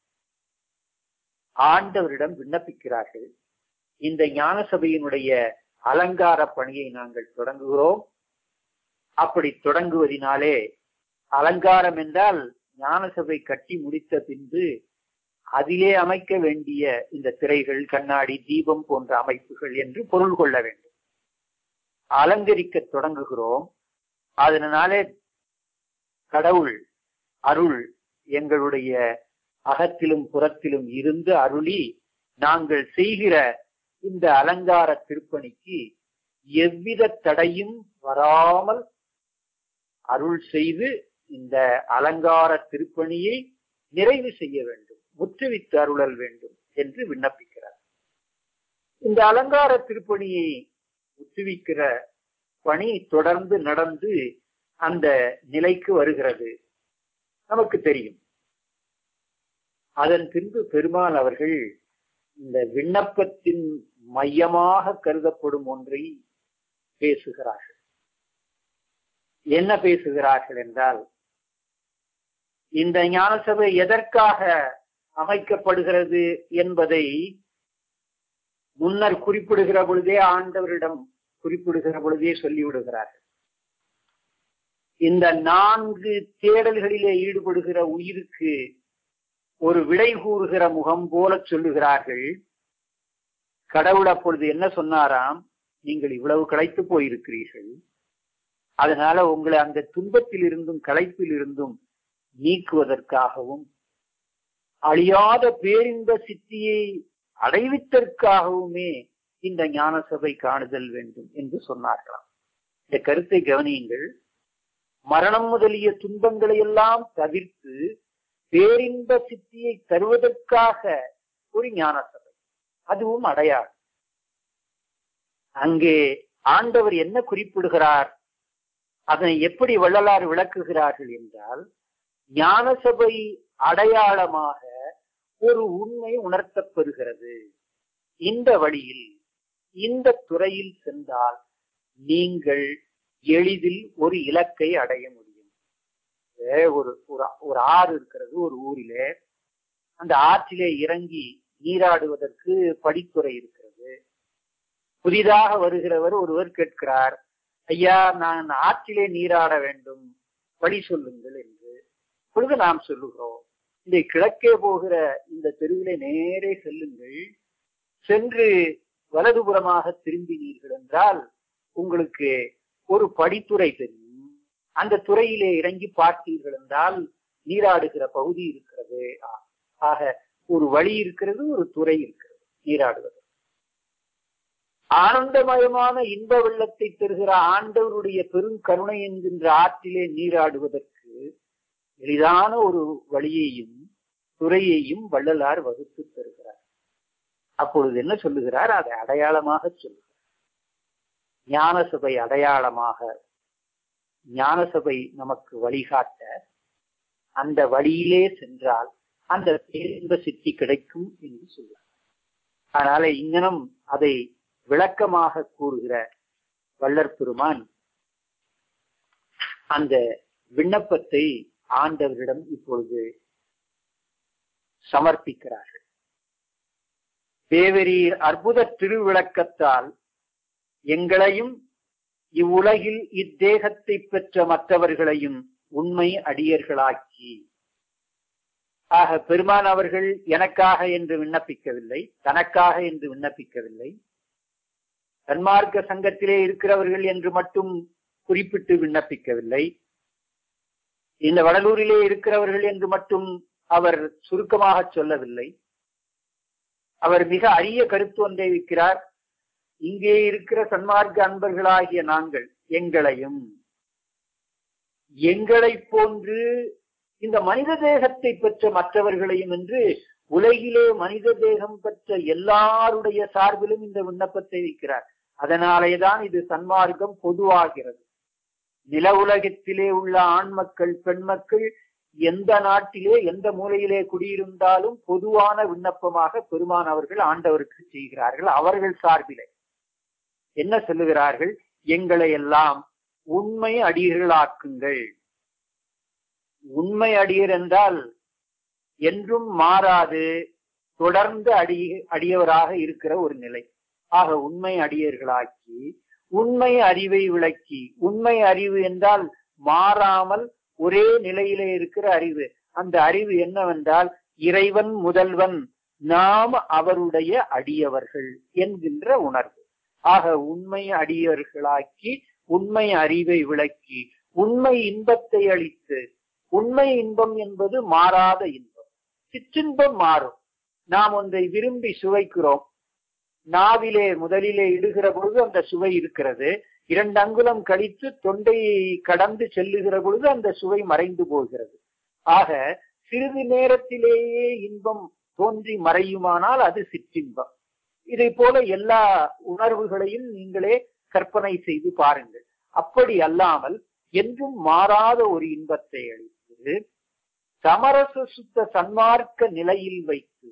ஆண்டவரிடம் விண்ணப்பிக்கிறார்கள் இந்த ஞான சபையினுடைய அலங்கார பணியை நாங்கள் தொடங்குகிறோம் அப்படி தொடங்குவதினாலே அலங்காரம் என்றால் ஞான சபை கட்டி முடித்த பின்பு அதிலே அமைக்க வேண்டிய இந்த திரைகள் கண்ணாடி தீபம் போன்ற அமைப்புகள் என்று பொருள் கொள்ள வேண்டும் அலங்கரிக்க தொடங்குகிறோம் அதனாலே கடவுள் அருள் எங்களுடைய அகத்திலும் புறத்திலும் இருந்து அருளி நாங்கள் செய்கிற இந்த அலங்கார திருப்பணிக்கு எவ்வித தடையும் வராமல் அருள் செய்து இந்த அலங்கார திருப்பணியை நிறைவு செய்ய வேண்டும் முற்றுவித்து அருளல் வேண்டும் என்று விண்ணப்பிக்கிறார் இந்த அலங்கார திருப்பணியை முற்றுவிக்கிற பணி தொடர்ந்து நடந்து அந்த நிலைக்கு வருகிறது நமக்கு தெரியும் அதன் பின்பு பெருமாள் அவர்கள் இந்த விண்ணப்பத்தின் மையமாக கருதப்படும் ஒன்றை பேசுகிறார்கள் என்ன பேசுகிறார்கள் என்றால் இந்த ஞான சபை எதற்காக அமைக்கப்படுகிறது என்பதை முன்னர் குறிப்பிடுகிற பொழுதே ஆண்டவரிடம் குறிப்பிடுகிற பொழுதே சொல்லிவிடுகிறார்கள் இந்த நான்கு தேடல்களிலே ஈடுபடுகிற உயிருக்கு ஒரு விடை கூறுகிற முகம் போல சொல்லுகிறார்கள் கடவுள் அப்பொழுது என்ன சொன்னாராம் நீங்கள் இவ்வளவு களைத்து போயிருக்கிறீர்கள் அதனால உங்களை அந்த துன்பத்தில் இருந்தும் களைப்பில் இருந்தும் நீக்குவதற்காகவும் அழியாத பேரின்ப சித்தியை அடைவித்தற்காகவுமே இந்த ஞான சபை காணுதல் வேண்டும் என்று சொன்னார்களாம் இந்த கருத்தை கவனியுங்கள் மரணம் முதலிய துன்பங்களை எல்லாம் தவிர்த்து பேரின்ப சித்தியை தருவதற்காக ஒரு ஞான சபை அதுவும் அடையாளம் அங்கே ஆண்டவர் என்ன குறிப்பிடுகிறார் அதனை எப்படி வள்ளலார் விளக்குகிறார்கள் என்றால் ஞான சபை அடையாளமாக ஒரு உண்மை உணர்த்தப்பெறுகிறது இந்த வழியில் இந்த துறையில் சென்றால் நீங்கள் எளிதில் ஒரு இலக்கை அடைய முடியும் ஒரு ஒரு ஆறு இருக்கிறது ஒரு ஊரிலே அந்த ஆற்றிலே இறங்கி நீராடுவதற்கு படித்துறை இருக்கிறது புதிதாக வருகிறவர் ஒருவர் கேட்கிறார் ஐயா நான் ஆற்றிலே நீராட வேண்டும் வழி சொல்லுங்கள் என்று பொழுது நாம் சொல்லுகிறோம் இந்த கிழக்கே போகிற இந்த தெருவிலே நேரே செல்லுங்கள் சென்று வலதுபுறமாக திரும்பினீர்கள் என்றால் உங்களுக்கு ஒரு படித்துறை தெரியும் அந்த துறையிலே இறங்கி பார்த்தீர்கள் என்றால் நீராடுகிற பகுதி இருக்கிறது ஆக ஒரு வழி இருக்கிறது ஒரு துறை இருக்கிறது நீராடுவது ஆனந்தமயமான இன்ப வெள்ளத்தை தருகிற ஆண்டவருடைய பெருங்கருணை என்கின்ற ஆற்றிலே நீராடுவதற்கு எளிதான ஒரு வழியையும் துறையையும் வள்ளலார் வகுத்து தருகிறார் அப்பொழுது என்ன சொல்லுகிறார் அதை அடையாளமாக சொல்லுகிறார் ஞான சபை அடையாளமாக ஞான சபை நமக்கு வழிகாட்ட அந்த வழியிலே சென்றால் அந்த பேரின்ப சித்தி கிடைக்கும் என்று சொல்றார் அதனால இங்கனம் அதை விளக்கமாக கூறுகிற வள்ளற் பெருமான் அந்த விண்ணப்பத்தை ஆண்டவரிடம் இப்பொழுது சமர்ப்பிக்கிறார்கள் தேவரீர் அற்புத திருவிளக்கத்தால் எங்களையும் இவ்வுலகில் இத்தேகத்தை பெற்ற மற்றவர்களையும் உண்மை அடியர்களாக்கி ஆக பெருமான் அவர்கள் எனக்காக என்று விண்ணப்பிக்கவில்லை தனக்காக என்று விண்ணப்பிக்கவில்லை தன்மார்க்க சங்கத்திலே இருக்கிறவர்கள் என்று மட்டும் குறிப்பிட்டு விண்ணப்பிக்கவில்லை இந்த வடலூரிலே இருக்கிறவர்கள் என்று மட்டும் அவர் சுருக்கமாக சொல்லவில்லை அவர் மிக அரிய கருத்து ஒன்றை வைக்கிறார் இங்கே இருக்கிற சன்மார்க்க அன்பர்களாகிய நாங்கள் எங்களையும் எங்களை போன்று இந்த மனித தேகத்தை பெற்ற மற்றவர்களையும் என்று உலகிலே மனித தேகம் பெற்ற எல்லாருடைய சார்பிலும் இந்த விண்ணப்பத்தை வைக்கிறார் அதனாலேதான் இது சன்மார்க்கம் பொதுவாகிறது நில உலகத்திலே உள்ள ஆண் மக்கள் பெண் மக்கள் எந்த நாட்டிலே எந்த மூலையிலே குடியிருந்தாலும் பொதுவான விண்ணப்பமாக பெருமான் அவர்கள் ஆண்டவருக்கு செய்கிறார்கள் அவர்கள் சார்பிலே என்ன சொல்லுகிறார்கள் எங்களை எல்லாம் உண்மை அடியர்களாக்குங்கள் உண்மை அடியர் என்றால் என்றும் மாறாது தொடர்ந்து அடி அடியவராக இருக்கிற ஒரு நிலை ஆக உண்மை அடியர்களாக்கி உண்மை அறிவை விளக்கி உண்மை அறிவு என்றால் மாறாமல் ஒரே நிலையிலே இருக்கிற அறிவு அந்த அறிவு என்னவென்றால் இறைவன் முதல்வன் நாம் அவருடைய அடியவர்கள் என்கின்ற உணர்வு ஆக உண்மை அடியவர்களாக்கி உண்மை அறிவை விளக்கி உண்மை இன்பத்தை அளித்து உண்மை இன்பம் என்பது மாறாத இன்பம் சிற்றின்பம் மாறும் நாம் ஒன்றை விரும்பி சுவைக்கிறோம் நாவிலே முதலிலே இடுகிற பொழுது அந்த சுவை இருக்கிறது இரண்டு அங்குலம் கழித்து தொண்டையை கடந்து செல்லுகிற பொழுது அந்த சுவை மறைந்து போகிறது ஆக சிறிது நேரத்திலேயே இன்பம் தோன்றி மறையுமானால் அது சிற்றின்பம் இதை போல எல்லா உணர்வுகளையும் நீங்களே கற்பனை செய்து பாருங்கள் அப்படி அல்லாமல் என்றும் மாறாத ஒரு இன்பத்தை அளித்து சமரச சுத்த சன்மார்க்க நிலையில் வைத்து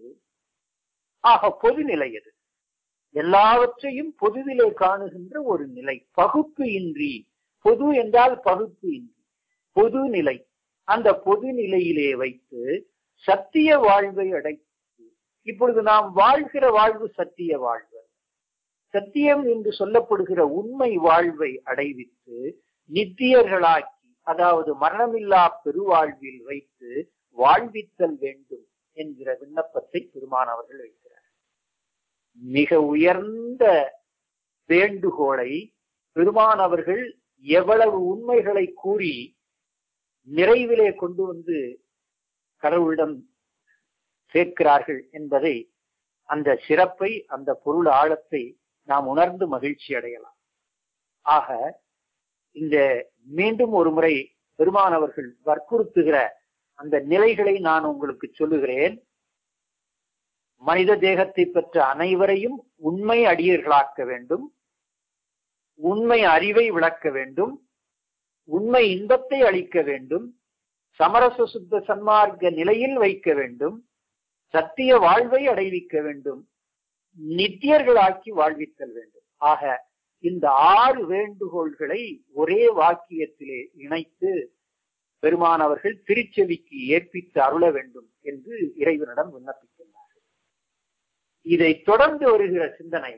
ஆக பொது நிலை அது எல்லாவற்றையும் பொதுவிலே காணுகின்ற ஒரு நிலை பகுப்பு இன்றி பொது என்றால் பகுப்பு இன்றி பொது நிலை அந்த பொது நிலையிலே வைத்து சத்திய வாழ்வை அடைத்து இப்பொழுது நாம் வாழ்கிற வாழ்வு சத்திய வாழ்வு சத்தியம் என்று சொல்லப்படுகிற உண்மை வாழ்வை அடைவித்து நித்தியர்களாக்கி அதாவது மரணமில்லா பெருவாழ்வில் வைத்து வாழ்வித்தல் வேண்டும் என்கிற விண்ணப்பத்தை பெருமான் அவர்கள் வைக்கிறார் மிக உயர்ந்த வேண்டுகோளை பெருமான் அவர்கள் எவ்வளவு உண்மைகளை கூறி நிறைவிலே கொண்டு வந்து கடவுளிடம் சேர்க்கிறார்கள் என்பதை அந்த சிறப்பை அந்த பொருள் ஆழத்தை நாம் உணர்ந்து மகிழ்ச்சி அடையலாம் ஆக இந்த மீண்டும் ஒரு முறை பெருமானவர்கள் வற்புறுத்துகிற அந்த நிலைகளை நான் உங்களுக்கு சொல்லுகிறேன் மனித தேகத்தை பெற்ற அனைவரையும் உண்மை அடியர்களாக்க வேண்டும் உண்மை அறிவை விளக்க வேண்டும் உண்மை இன்பத்தை அளிக்க வேண்டும் சமரச சுத்த சன்மார்க்க நிலையில் வைக்க வேண்டும் சத்திய வாழ்வை அடைவிக்க வேண்டும் நித்தியர்களாக்கி வாழ்வித்தல் வேண்டும் ஆக இந்த ஆறு வேண்டுகோள்களை ஒரே வாக்கியத்திலே இணைத்து பெருமானவர்கள் திருச்செவிக்கு ஏற்பித்து அருள வேண்டும் என்று இறைவனிடம் விண்ணப்பிக்கின்றார்கள் இதை தொடர்ந்து வருகிற சிந்தனை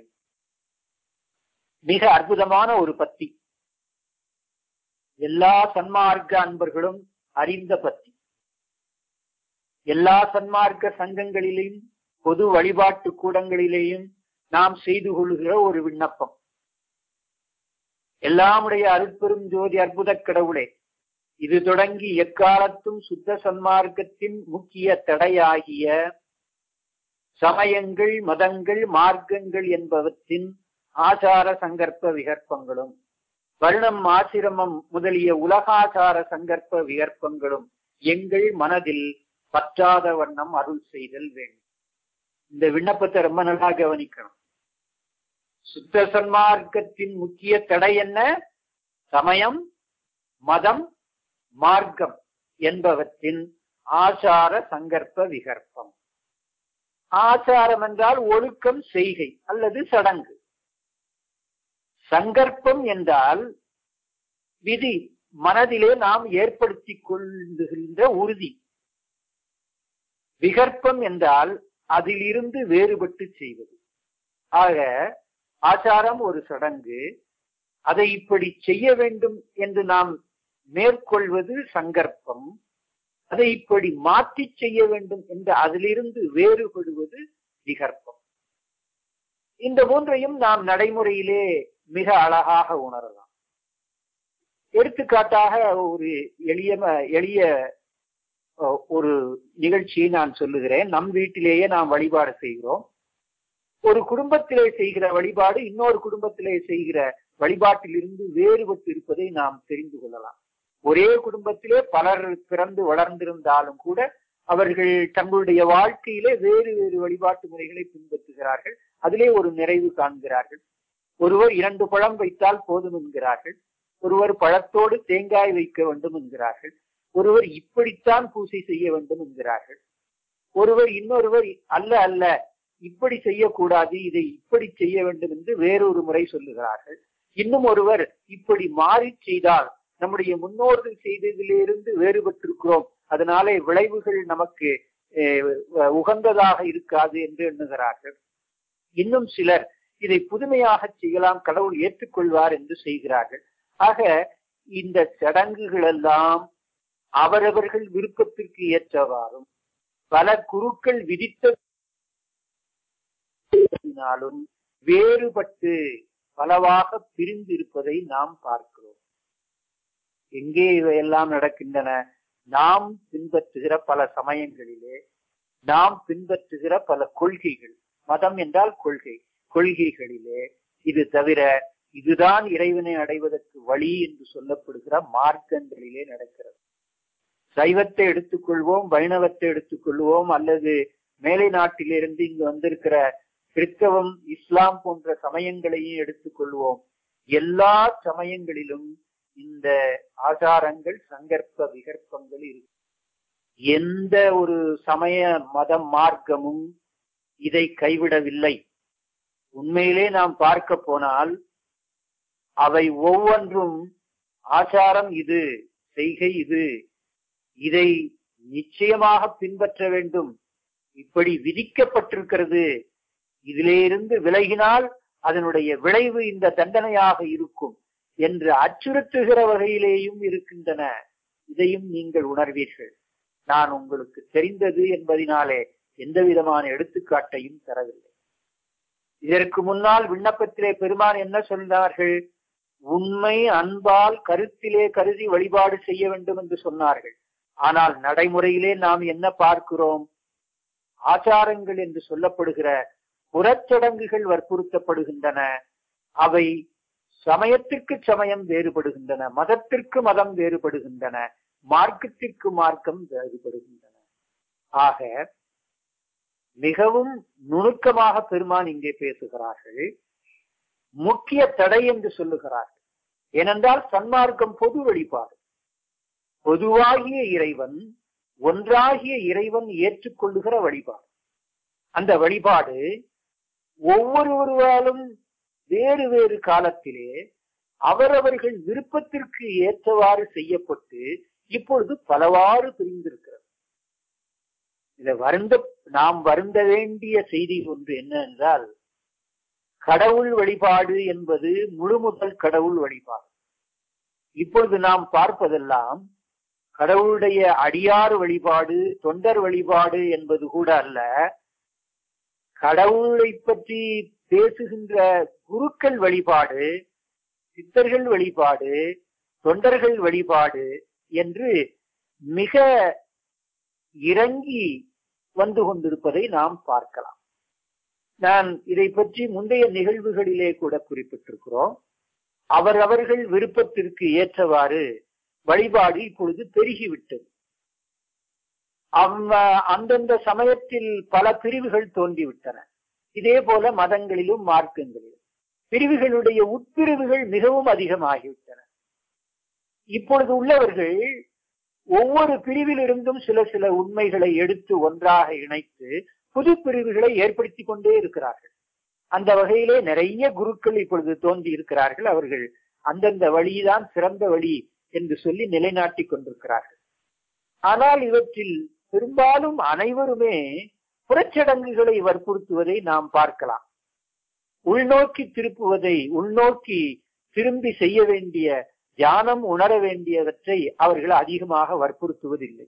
மிக அற்புதமான ஒரு பத்தி எல்லா சன்மார்க்க அன்பர்களும் அறிந்த பத்தி எல்லா சன்மார்க்க சங்கங்களிலேயும் பொது வழிபாட்டு கூடங்களிலேயும் நாம் செய்து கொள்கிற ஒரு விண்ணப்பம் எல்லாமுடைய அருட்பெரும் ஜோதி அற்புத கடவுளே இது தொடங்கி எக்காலத்தும் சுத்த சன்மார்க்கத்தின் முக்கிய தடையாகிய சமயங்கள் மதங்கள் மார்க்கங்கள் என்பவற்றின் ஆச்சார சங்கற்ப விகற்பங்களும் வருணம் ஆசிரமம் முதலிய உலகாச்சார சங்கற்ப விகற்பங்களும் எங்கள் மனதில் பற்றாத வண்ணம் அருள் செய்தல் வேண்டும் இந்த விண்ணப்பத்தை ரொம்ப நல்லா கவனிக்கணும் சுத்த சன்மார்க்கத்தின் முக்கிய தடை என்ன சமயம் மதம் மார்க்கம் என்பவற்றின் ஆச்சார சங்கற்ப விகற்பம் ஆச்சாரம் என்றால் ஒழுக்கம் செய்கை அல்லது சடங்கு சங்கற்பம் என்றால் விதி மனதிலே நாம் ஏற்படுத்திக் கொள்ளுகின்ற உறுதி விகற்பம் என்றால் அதிலிருந்து வேறுபட்டு செய்வது ஆக ஆச்சாரம் ஒரு சடங்கு அதை இப்படி செய்ய வேண்டும் என்று நாம் மேற்கொள்வது சங்கற்பம் அதை இப்படி மாற்றி செய்ய வேண்டும் என்று அதிலிருந்து வேறுபடுவது விகற்பம் இந்த மூன்றையும் நாம் நடைமுறையிலே மிக அழகாக உணரலாம் எடுத்துக்காட்டாக ஒரு எளிய எளிய ஒரு நிகழ்ச்சியை நான் சொல்லுகிறேன் நம் வீட்டிலேயே நாம் வழிபாடு செய்கிறோம் ஒரு குடும்பத்திலே செய்கிற வழிபாடு இன்னொரு குடும்பத்திலே செய்கிற வழிபாட்டிலிருந்து வேறுபட்டு இருப்பதை நாம் தெரிந்து கொள்ளலாம் ஒரே குடும்பத்திலே பலர் பிறந்து வளர்ந்திருந்தாலும் கூட அவர்கள் தங்களுடைய வாழ்க்கையிலே வேறு வேறு வழிபாட்டு முறைகளை பின்பற்றுகிறார்கள் அதிலே ஒரு நிறைவு காண்கிறார்கள் ஒருவர் இரண்டு பழம் வைத்தால் போதும் என்கிறார்கள் ஒருவர் பழத்தோடு தேங்காய் வைக்க வேண்டும் என்கிறார்கள் ஒருவர் இப்படித்தான் பூசை செய்ய வேண்டும் என்கிறார்கள் ஒருவர் இன்னொருவர் அல்ல அல்ல இப்படி செய்யக்கூடாது இதை இப்படி செய்ய வேண்டும் என்று வேறொரு முறை சொல்லுகிறார்கள் இன்னும் ஒருவர் இப்படி மாறி செய்தால் நம்முடைய முன்னோர்கள் செய்ததிலிருந்து வேறுபட்டிருக்கிறோம் அதனாலே விளைவுகள் நமக்கு உகந்ததாக இருக்காது என்று எண்ணுகிறார்கள் இன்னும் சிலர் இதை புதுமையாக செய்யலாம் கடவுள் ஏற்றுக்கொள்வார் என்று செய்கிறார்கள் ஆக இந்த சடங்குகள் எல்லாம் அவரவர்கள் விருப்பத்திற்கு ஏற்றவாறும் பல குருக்கள் விதித்ததினாலும் வேறுபட்டு பலவாக பிரிந்து இருப்பதை நாம் பார்க்கிறோம் எங்கே இவையெல்லாம் நடக்கின்றன நாம் பின்பற்றுகிற பல சமயங்களிலே நாம் பின்பற்றுகிற பல கொள்கைகள் மதம் என்றால் கொள்கை கொள்கைகளிலே இது தவிர இதுதான் இறைவனை அடைவதற்கு வழி என்று சொல்லப்படுகிற மார்க்கங்களிலே நடக்கிறது சைவத்தை எடுத்துக்கொள்வோம் வைணவத்தை எடுத்துக்கொள்வோம் அல்லது மேலை நாட்டிலிருந்து இங்கு வந்திருக்கிற கிறிஸ்தவம் இஸ்லாம் போன்ற சமயங்களையும் எடுத்துக்கொள்வோம் எல்லா சமயங்களிலும் இந்த ஆச்சாரங்கள் சங்கற்ப விகற்பங்கள் இருக்கு எந்த ஒரு சமய மதம் மார்க்கமும் இதை கைவிடவில்லை உண்மையிலே நாம் பார்க்க போனால் அவை ஒவ்வொன்றும் ஆச்சாரம் இது செய்கை இது இதை நிச்சயமாக பின்பற்ற வேண்டும் இப்படி விதிக்கப்பட்டிருக்கிறது இதிலிருந்து விலகினால் அதனுடைய விளைவு இந்த தண்டனையாக இருக்கும் என்று அச்சுறுத்துகிற வகையிலேயும் இருக்கின்றன இதையும் நீங்கள் உணர்வீர்கள் நான் உங்களுக்கு தெரிந்தது என்பதினாலே எந்த விதமான எடுத்துக்காட்டையும் தரவில்லை இதற்கு முன்னால் விண்ணப்பத்திலே பெருமான் என்ன சொன்னார்கள் உண்மை அன்பால் கருத்திலே கருதி வழிபாடு செய்ய வேண்டும் என்று சொன்னார்கள் ஆனால் நடைமுறையிலே நாம் என்ன பார்க்கிறோம் ஆச்சாரங்கள் என்று சொல்லப்படுகிற புறச்சடங்குகள் வற்புறுத்தப்படுகின்றன அவை சமயத்திற்கு சமயம் வேறுபடுகின்றன மதத்திற்கு மதம் வேறுபடுகின்றன மார்க்கத்திற்கு மார்க்கம் வேறுபடுகின்றன ஆக மிகவும் நுணுக்கமாக பெருமான் இங்கே பேசுகிறார்கள் முக்கிய தடை என்று சொல்லுகிறார்கள் ஏனென்றால் சன்மார்க்கம் பொது வழிபாடு பொதுவாகிய இறைவன் ஒன்றாகிய இறைவன் ஏற்றுக்கொள்ளுகிற வழிபாடு அந்த வழிபாடு ஒவ்வொருவராலும் வேறு வேறு காலத்திலே அவரவர்கள் விருப்பத்திற்கு ஏற்றவாறு செய்யப்பட்டு இப்பொழுது பலவாறு பிரிந்திருக்கிறது இதை வருந்த நாம் வருந்த வேண்டிய செய்தி ஒன்று என்ன என்றால் கடவுள் வழிபாடு என்பது முழுமுதல் கடவுள் வழிபாடு இப்பொழுது நாம் பார்ப்பதெல்லாம் கடவுளுடைய அடியார் வழிபாடு தொண்டர் வழிபாடு என்பது கூட அல்ல கடவுளை பற்றி பேசுகின்ற குருக்கள் வழிபாடு சித்தர்கள் வழிபாடு தொண்டர்கள் வழிபாடு என்று மிக இறங்கி வந்து கொண்டிருப்பதை நாம் பார்க்கலாம் நான் இதை பற்றி முந்தைய நிகழ்வுகளிலே கூட குறிப்பிட்டிருக்கிறோம் அவரவர்கள் விருப்பத்திற்கு ஏற்றவாறு வழிபாடு இப்பொழுது பெருகிவிட்டது அந்தந்த சமயத்தில் பல பிரிவுகள் தோன்றிவிட்டன இதே போல மதங்களிலும் மார்க்கங்களிலும் பிரிவுகளுடைய உட்பிரிவுகள் மிகவும் அதிகமாகிவிட்டன இப்பொழுது உள்ளவர்கள் ஒவ்வொரு பிரிவிலிருந்தும் சில சில உண்மைகளை எடுத்து ஒன்றாக இணைத்து புது பிரிவுகளை ஏற்படுத்தி கொண்டே இருக்கிறார்கள் அந்த வகையிலே நிறைய குருக்கள் இப்பொழுது தோன்றி இருக்கிறார்கள் அவர்கள் அந்தந்த வழிதான் சிறந்த வழி என்று சொல்லி நிலைநாட்டி கொண்டிருக்கிறார்கள் ஆனால் இவற்றில் பெரும்பாலும் அனைவருமே புறச்சடங்குகளை வற்புறுத்துவதை நாம் பார்க்கலாம் உள்நோக்கி திருப்புவதை உள்நோக்கி திரும்பி செய்ய வேண்டிய தியானம் உணர வேண்டியவற்றை அவர்கள் அதிகமாக வற்புறுத்துவதில்லை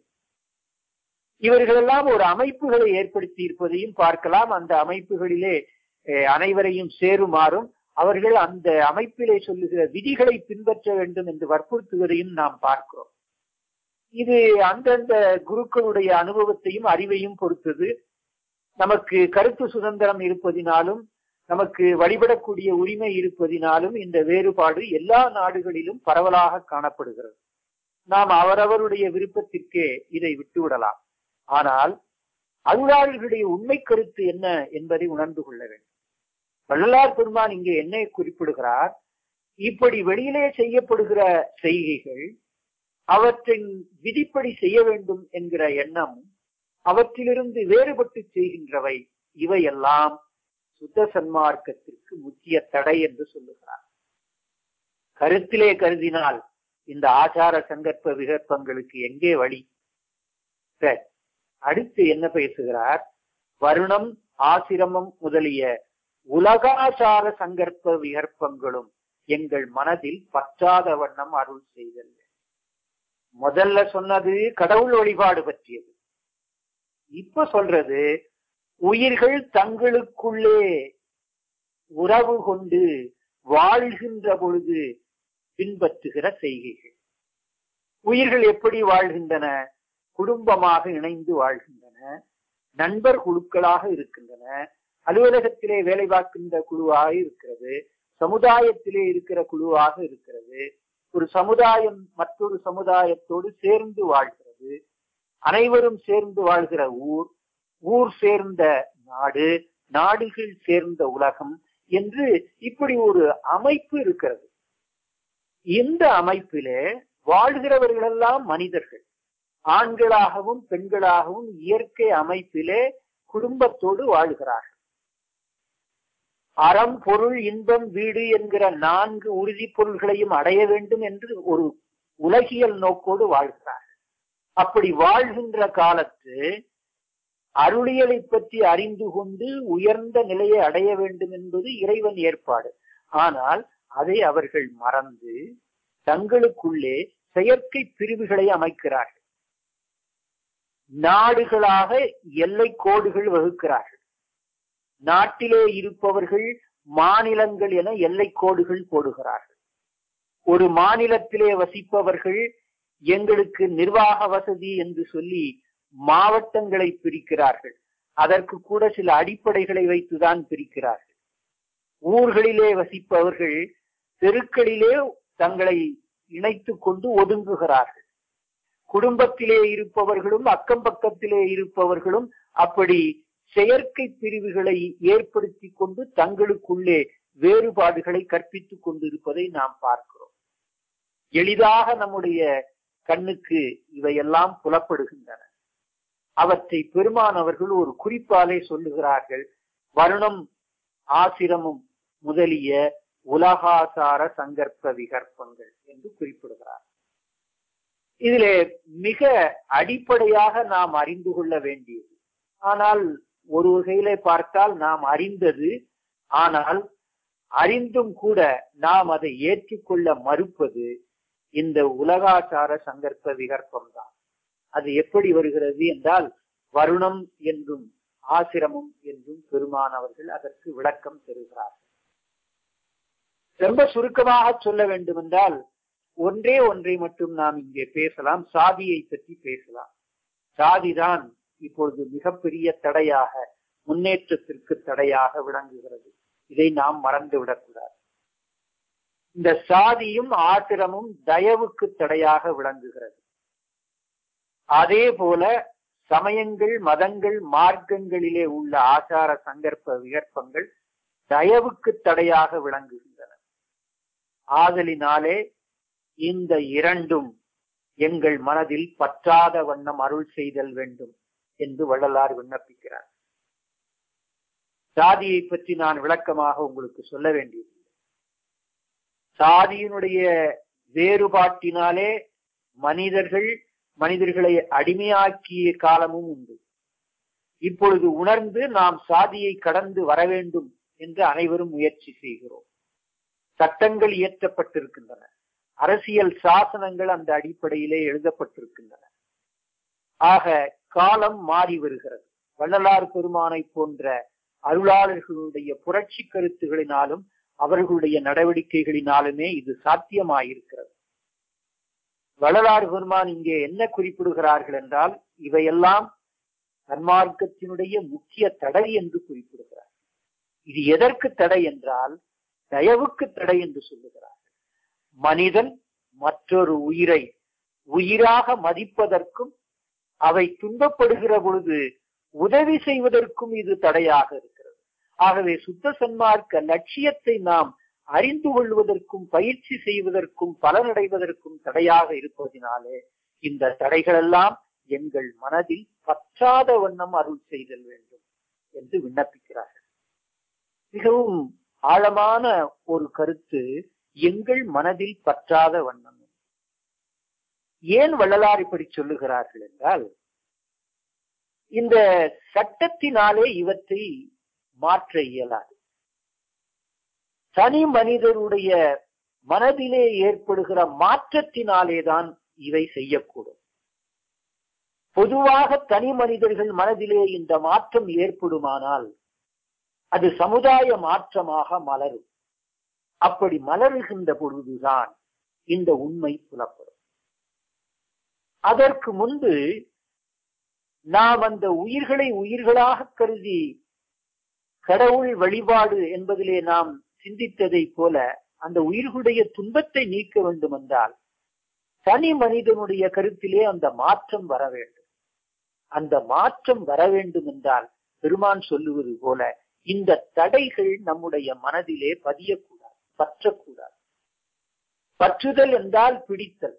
இவர்களெல்லாம் ஒரு அமைப்புகளை ஏற்படுத்தி இருப்பதையும் பார்க்கலாம் அந்த அமைப்புகளிலே அனைவரையும் சேருமாறும் அவர்கள் அந்த அமைப்பிலே சொல்லுகிற விதிகளை பின்பற்ற வேண்டும் என்று வற்புறுத்துவதையும் நாம் பார்க்கிறோம் இது அந்தந்த குருக்களுடைய அனுபவத்தையும் அறிவையும் பொறுத்தது நமக்கு கருத்து சுதந்திரம் இருப்பதினாலும் நமக்கு வழிபடக்கூடிய உரிமை இருப்பதினாலும் இந்த வேறுபாடு எல்லா நாடுகளிலும் பரவலாக காணப்படுகிறது நாம் அவரவருடைய விருப்பத்திற்கே இதை விட்டுவிடலாம் ஆனால் அருளாளர்களுடைய உண்மை கருத்து என்ன என்பதை உணர்ந்து கொள்ள வேண்டும் வள்ளலார் பெருமான் இங்கே என்ன குறிப்பிடுகிறார் இப்படி வெளியிலே செய்யப்படுகிற செய்கைகள் அவற்றின் விதிப்படி செய்ய வேண்டும் என்கிற எண்ணம் அவற்றிலிருந்து வேறுபட்டு செய்கின்றவை இவையெல்லாம் சுத்த சன்மார்க்கத்திற்கு முக்கிய தடை என்று சொல்லுகிறார் கருத்திலே கருதினால் இந்த ஆச்சார சங்கற்ப விகற்பங்களுக்கு எங்கே வழி சரி அடுத்து என்ன பேசுகிறார் வருணம் ஆசிரமம் முதலிய உலகாச்சார சங்கற்ப விகற்பங்களும் எங்கள் மனதில் பற்றாத வண்ணம் அருள் செய்தல் முதல்ல சொன்னது கடவுள் வழிபாடு பற்றியது இப்ப சொல்றது உயிர்கள் தங்களுக்குள்ளே உறவு கொண்டு வாழ்கின்ற பொழுது பின்பற்றுகிற செய்கைகள் உயிர்கள் எப்படி வாழ்கின்றன குடும்பமாக இணைந்து வாழ்கின்றன நண்பர் குழுக்களாக இருக்கின்றன அலுவலகத்திலே வேலை பார்க்கின்ற குழுவாக இருக்கிறது சமுதாயத்திலே இருக்கிற குழுவாக இருக்கிறது ஒரு சமுதாயம் மற்றொரு சமுதாயத்தோடு சேர்ந்து வாழ்கிறது அனைவரும் சேர்ந்து வாழ்கிற ஊர் ஊர் சேர்ந்த நாடு நாடுகள் சேர்ந்த உலகம் என்று இப்படி ஒரு அமைப்பு இருக்கிறது இந்த அமைப்பிலே வாழ்கிறவர்களெல்லாம் மனிதர்கள் ஆண்களாகவும் பெண்களாகவும் இயற்கை அமைப்பிலே குடும்பத்தோடு வாழ்கிறார்கள் அறம் பொருள் இன்பம் வீடு என்கிற நான்கு உறுதி பொருள்களையும் அடைய வேண்டும் என்று ஒரு உலகியல் நோக்கோடு வாழ்கிறார்கள் அப்படி வாழ்கின்ற காலத்து அருளியலை பற்றி அறிந்து கொண்டு உயர்ந்த நிலையை அடைய வேண்டும் என்பது இறைவன் ஏற்பாடு ஆனால் அதை அவர்கள் மறந்து தங்களுக்குள்ளே செயற்கை பிரிவுகளை அமைக்கிறார்கள் நாடுகளாக எல்லை கோடுகள் வகுக்கிறார்கள் நாட்டிலே இருப்பவர்கள் மாநிலங்கள் என எல்லை கோடுகள் போடுகிறார்கள் ஒரு மாநிலத்திலே வசிப்பவர்கள் எங்களுக்கு நிர்வாக வசதி என்று சொல்லி மாவட்டங்களை பிரிக்கிறார்கள் அதற்கு கூட சில அடிப்படைகளை வைத்துதான் பிரிக்கிறார்கள் ஊர்களிலே வசிப்பவர்கள் தெருக்களிலே தங்களை இணைத்துக் கொண்டு ஒதுங்குகிறார்கள் குடும்பத்திலே இருப்பவர்களும் அக்கம் பக்கத்திலே இருப்பவர்களும் அப்படி செயற்கை பிரிவுகளை ஏற்படுத்தி கொண்டு தங்களுக்குள்ளே வேறுபாடுகளை கற்பித்துக் கொண்டிருப்பதை நாம் பார்க்கிறோம் எளிதாக நம்முடைய கண்ணுக்கு இவையெல்லாம் புலப்படுகின்றன அவற்றை பெருமானவர்கள் ஒரு குறிப்பாலே சொல்லுகிறார்கள் வருணம் ஆசிரமும் முதலிய உலகாசார சங்கற்ப விகற்பங்கள் என்று குறிப்பிடுகிறார் இதிலே மிக அடிப்படையாக நாம் அறிந்து கொள்ள வேண்டியது ஆனால் ஒரு வகையிலே பார்த்தால் நாம் அறிந்தது ஆனால் அறிந்தும் கூட நாம் அதை ஏற்றுக்கொள்ள மறுப்பது இந்த உலகாச்சார சங்கற்ப விகற்பம் தான் அது எப்படி வருகிறது என்றால் வருணம் என்றும் ஆசிரமம் என்றும் பெருமானவர்கள் அதற்கு விளக்கம் தருகிறார்கள் ரொம்ப சுருக்கமாக சொல்ல வேண்டும் என்றால் ஒன்றே ஒன்றை மட்டும் நாம் இங்கே பேசலாம் சாதியை பற்றி பேசலாம் சாதிதான் இப்பொழுது மிகப்பெரிய தடையாக முன்னேற்றத்திற்கு தடையாக விளங்குகிறது இதை நாம் மறந்து விடக்கூடாது இந்த சாதியும் ஆத்திரமும் தயவுக்கு தடையாக விளங்குகிறது அதே போல சமயங்கள் மதங்கள் மார்க்கங்களிலே உள்ள ஆச்சார சங்கற்ப விகற்பங்கள் தயவுக்கு தடையாக விளங்குகின்றன ஆதலினாலே இந்த இரண்டும் எங்கள் மனதில் பற்றாத வண்ணம் அருள் செய்தல் வேண்டும் என்று வள்ளலார் விண்ணப்பிக்கிறார் சாதியை பற்றி நான் விளக்கமாக உங்களுக்கு சொல்ல வேண்டியது சாதியினுடைய வேறுபாட்டினாலே மனிதர்கள் மனிதர்களை அடிமையாக்கிய காலமும் உண்டு இப்பொழுது உணர்ந்து நாம் சாதியை கடந்து வர வேண்டும் என்று அனைவரும் முயற்சி செய்கிறோம் சட்டங்கள் இயற்றப்பட்டிருக்கின்றன அரசியல் சாசனங்கள் அந்த அடிப்படையிலே எழுதப்பட்டிருக்கின்றன ஆக காலம் மாறி வருகிறது வள்ளலார் பெருமானை போன்ற அருளாளர்களுடைய புரட்சி கருத்துகளினாலும் அவர்களுடைய நடவடிக்கைகளினாலுமே இது சாத்தியமாயிருக்கிறது வள்ளலார் பெருமான் இங்கே என்ன குறிப்பிடுகிறார்கள் என்றால் இவையெல்லாம் சன்மார்க்கத்தினுடைய முக்கிய தடை என்று குறிப்பிடுகிறார் இது எதற்கு தடை என்றால் தயவுக்கு தடை என்று சொல்லுகிறார் மனிதன் மற்றொரு உயிரை உயிராக மதிப்பதற்கும் அவை துன்பப்படுகிற பொழுது உதவி செய்வதற்கும் இது தடையாக இருக்கிறது ஆகவே சுத்த சன்மார்க்க லட்சியத்தை நாம் அறிந்து கொள்வதற்கும் பயிற்சி செய்வதற்கும் பலனடைவதற்கும் தடையாக இருப்பதினாலே இந்த தடைகளெல்லாம் எங்கள் மனதில் பற்றாத வண்ணம் அருள் செய்தல் வேண்டும் என்று விண்ணப்பிக்கிறார்கள் மிகவும் ஆழமான ஒரு கருத்து எங்கள் மனதில் பற்றாத வண்ணம் ஏன் வள்ளலார் இப்படி சொல்லுகிறார்கள் என்றால் இந்த சட்டத்தினாலே இவற்றை மாற்ற இயலாது தனி மனிதருடைய மனதிலே ஏற்படுகிற மாற்றத்தினாலேதான் இவை செய்யக்கூடும் பொதுவாக தனி மனிதர்கள் மனதிலே இந்த மாற்றம் ஏற்படுமானால் அது சமுதாய மாற்றமாக மலரும் அப்படி மலருகின்ற பொழுதுதான் இந்த உண்மை புலப்படும் அதற்கு முன்பு நாம் அந்த உயிர்களை உயிர்களாக கருதி கடவுள் வழிபாடு என்பதிலே நாம் சிந்தித்ததை போல அந்த உயிர்களுடைய துன்பத்தை நீக்க வேண்டும் என்றால் தனி மனிதனுடைய கருத்திலே அந்த மாற்றம் வர வேண்டும் அந்த மாற்றம் வர வேண்டும் என்றால் பெருமான் சொல்லுவது போல இந்த தடைகள் நம்முடைய மனதிலே பதியக்கூடாது பற்றக்கூடாது பற்றுதல் என்றால் பிடித்தல்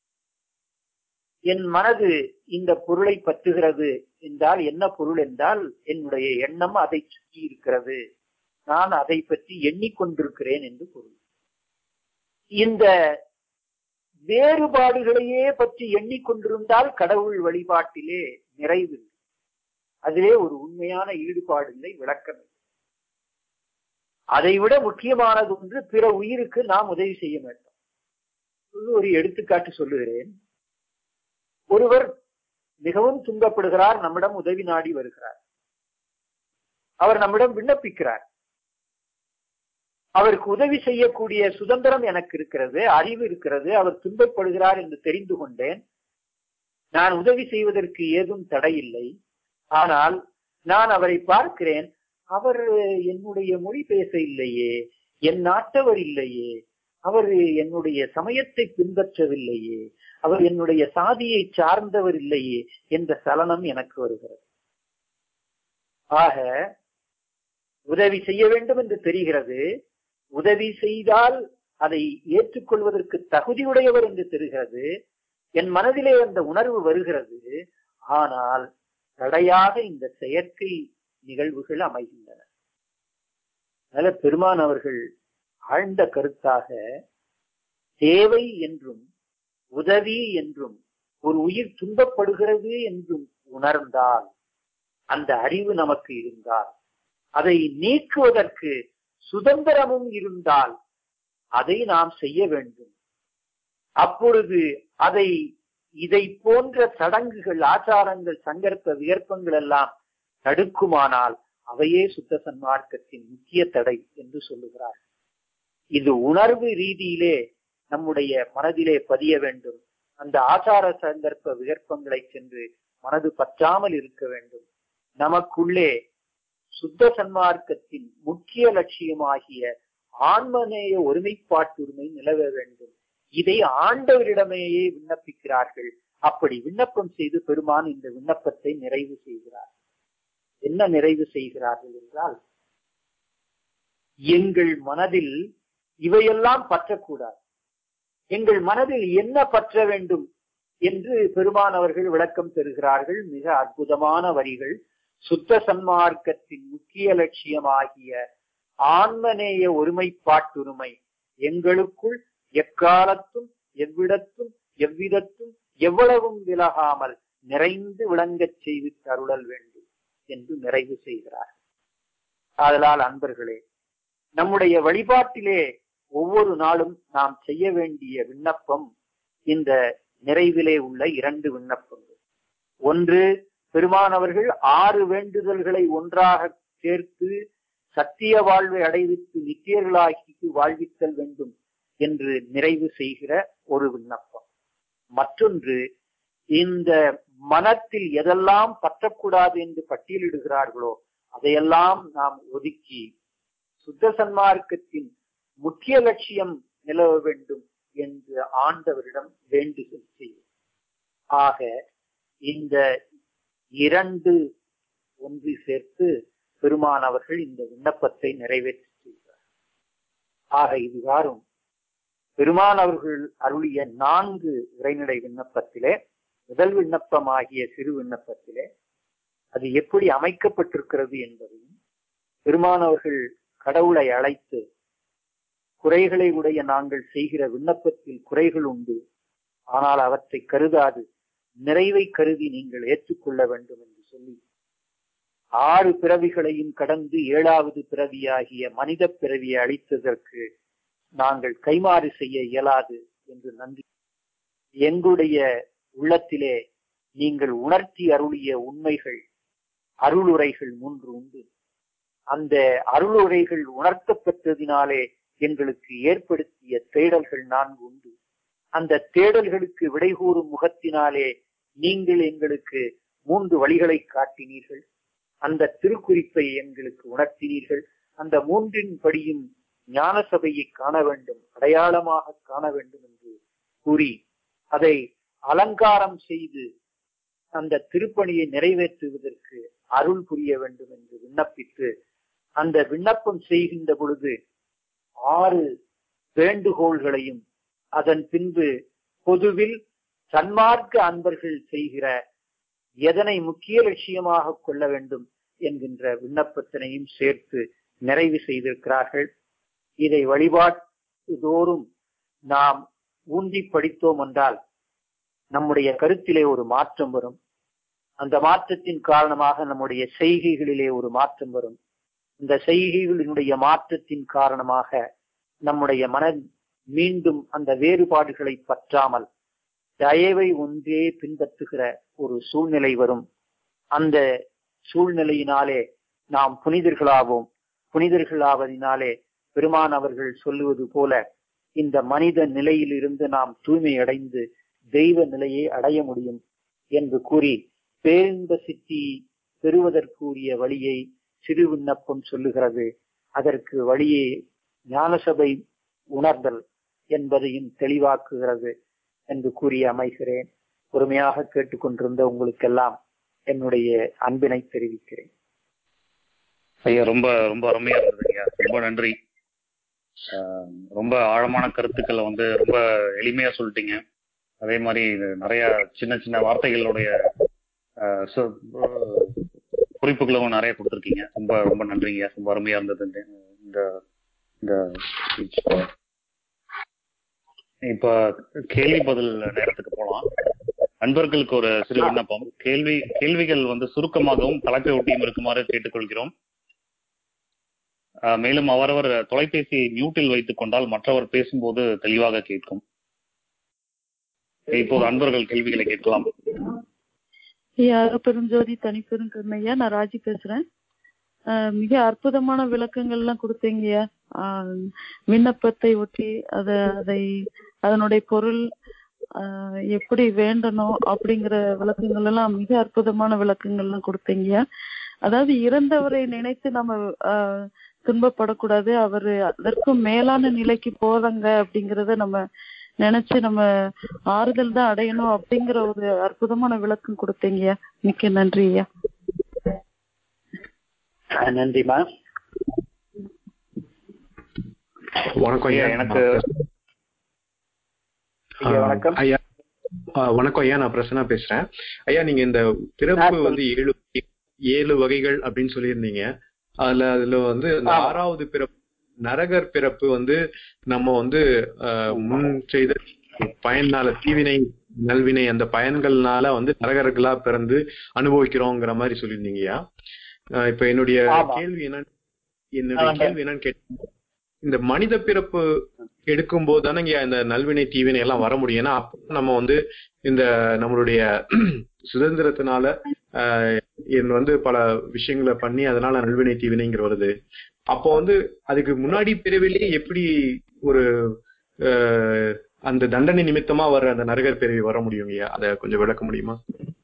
என் மனது இந்த பொருளை பற்றுகிறது என்றால் என்ன பொருள் என்றால் என்னுடைய எண்ணம் அதை சுற்றி இருக்கிறது நான் அதை பற்றி எண்ணிக்கொண்டிருக்கிறேன் என்று பொருள் இந்த வேறுபாடுகளையே பற்றி எண்ணிக்கொண்டிருந்தால் கடவுள் வழிபாட்டிலே நிறைவில்லை அதிலே ஒரு உண்மையான ஈடுபாடு இல்லை விளக்கம் இல்லை அதைவிட முக்கியமானது ஒன்று பிற உயிருக்கு நாம் உதவி செய்ய வேண்டும் ஒரு எடுத்துக்காட்டு சொல்லுகிறேன் ஒருவர் மிகவும் துன்பப்படுகிறார் நம்மிடம் உதவி நாடி வருகிறார் அவர் நம்மிடம் விண்ணப்பிக்கிறார் அவருக்கு உதவி செய்யக்கூடிய சுதந்திரம் எனக்கு இருக்கிறது அறிவு இருக்கிறது அவர் துன்பப்படுகிறார் என்று தெரிந்து கொண்டேன் நான் உதவி செய்வதற்கு ஏதும் தடையில்லை ஆனால் நான் அவரை பார்க்கிறேன் அவர் என்னுடைய மொழி பேச இல்லையே என் நாட்டவர் இல்லையே அவர் என்னுடைய சமயத்தை பின்பற்றவில்லையே அவர் என்னுடைய சாதியை சார்ந்தவர் இல்லையே என்ற சலனம் எனக்கு வருகிறது ஆக உதவி செய்ய வேண்டும் என்று தெரிகிறது உதவி செய்தால் அதை ஏற்றுக்கொள்வதற்கு தகுதியுடையவர் என்று தெரிகிறது என் மனதிலே அந்த உணர்வு வருகிறது ஆனால் தடையாக இந்த செயற்கை நிகழ்வுகள் அமைகின்றன அதனால பெருமான் அவர்கள் ஆழ்ந்த கருத்தாக தேவை என்றும் உதவி என்றும் ஒரு உயிர் துன்பப்படுகிறது என்றும் உணர்ந்தால் அந்த அறிவு நமக்கு இருந்தால் அதை நீக்குவதற்கு சுதந்திரமும் இருந்தால் அதை நாம் செய்ய வேண்டும் அப்பொழுது அதை இதை போன்ற சடங்குகள் ஆச்சாரங்கள் சங்கற்ப விகற்பங்கள் எல்லாம் தடுக்குமானால் அவையே சுத்த சன்மார்க்கத்தின் முக்கிய தடை என்று சொல்லுகிறார் இது உணர்வு ரீதியிலே நம்முடைய மனதிலே பதிய வேண்டும் அந்த ஆச்சார சந்தர்ப்ப விகற்பங்களை சென்று மனது பற்றாமல் இருக்க வேண்டும் நமக்குள்ளே சுத்த சன்மார்க்கத்தின் முக்கிய லட்சியமாகிய ஆன்மநேய ஒருமைப்பாட்டுரிமை நிலவ வேண்டும் இதை ஆண்டவரிடமேயே விண்ணப்பிக்கிறார்கள் அப்படி விண்ணப்பம் செய்து பெருமான் இந்த விண்ணப்பத்தை நிறைவு செய்கிறார் என்ன நிறைவு செய்கிறார்கள் என்றால் எங்கள் மனதில் இவையெல்லாம் பற்றக்கூடாது எங்கள் மனதில் என்ன பற்ற வேண்டும் என்று பெருமான் அவர்கள் விளக்கம் தருகிறார்கள் மிக அற்புதமான வரிகள் சுத்த சன்மார்க்கத்தின் முக்கிய லட்சியமாகிய ஆன்மநேய ஒருமைப்பாட்டுரிமை எங்களுக்குள் எக்காலத்தும் எவ்விடத்தும் எவ்விதத்தும் எவ்வளவும் விலகாமல் நிறைந்து விளங்கச் செய்து தருளல் வேண்டும் என்று நிறைவு செய்கிறார் ஆதலால் அன்பர்களே நம்முடைய வழிபாட்டிலே ஒவ்வொரு நாளும் நாம் செய்ய வேண்டிய விண்ணப்பம் இந்த நிறைவிலே உள்ள இரண்டு விண்ணப்பங்கள் ஒன்று பெருமானவர்கள் ஆறு வேண்டுதல்களை ஒன்றாக சேர்த்து சத்திய வாழ்வை அடைவித்து நித்தியர்களாக்கி வாழ்வித்தல் வேண்டும் என்று நிறைவு செய்கிற ஒரு விண்ணப்பம் மற்றொன்று இந்த மனத்தில் எதெல்லாம் பற்றக்கூடாது என்று பட்டியலிடுகிறார்களோ அதையெல்லாம் நாம் ஒதுக்கி சுத்த சன்மார்க்கத்தின் முக்கிய லட்சியம் நிலவ வேண்டும் என்று ஆண்டவரிடம் வேண்டுதல் செய்யும் ஆக இந்த இரண்டு ஒன்று சேர்த்து பெருமான் அவர்கள் இந்த விண்ணப்பத்தை நிறைவேற்றி செய்கிறார் ஆக இதுவாரும் பெருமான் அவர்கள் அருளிய நான்கு இறைநிலை விண்ணப்பத்திலே முதல் விண்ணப்பமாகிய சிறு விண்ணப்பத்திலே அது எப்படி அமைக்கப்பட்டிருக்கிறது என்பதையும் பெருமான் அவர்கள் கடவுளை அழைத்து குறைகளை உடைய நாங்கள் செய்கிற விண்ணப்பத்தில் குறைகள் உண்டு ஆனால் அவற்றை கருதாது நிறைவை கருதி நீங்கள் ஏற்றுக்கொள்ள வேண்டும் என்று சொல்லி ஆறு பிறவிகளையும் கடந்து ஏழாவது பிறவியாகிய மனித பிறவியை அளித்ததற்கு நாங்கள் கைமாறு செய்ய இயலாது என்று நன்றி எங்களுடைய உள்ளத்திலே நீங்கள் உணர்த்தி அருளிய உண்மைகள் அருளுரைகள் மூன்று உண்டு அந்த அருளுரைகள் உணர்த்தப்பட்டதினாலே எங்களுக்கு ஏற்படுத்திய தேடல்கள் நான்கு உண்டு அந்த தேடல்களுக்கு விடை கூறும் முகத்தினாலே நீங்கள் எங்களுக்கு மூன்று வழிகளை காட்டினீர்கள் அந்த திருக்குறிப்பை எங்களுக்கு உணர்த்தினீர்கள் அந்த மூன்றின் படியும் ஞான சபையை காண வேண்டும் அடையாளமாக காண வேண்டும் என்று கூறி அதை அலங்காரம் செய்து அந்த திருப்பணியை நிறைவேற்றுவதற்கு அருள் புரிய வேண்டும் என்று விண்ணப்பித்து அந்த விண்ணப்பம் செய்கின்ற பொழுது ஆறு வேண்டுகோள்களையும் அதன் பின்பு பொதுவில் சன்மார்க்க அன்பர்கள் செய்கிற எதனை முக்கிய லட்சியமாக கொள்ள வேண்டும் என்கின்ற விண்ணப்பத்தினையும் சேர்த்து நிறைவு செய்திருக்கிறார்கள் இதை வழிபாட்டு தோறும் நாம் ஊன்றி படித்தோம் என்றால் நம்முடைய கருத்திலே ஒரு மாற்றம் வரும் அந்த மாற்றத்தின் காரணமாக நம்முடைய செய்கைகளிலே ஒரு மாற்றம் வரும் இந்த செய்கைகளினுடைய மாற்றத்தின் காரணமாக நம்முடைய மன மீண்டும் அந்த வேறுபாடுகளை பற்றாமல் தயவை ஒன்றே பின்பற்றுகிற ஒரு சூழ்நிலை வரும் அந்த சூழ்நிலையினாலே நாம் புனிதர்களாவோம் புனிதர்களாவதினாலே பெருமான் அவர்கள் சொல்லுவது போல இந்த மனித நிலையிலிருந்து நாம் தூய்மை அடைந்து தெய்வ நிலையை அடைய முடியும் என்று கூறி பேரின்ப சித்தி பெறுவதற்குரிய வழியை சிறு விண்ணப்பம் சொல்லுகிறது அதற்கு வழியே ஞானசபை உணர்தல் என்பதையும் தெளிவாக்குகிறது என்று கூறி அமைகிறேன் பொறுமையாக கேட்டுக்கொண்டிருந்த உங்களுக்கெல்லாம் என்னுடைய அன்பினை தெரிவிக்கிறேன் ஐயா ரொம்ப ரொம்ப அருமையா இருந்தது ஐயா ரொம்ப நன்றி ஆஹ் ரொம்ப ஆழமான கருத்துக்களை வந்து ரொம்ப எளிமையா சொல்லிட்டீங்க அதே மாதிரி இது நிறைய சின்ன சின்ன வார்த்தைகளுடைய ஆஹ் சொ- ஆஹ் குறிப்புகளும் நிறைய கொடுத்துருக்கீங்க ரொம்ப ரொம்ப நன்றிங்க ரொம்ப அருமையா இருந்தது இந்த இந்த இந்த speech. இப்ப கேள்வி பதில் நேரத்துக்கு போலாம் நண்பர்களுக்கு ஒரு சிறு விண்ணப்பம் கேள்வி கேள்விகள் வந்து சுருக்கமாகவும் தலைப்பை ஒட்டியும் இருக்குமாறு கேட்டுக்கொள்கிறோம் ஆஹ் மேலும் அவரவர் தொலைபேசியை மியூட்டில் வைத்துக் கொண்டால் மற்றவர் பேசும்போது தெளிவாக கேட்கும் இப்போது அன்பர்கள் கேள்விகளை கேட்கலாம் ஐயா பெருஞ்சோதி தனிப்பெரும் கருணையா நான் ராஜி பேசுறேன் ஆஹ் மிக அற்புதமான விளக்கங்கள்லாம் கொடுத்தீங்கய்யா ஆஹ் விண்ணப்பத்தை ஒட்டி அத அதை அதனுடைய பொருள் ஆஹ் எப்படி வேண்டணும் அப்படிங்கிற விளக்கங்கள் எல்லாம் மிக அற்புதமான விளக்கங்கள்லாம் கொடுத்தீங்கய்யா அதாவது இறந்தவரை நினைத்து நம்ம ஆஹ் துன்பப்படக்கூடாது அவரு அதற்கும் மேலான நிலைக்கு போறாங்க அப்படிங்கறத நம்ம நினைச்சு நம்ம ஆறுதல் தான் அடையணும் அப்படிங்கிற ஒரு அற்புதமான விளக்கம் கொடுத்தீங்கய்யா மிக்க நன்றி ஐயா அஹ் நன்றிமா வணக்கம் ஐயா ஐயா, எனக்கு ஐயா, வணக்கம் ஐயா ஆ, வணக்கம் ஐயா நான் பிரசன்னா பேசுறேன் ஐயா நீங்க இந்த பிறப்பு ஆ, வந்து ஏழு ஏழு வகைகள் அப்படின்னு சொல்லியிருந்தீங்க அதுல அதுல வந்து இந்த ஆமா. ஆறாவது பிறப்பு நரகர் பிறப்பு வந்து நம்ம வந்து ஆ, முன் செய்த பயனால தீவினை நல்வினை அந்த பயன்கள்னால வந்து நரகர்களா பிறந்து அனுபவிக்கிறோங்கிற மாதிரி சொல்லியிருந்தீங்கய்யா ஆ, இப்ப என்னுடைய ஆமா. கேள்வி என்ன என்னுடைய ஆமாங்க. கேள்வி என்னன்னு கேட்டீங்க இந்த மனித பிறப்பு எடுக்கும் போது தானங்க இந்த நல்வினை தீவினை எல்லாம் வர முடியும் ஏன்னா அப்ப நம்ம வந்து இந்த நம்மளுடைய சுதந்திரத்தினால ஆஹ், என் வந்து பல விஷயங்களை பண்ணி அதனால நல்வினை தீவினைங்கிற வருது அப்போ வந்து அதுக்கு முன்னாடி பிறவிலேயே எப்படி ஒரு ஆஹ், அந்த தண்டனை நிமித்தமா வர அந்த நரகர் பிறவி வர முடியுங்கய்யா அதை கொஞ்சம் விளக்க முடியுமா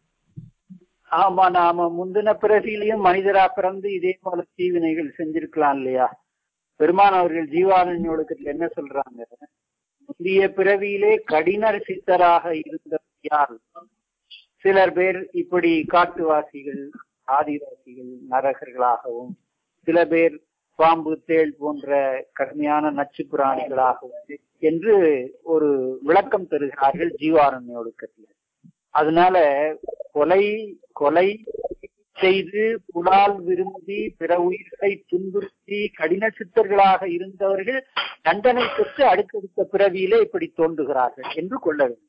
ஆமா நாம முந்தின பிறவிலையும் மனிதரா பிறந்து இதே போல தீவினைகள் செஞ்சிருக்கலாம் இல்லையா பெருமான் அவர்கள் ஜீவானந்தோடுக்கத்துல என்ன சொல்றாங்க முந்தைய பிறவியிலே கடின சித்தராக இருந்தபடியால் சிலர் பேர் இப்படி காட்டுவாசிகள் ஆதிவாசிகள் நரகர்களாகவும் சில பேர் பாம்பு தேள் போன்ற கடுமையான நச்சு பிராணிகளாகவும் என்று ஒரு விளக்கம் தருகிறார்கள் ஜீவாரண்யோடுக்கத்துல அதனால கொலை கொலை செய்து புலால் விரும்பி பிற உயிர்களை துன்புறுத்தி கடின சித்தர்களாக இருந்தவர்கள் தண்டனை பெற்று அடுத்தடுத்த பிறவியிலே இப்படி தோன்றுகிறார்கள் என்று கொள்ள வேண்டும்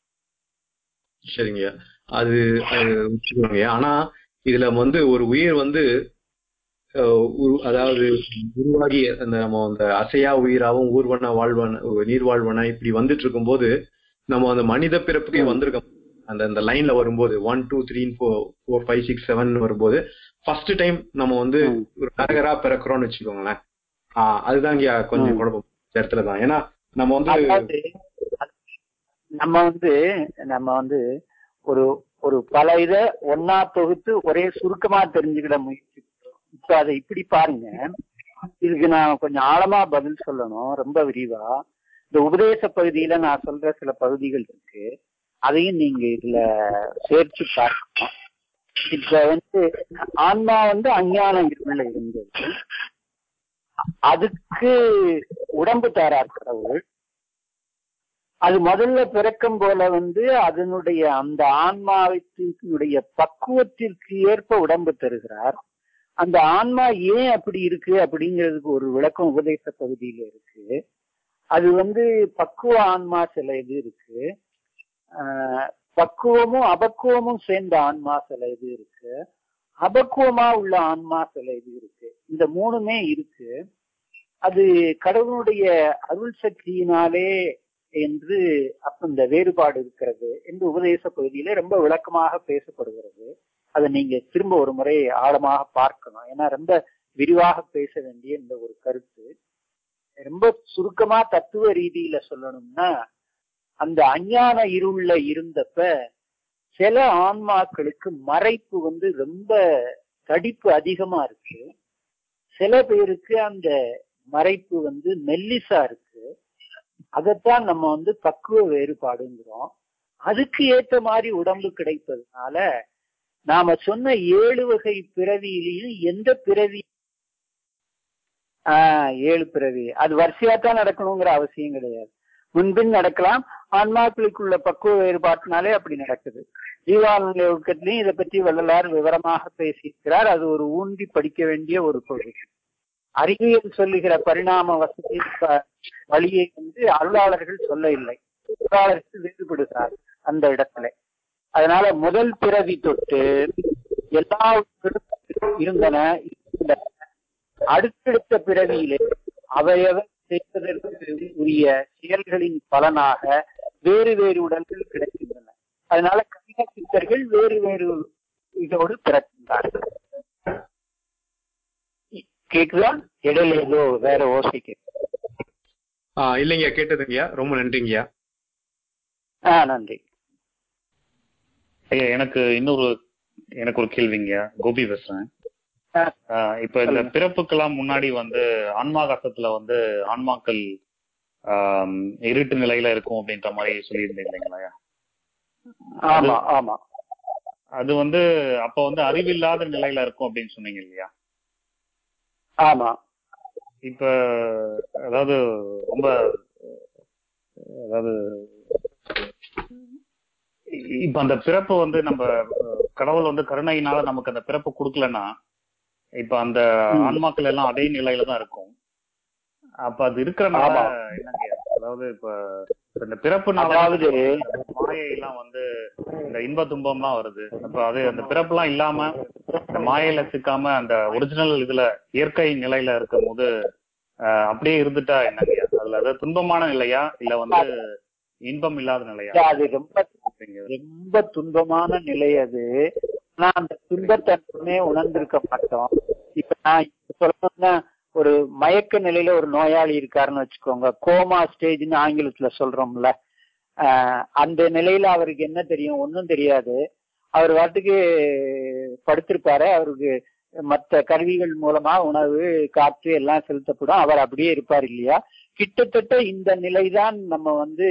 சரிங்கய்யா அது அது வச்சுக்கோங்க ஆனா இதுல வந்து ஒரு உயிர் வந்து அஹ், உரு- அதாவது உருவாகி அந்த நம்ம அந்த அசையா உயிராவும் ஊர்வன வாழ்வன நீர்வாழ்வன இப்படி வந்துட்டு இருக்கும்போது நம்ம அந்த மனித பிறப்புக்கே வந்திருக்கோம் அந்த அந்த லைன்ல வரும்போது one two three four four five six seven வரும்போது ஃபர்ஸ்ட் டைம் நம்ம வந்து ம். ஒரு நரகரா பிறக்கிறோம்னு வச்சுக்கோங்களேன் ஆஹ் அதுதாங்க கொஞ்சம் ம். குழப்பம் இந்த இடத்துல தான் ஏன்னா நம்ம வந்து அதாவது நம்ம வந்து நம்ம வந்து ஒரு ஒரு பல இத ஒன்னா தொகுத்து ஒரே சுருக்கமா தெரிஞ்சுக்கிட முயற்சி பண்றோம். இப்ப அதை இப்படி பாருங்க இதுக்கு நான் கொஞ்சம் ஆழமா பதில் சொல்லணும் ரொம்ப விரிவா இந்த உபதேச பகுதியில நான் சொல்ற சில பகுதிகள் இருக்கு அதையும் நீங்க இதுல சேர்த்து பார்க்கணும் இப்ப வந்து ஆன்மா வந்து அஞ்ஞான இருள இருந்தது அதுக்கு உடம்பு தாரார் கடவுள் அது முதல்ல பிறக்கும் போல வந்து அதனுடைய அந்த ஆன்மாவினுடைய பக்குவத்திற்கு ஏற்ப உடம்பு தருகிறார் அந்த ஆன்மா ஏன் அப்படி இருக்கு அப்படிங்கிறதுக்கு ஒரு விளக்கம் உபதேச பகுதியில இருக்கு அது வந்து பக்குவ ஆன்மா சில இது இருக்கு ஆஹ் பக்குவமும் அபக்குவமும் சேர்ந்த ஆன்மா சில இது இருக்கு அபக்குவமா உள்ள ஆன்மா சில இது இருக்கு இந்த மூணுமே இருக்கு அது கடவுளுடைய அருள் சக்தியினாலே என்று அப்ப இந்த வேறுபாடு இருக்கிறது என்று உபதேச பகுதியில ரொம்ப விளக்கமாக பேசப்படுகிறது அதை நீங்க திரும்ப ஒரு முறை ஆழமாக பார்க்கணும் ஏன்னா ரொம்ப விரிவாக பேச வேண்டிய இந்த ஒரு கருத்து ரொம்ப சுருக்கமா தத்துவ ரீதியில சொல்லணும்னா அந்த அஞ்ஞான இருள்ல இருந்தப்ப சில ஆன்மாக்களுக்கு மறைப்பு வந்து ரொம்ப தடிப்பு அதிகமா இருக்கு சில பேருக்கு அந்த மறைப்பு வந்து மெல்லிசா இருக்கு அதைத்தான் நம்ம வந்து பக்குவ வேறுபாடுங்கிறோம் அதுக்கு ஏத்த மாதிரி உடம்பு கிடைப்பதுனால நாம சொன்ன ஏழு வகை பிறவியிலையும் எந்த பிறவி ஆஹ் ஏழு பிறவி அது வரிசையா தான் நடக்கணுங்கிற அவசியம் கிடையாது முன்பின் நடக்கலாம் ஆன்மாக்களுக்குள்ள பக்குவ வேறுபாட்டினாலே அப்படி நடக்குது ஜீவானந்த ஒழுக்கத்திலையும் இதை பற்றி வள்ளலார் விவரமாக பேசியிருக்கிறார் அது ஒரு ஊன்றி படிக்க வேண்டிய ஒரு பகுதி அறிவியல் சொல்லுகிற பரிணாம வசதி ப- வழியை வந்து அருளாளர்கள் சொல்ல இல்லை அருளாளர்கள் வேறுபடுகிறார் அந்த இடத்துல அதனால முதல் பிறவி தொட்டு எல்லா உயிர்களும் இருந்தன இருந்தன. அடுத்தடுத்த பிறவியிலே அவையவை செய்வதற்கு உரிய செயல்களின் பலனாக வேறு வேறு உடல்கள் கிடைக்கின்றன அதனால கணித சித்தர்கள் வேறு வேறு இதோடு பிறக்கின்றார்கள் கேக்குதா இடையில ஏதோ வேற ஓசை கேக்குது ஆஹ் இல்லைங்க கேட்டதுங்கய்யா ரொம்ப நன்றிங்கய்யா ஆ நன்றி ஐயா எனக்கு இன்னொரு எனக்கு ஒரு கேள்விங்க கோபி பேசுறேன் ஆ. ஆஹ் இப்ப இந்த சொல்லுங்க. பிறப்புக்கெல்லாம் முன்னாடி வந்து ஆன்மாகாசத்துல வந்து ஆன்மாக்கள் ஆம், இருட்டு நிலையில இருக்கும் அப்படின்ற மாதிரி சொல்லியிருந்தீங்க இல்லைங்களா ஆமா ஆமா அது வந்து அப்ப வந்து அறிவில்லாத நிலையில இருக்கும் அப்படின்னு சொன்னீங்க இல்லையா ஆமா இப்ப அதாவது ரொம்ப அதாவது இப்ப அந்த பிறப்பு வந்து நம்ம அஹ், கடவுள் வந்து கருணையினால நமக்கு அந்த பிறப்பு கொடுக்கலன்னா இப்ப அந்த ம். ஆன்மாக்கள் எல்லாம் அதே நிலையில தான் இருக்கும் அப்ப அது இருக்கிறனால ஆமா. என்னங்க அதாவது இப்ப இப்ப இந்த பிறப்புனால அதாவது மாயை எல்லாம் வந்து இந்த இன்ப துன்பம்லாம் வருது அப்ப அது அந்த பிறப்புலாம் இல்லாம இந்த மாயையில சிக்காம அந்த ஒரிஜினல் இதுல இயற்கை நிலையில இருக்கும் போது அஹ், அப்படியே இருந்துட்டா என்னங்க அதுல அது துன்பமான நிலையா இல்ல வந்து இன்பம் இல்லாத நிலையா அது ரொம்ப அப்படிங்கிறது. ரொம்ப துன்பமான நிலை அது ஆனா அந்த துன்பத்தை நம்மே உணர்ந்திருக்க மாட்டோம் இப்ப நான் இப்ப சொல்லணும்னா ஒரு மயக்க நிலையில ஒரு நோயாளி இருக்காருன்னு வச்சுக்கோங்க கோமா ஸ்டேஜ்னு ஆங்கிலத்துல சொல்றோம்ல ஆஹ் அந்த நிலையில அவருக்கு என்ன தெரியும் ஒன்றும் தெரியாது அவர் வாட்டுக்கு படுத்திருப்பாரு அவருக்கு மற்ற கருவிகள் மூலமா உணவு காற்று எல்லாம் செலுத்தப்படும் அவர் அப்படியே இருப்பார் இல்லையா கிட்டத்தட்ட இந்த நிலைதான் நம்ம வந்து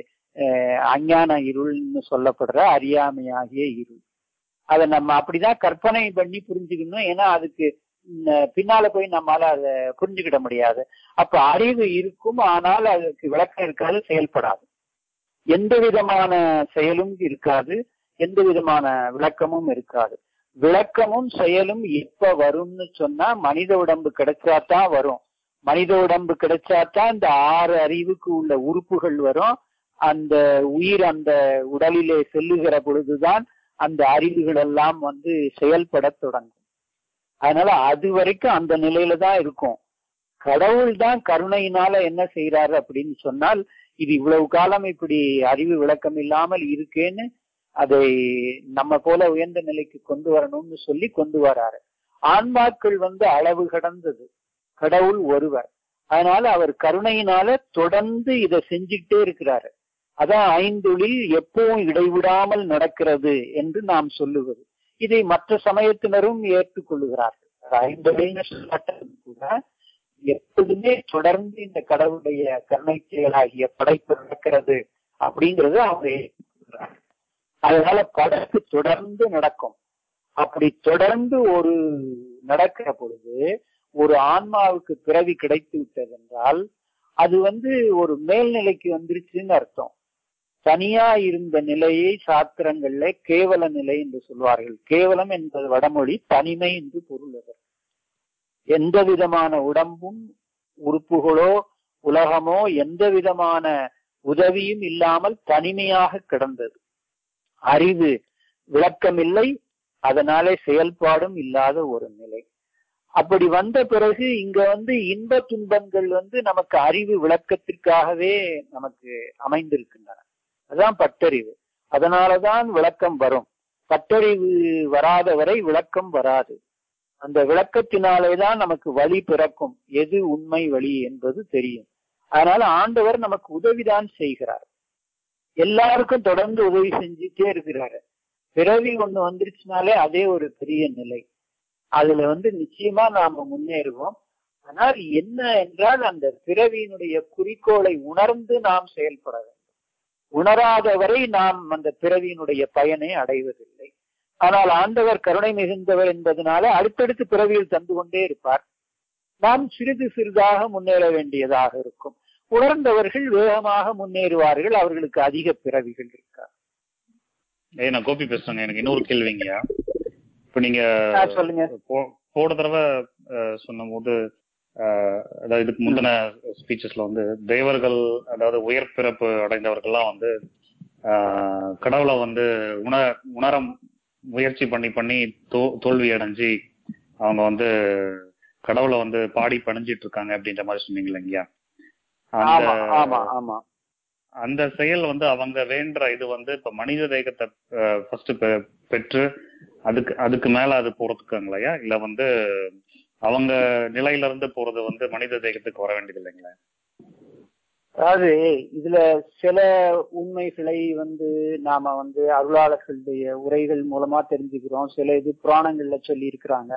அஹ், அஞ்ஞான இருள்னு சொல்லப்படுற அறியாமையாகிய இருள் அதை நம்ம அப்படிதான் கற்பனை பண்ணி புரிஞ்சுக்கணும் ஏன்னா அதுக்கு ம், பின்னால போய் நம்மால அதை புரிஞ்சுக்கிட முடியாது அப்ப அறிவு இருக்கும் ஆனால் அதுக்கு விளக்கம் இருக்காது செயல்படாது எந்த விதமான செயலும் இருக்காது எந்த விதமான விளக்கமும் இருக்காது விளக்கமும் செயலும் எப்ப வரும்னு சொன்னா மனித உடம்பு கிடைச்சாதான் வரும் மனித உடம்பு கிடைச்சாதான் இந்த ஆறு அறிவுக்கு உள்ள உறுப்புகள் வரும் அந்த உயிர் அந்த உடலிலே செல்லுகிற பொழுதுதான் அந்த அறிவுகள் எல்லாம் வந்து செயல்பட தொடங்கும் அதனால அது வரைக்கும் அந்த நிலையில தான் இருக்கும் கடவுள் தான் கருணையினால என்ன செய்யறாரு அப்படின்னு சொன்னால் இது இவ்வளவு காலம் இப்படி அறிவு விளக்கம் இல்லாமல் இருக்கேன்னு அதை நம்ம போல உயர்ந்த நிலைக்கு கொண்டு வரணும்னு சொல்லி கொண்டு வராரு ஆன்மாக்கள் வந்து அளவு கடந்தது கடவுள் ஒருவர் அதனால அவர் கருணையினால தொடர்ந்து இதை செஞ்சுக்கிட்டே இருக்கிறாரு அதான் ஐந்தொழில் எப்பவும் இடைவிடாமல் நடக்கிறது என்று நாம் சொல்லுவது இதை மற்ற சமயத்தினரும் ஏற்றுக்கொள்ளுகிறார்கள் ஐந்தொழில்னு சொல்லப்பட்டது கூட எப்போதுமே தொடர்ந்து இந்த கடவுளுடைய கருணை செயலாகிய படைப்பு நடக்கிறது அப்படிங்கறது அவங்க ஏற்றுக்கொள்கிறார்கள் அதனால படைப்பு தொடர்ந்து நடக்கும் அப்படி தொடர்ந்து ஒரு நடக்கிற பொழுது ஒரு ஆன்மாவுக்கு பிறவி கிடைத்து விட்டது என்றால் அது வந்து ஒரு மேல்நிலைக்கு வந்துருச்சுன்னு அர்த்தம் தனியா இருந்த நிலையை சாத்திரங்கள்ல கேவல நிலை என்று சொல்வார்கள் கேவலம் என்பது வடமொழி தனிமை என்று பொருள் அது எந்த விதமான உடம்பும் உறுப்புகளோ உலகமோ எந்த விதமான உதவியும் இல்லாமல் தனிமையாக கிடந்தது அறிவு விளக்கமில்லை அதனாலே செயல்பாடும் இல்லாத ஒரு நிலை அப்படி வந்த பிறகு இங்க வந்து இன்ப துன்பங்கள் வந்து நமக்கு அறிவு விளக்கத்திற்காகவே நமக்கு அமைந்திருக்கின்றன அதான் பட்டறிவு அதனாலதான் விளக்கம் வரும் பட்டறிவு வராத வரை விளக்கம் வராது அந்த விளக்கத்தினாலேதான் நமக்கு வழி பிறக்கும் எது உண்மை வழி என்பது தெரியும் அதனால ஆண்டவர் நமக்கு உதவிதான் செய்கிறார் எல்லாருக்கும் தொடர்ந்து உதவி செஞ்சுட்டே இருக்கிறாரு பிறவி ஒண்ணு வந்துருச்சுனாலே அதே ஒரு பெரிய நிலை அதுல வந்து நிச்சயமா நாம முன்னேறுவோம் ஆனால் என்ன என்றால் அந்த பிறவியினுடைய குறிக்கோளை உணர்ந்து நாம் செயல்பட வேண்டும் உணராத வரை நாம் அந்த பிறவியினுடைய பயனை அடைவதில்லை ஆனால் ஆண்டவர் கருணை மிகுந்தவர் என்பதனால அடுத்தடுத்து பிறவியில் தந்து கொண்டே இருப்பார் நாம் சிறிது சிறிதாக முன்னேற வேண்டியதாக இருக்கும் உணர்ந்தவர்கள் வேகமாக முன்னேறுவார்கள் அவர்களுக்கு அதிக பிறவிகள் இருக்காது ஏய் நான் கோபி பேசுறேங்க எனக்கு இன்னொரு கேள்விங்கய்யா இப்ப நீங்க ஆ, சொல்லுங்க போ- போன தடவை அஹ், சொன்னபோது அஹ், அதாவது இதுக்கு முந்தின ஸ்பீச்சஸ்ல வந்து தேவர்கள் அதாவது உயர் பிறப்பு அடைந்தவர்கள்லாம் வந்து அஹ், கடவுளை வந்து உண உணர முயற்சி பண்ணி பண்ணி தோ தோல்வி அடைஞ்சு அவங்க வந்து கடவுளை வந்து பாடி பணிஞ்சிட்டு இருக்காங்க அப்படின்ற மாதிரி சொன்னீங்க இல்லைங்கய்யா ஆமா அந்த ஆமா ஆமா அந்த செயல் வந்து அவங்க வேண்ட இது வந்து இப்ப மனித தேகத்தை ஃபர்ஸ்ட் பெற்று அதுக்கு அதுக்கு மேல அது போறதுக்குங்களையா இல்ல வந்து அவங்க நிலையில இருந்து போறது வந்து மனித தேகத்துக்கு வர வேண்டியது இல்லைங்களா அதாவது இதுல சில உண்மைகளை வந்து நாம வந்து அருளாளர்களுடைய உரைகள் மூலமா தெரிஞ்சுக்கிறோம் சில இது புராணங்கள்ல சொல்லி இருக்கிறாங்க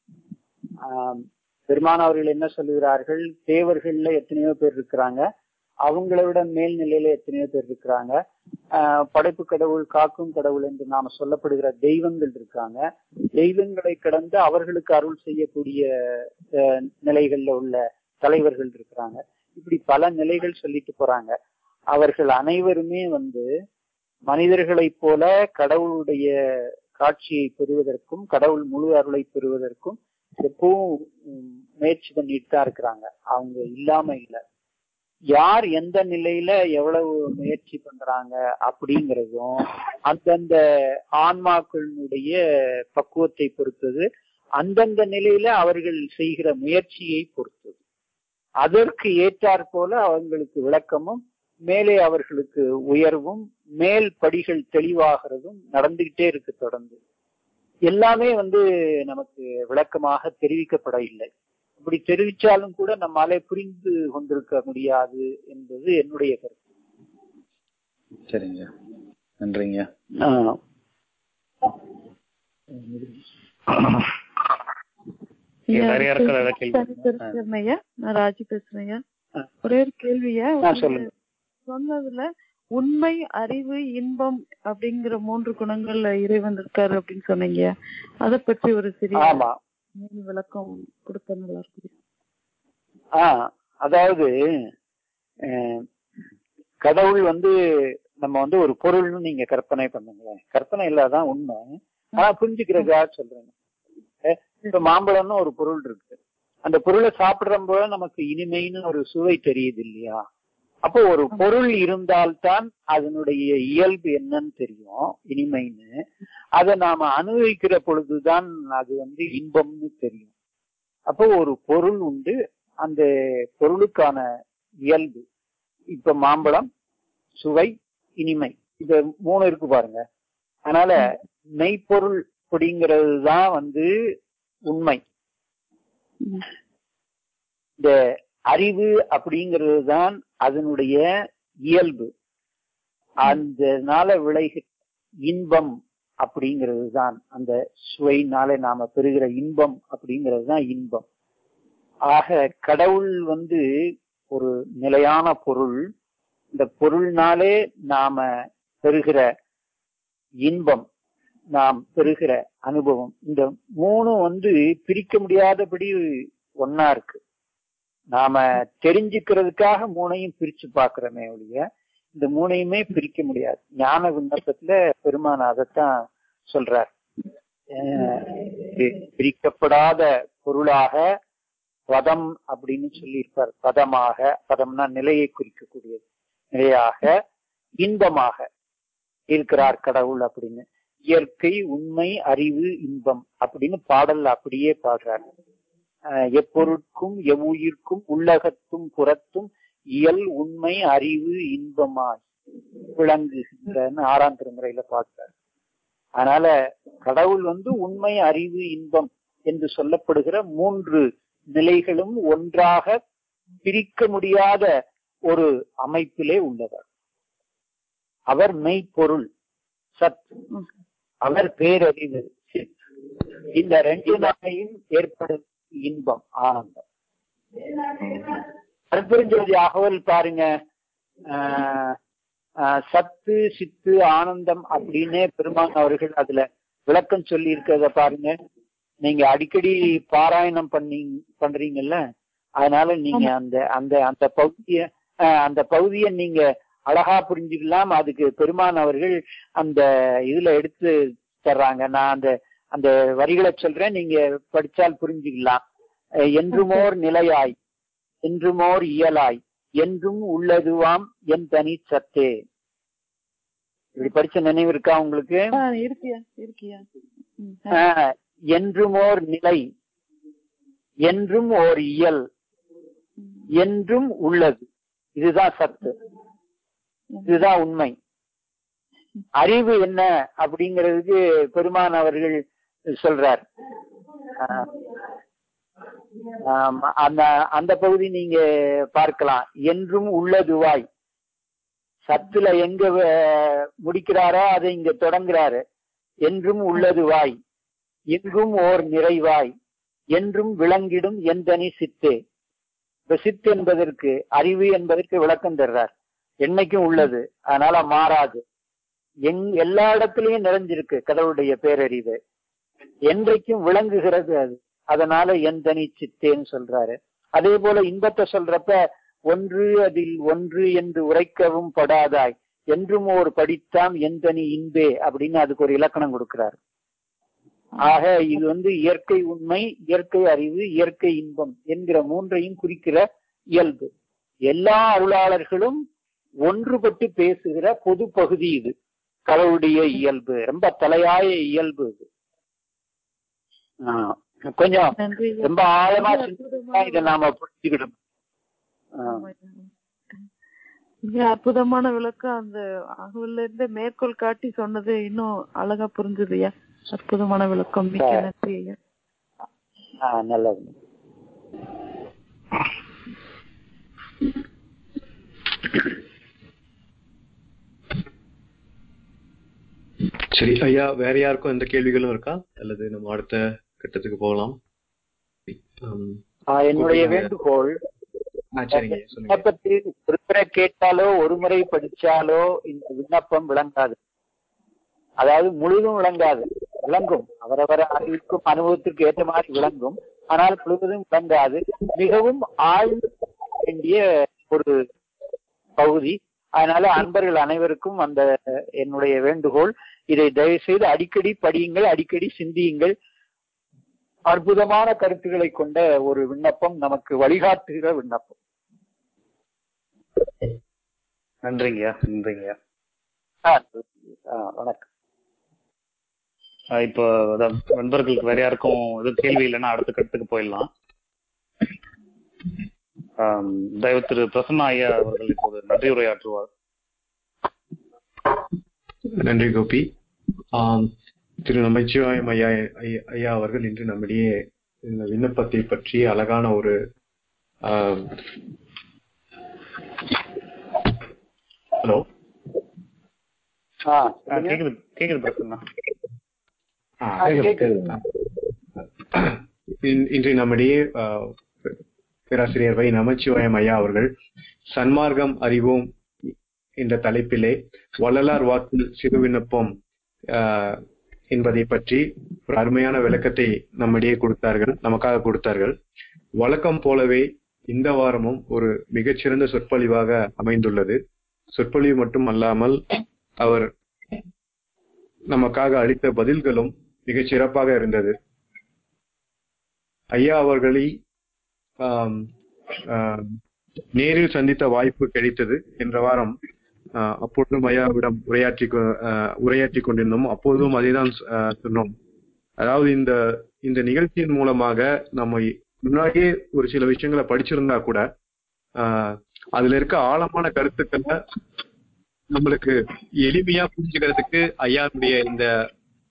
பெருமான் அவர்கள் என்ன சொல்லுகிறார்கள் தேவர்கள்ல எத்தனையோ பேர் இருக்கிறாங்க அவங்கள விட மேல்நிலையில எத்தனையோ பேர் இருக்கிறாங்க ஆஹ் படைப்பு கடவுள் காக்கும் கடவுள் என்று நாம சொல்லப்படுகிற தெய்வங்கள் இருக்காங்க தெய்வங்களை கடந்து அவர்களுக்கு அருள் செய்யக்கூடிய அஹ், நிலைகள்ல உள்ள தலைவர்கள் இருக்கிறாங்க இப்படி பல நிலைகள் சொல்லிட்டு போறாங்க அவர்கள் அனைவருமே வந்து மனிதர்களைப் போல கடவுளுடைய காட்சியை பெறுவதற்கும் கடவுள் முழு அருளை பெறுவதற்கும் எப்பவும் உம், முயற்சி பண்ணிட்டு தான் இருக்கிறாங்க அவங்க இல்லாம இல்லை யார் எந்த நிலையில எவ்வளவு முயற்சி பண்றாங்க அப்படிங்கிறதும் அந்தந்த ஆன்மாக்களினுடைய பக்குவத்தை பொறுத்தது அந்தந்த நிலையில அவர்கள் செய்கிற முயற்சியை பொறுத்தது அதற்கு ஏற்றாற் போல அவங்களுக்கு விளக்கமும் மேலே அவர்களுக்கு உயர்வும் மேல் படிகள் தெளிவாகிறதும் நடந்துகிட்டே இருக்கு தொடர்ந்து எல்லாமே வந்து நமக்கு விளக்கமாக தெரிவிக்கப்பட இல்லை அப்படி தெரிவிச்சாலும் கூட நம்மாலே புரிந்து கொண்டிருக்க முடியாது என்பது என்னுடைய கருத்து சரிங்க நன்றிங்க ஆஹ் இங்க நிறைய இருக்கிற ஏதாவது கேள்வி பேசுறேன் ஐயா நான் ராஜி பேசுறேன் ஐயா ஆ. ஒரே ஒரு கேள்வியா ஆ, சொல்லுங்க. சொன்னதுல உண்மை அறிவு இன்பம் அப்படிங்கிற மூன்று குணங்கள்ல இறைவன் இருக்காரு அப்படின்னு சொன்னீங்க அதை பற்றி ஒரு சிறிய ஆமா மேல் விளக்கம் கொடுத்தா நல்லா இருக்கும் ஆஹ் அதாவது அஹ், கடவுள் வந்து நம்ம வந்து ஒரு பொருள்னு நீங்க கற்பனை பண்ணுங்களேன் கற்பனை இல்லாதான் உண்மை ஆனா புரிஞ்சுக்கிறதுக்காக சொல்றேன் அஹ், இப்ப மாம்பழம்னு ஒரு பொருள் இருக்கு அந்த பொருளை சாப்பிடுறப்போ நமக்கு இனிமைன்னு ஒரு சுவை தெரியுது இல்லையா அப்போ ஒரு பொருள் இருந்தால்தான் அதனுடைய இயல்பு என்னன்னு தெரியும் இனிமைன்னு அதை நாம அனுபவிக்கிற பொழுதுதான் அது வந்து இன்பம்னு தெரியும் அப்போ ஒரு பொருள் உண்டு அந்த பொருளுக்கான இயல்பு இப்ப மாம்பழம் சுவை இனிமை இது மூணு இருக்கு பாருங்க அதனால மெய்ப்பொருள் அப்படிங்கிறது தான் வந்து உண்மை ம். இந்த அறிவு அப்படிங்கிறது தான் அதனுடைய இயல்பு அதனால விளைகிற இன்பம் அப்படிங்கிறது தான் அந்த சுவையினால நாம பெறுகிற இன்பம் அப்படிங்கிறது தான் இன்பம் ஆக கடவுள் வந்து ஒரு நிலையான பொருள் இந்த பொருள்னாலே நாம பெறுகிற இன்பம் நாம் பெறுகிற அனுபவம் இந்த மூணு வந்து பிரிக்க முடியாதபடி ஒன்னா இருக்கு நாம தெரிஞ்சுக்கிறதுக்காக மூணையும் பிரிச்சு பாக்குறோமே ஒழிய இந்த மூணையுமே பிரிக்க முடியாது ஞான விண்ணப்பத்துல பெருமான் அதைத்தான் சொல்றார் அஹ் பி- பிரிக்கப்படாத பொருளாக பதம் அப்படின்னு சொல்லியிருப்பார் பதமாக பதம்னா நிலையை குறிக்கக்கூடியது நிலையாக இன்பமாக இருக்கிறார் கடவுள் அப்படின்னு இயற்கை உண்மை அறிவு இன்பம் அப்படின்னு பாடல்ல அப்படியே பாடுறார் அஹ் எப்பொருட்கும் எவ்வுயிர்க்கும் உள்ளகத்தும் புறத்தும் இயல் உண்மை அறிவு இன்பமாய் விளங்குகின்றன்னு ஆறாம் திருமுறையில பார்க்கிறார் அதனால கடவுள் வந்து உண்மை அறிவு இன்பம் என்று சொல்லப்படுகிற மூன்று நிலைகளும் ஒன்றாக பிரிக்க முடியாத ஒரு அமைப்பிலே உள்ளவர் அவர் மெய்ப்பொருள் சத் அவர் பேரறிவு சித் இந்த ரெண்டு நாளையும் ஏற்படும் இன்பம் ஆனந்தம் அற்பெருஞ்சோதி அகவல் பாருங்க ஆஹ் ஆஹ் சத்து சித்து ஆனந்தம் அப்படின்னே பெருமான் அவர்கள் அதுல விளக்கம் சொல்லி இருக்கிறத பாருங்க நீங்க அடிக்கடி பாராயணம் பண்ணி பண்றீங்கல்ல அதனால நீங்க அந்த அந்த அந்த பகுதிய ஆஹ் அந்த பகுதியை நீங்க அழகா புரிஞ்சுக்கலாம் அதுக்கு பெருமான் அவர்கள் அந்த இதுல எடுத்து தர்றாங்க நான் அந்த அந்த வரிகளை சொல்றேன் நீங்க படிச்சால் புரிஞ்சுக்கலாம் அஹ் என்றுமோர் நிலையாய் என்றுமோர் இயலாய் என்றும் உள்ளதுவாம் என் தனி சத்தே இப்படி படிச்ச நினைவு இருக்கா உங்களுக்கு ஆ, இருக்கியா இருக்கியா ம், ஆஹ், என்றுமோர் நிலை என்றும் ஓர் இயல் என்றும் உள்ளது இதுதான் சத்து இதுதான் உண்மை அறிவு என்ன அப்படிங்கிறதுக்கு பெருமான் அவர்கள் சொல்றார் ஆஹ், ஆம், அந்த அந்த பகுதி நீங்க பார்க்கலாம் என்றும் உள்ளதுவாய் சத்துல எங்க அஹ், முடிக்கிறாரோ அதை இங்க தொடங்குறாரு என்றும் உள்ளதுவாய் எங்கும் ஓர் நிறைவாய் என்றும் விளங்கிடும் எந்தனி சித்தே இப்ப சித் என்பதற்கு அறிவு என்பதற்கு விளக்கம் தர்றார் என்னைக்கும் உள்ளது அதனால மாறாது எங் எல்லா இடத்துலயும் நிறைஞ்சிருக்கு கடவுளுடைய பேரறிவு என்றைக்கும் விளங்குகிறது அது அதனால என் தனி சித்தேன்னு சொல்றாரு அதே போல இன்பத்தை சொல்றப்ப ஒன்று அதில் ஒன்று என்று உரைக்கவும் படாதாய் என்றும் ஒரு படித்தாம் என் தனி இன்பே அப்படின்னு அதுக்கு ஒரு இலக்கணம் கொடுக்கிறார் ஆக இது வந்து இயற்கை உண்மை இயற்கை அறிவு இயற்கை இன்பம் என்கிற மூன்றையும் குறிக்கிற இயல்பு எல்லா அருளாளர்களும் ஒன்றுபட்டு பேசுகிற பொது பகுதி இது கடவுளுடைய இயல்பு ரொம்ப தலையாய இயல்பு இது ஆ, கொஞ்சம் நன்றி ஐயா. ரொம்ப ஆழமா மிக சிந்திச்சா இதை நாம புரிஞ்சுக்கிடணும் ஆ, மிக அற்புதமான விளக்கம் அந்த அகவல்ல இருந்து மேற்கோள் காட்டி சொன்னது இன்னும் அழகா புரிஞ்சுதுயா அற்புதமான விளக்கம் மிக்க சரி. நன்றி ஐயா ஆ, நல்லது சரி ஐயா வேற யாருக்கும் எந்த கேள்விகளும் இருக்கா அல்லது நம்ம அடுத்த கட்டத்துக்கு போகலாம் ஆம். ஆ, என்னுடைய கூப்பிடுங்க. வேண்டுகோள் ஆ, சரிங்க ஐயா, சொல்லுங்க விண்ணப்பத்தில் ஒரு முறை கேட்டாலோ ஒரு முறை படிச்சாலோ இந்த விண்ணப்பம் விளங்காது அதாவது முழுதும் விளங்காது விளங்கும் அவரவர் அறிவிற்கும் அனுபவத்திற்கு ஏற்ற மாதிரி விளங்கும் ஆனால் முழுவதும் விளங்காது மிகவும் ஆழ்ந்த வேண்டிய ஒரு பகுதி அதனால அன்பர்கள் அனைவருக்கும் அந்த என்னுடைய வேண்டுகோள் இதை தயவு செய்து அடிக்கடி படியுங்கள் அடிக்கடி சிந்தியுங்கள் அற்புதமான கருத்துக்களை கொண்ட ஒரு விண்ணப்பம் நமக்கு வழிகாட்டுகிற விண்ணப்பம் நன்றிங்கய்யா நன்றிங்கய்யா ஆ, ஆ, வணக்கம் ஆஹ் இப்போ அதான் நண்பர்களுக்கு வேற யாருக்கும் எதுவும் கேள்வி இல்லைன்னா அடுத்த கட்டத்துக்கு போயிடலாம் ஆம், தயவு திரு பிரசன்னா ஐயா அவர்கள் இப்போது நன்றி உரையாற்றுவார் நன்றி கோபி ஆம், திரு நமச்சிவாயம் ஐயா ஐயா- ஐயா அவர்கள் இன்று நம்மிடையே இந்த விண்ணப்பத்தை பற்றி அழகான ஒரு ஆம், ஹலோ ஆ, ஆ, சொல்லுங்க. கேக்குது கேக்குது பிரசன்னா ஆ, ஆ, கேக்குது. இன்- இன்று நம்மிடையே ஆ, பேராசிரியர் வை நமச்சிவாயம் ஐயா அவர்கள் சன்மார்க்கம் அறிவோம் என்ற தலைப்பிலே வள்ளலார் வாக்கில் சிறு விண்ணப்பம் ஆ, என்பதை பற்றி ஒரு அருமையான விளக்கத்தை நம்மிடையே கொடுத்தார்கள் நமக்காக கொடுத்தார்கள் வழக்கம் போலவே இந்த வாரமும் ஒரு மிகச்சிறந்த சொற்பொழிவாக அமைந்துள்ளது சொற்பொழிவு மட்டும் அல்லாமல் அவர் நமக்காக அளித்த பதில்களும் மிகச் சிறப்பாக இருந்தது ஐயா அவர்களை ஆம், ஆம், நேரில் சந்தித்த வாய்ப்பு கிடைத்தது என்ற வாரம் ஆ, அப்பொழுதும் ஐயாவிடம் உரையாற்றி கொ- ஆ, உரையாற்றி கொண்டிருந்தோம் அப்பொழுதும் அதைதான் ஆ, சொன்னோம் அதாவது இந்த இந்த நிகழ்ச்சியின் மூலமாக நம்ம முன்னாடியே ஒரு சில விஷயங்களை படிச்சிருந்தா கூட ஆ, அதுல இருக்க ஆழமான கருத்துக்களை நம்மளுக்கு எளிமையா புரிஞ்சுக்கிறதுக்கு ஐயாவுடைய இந்த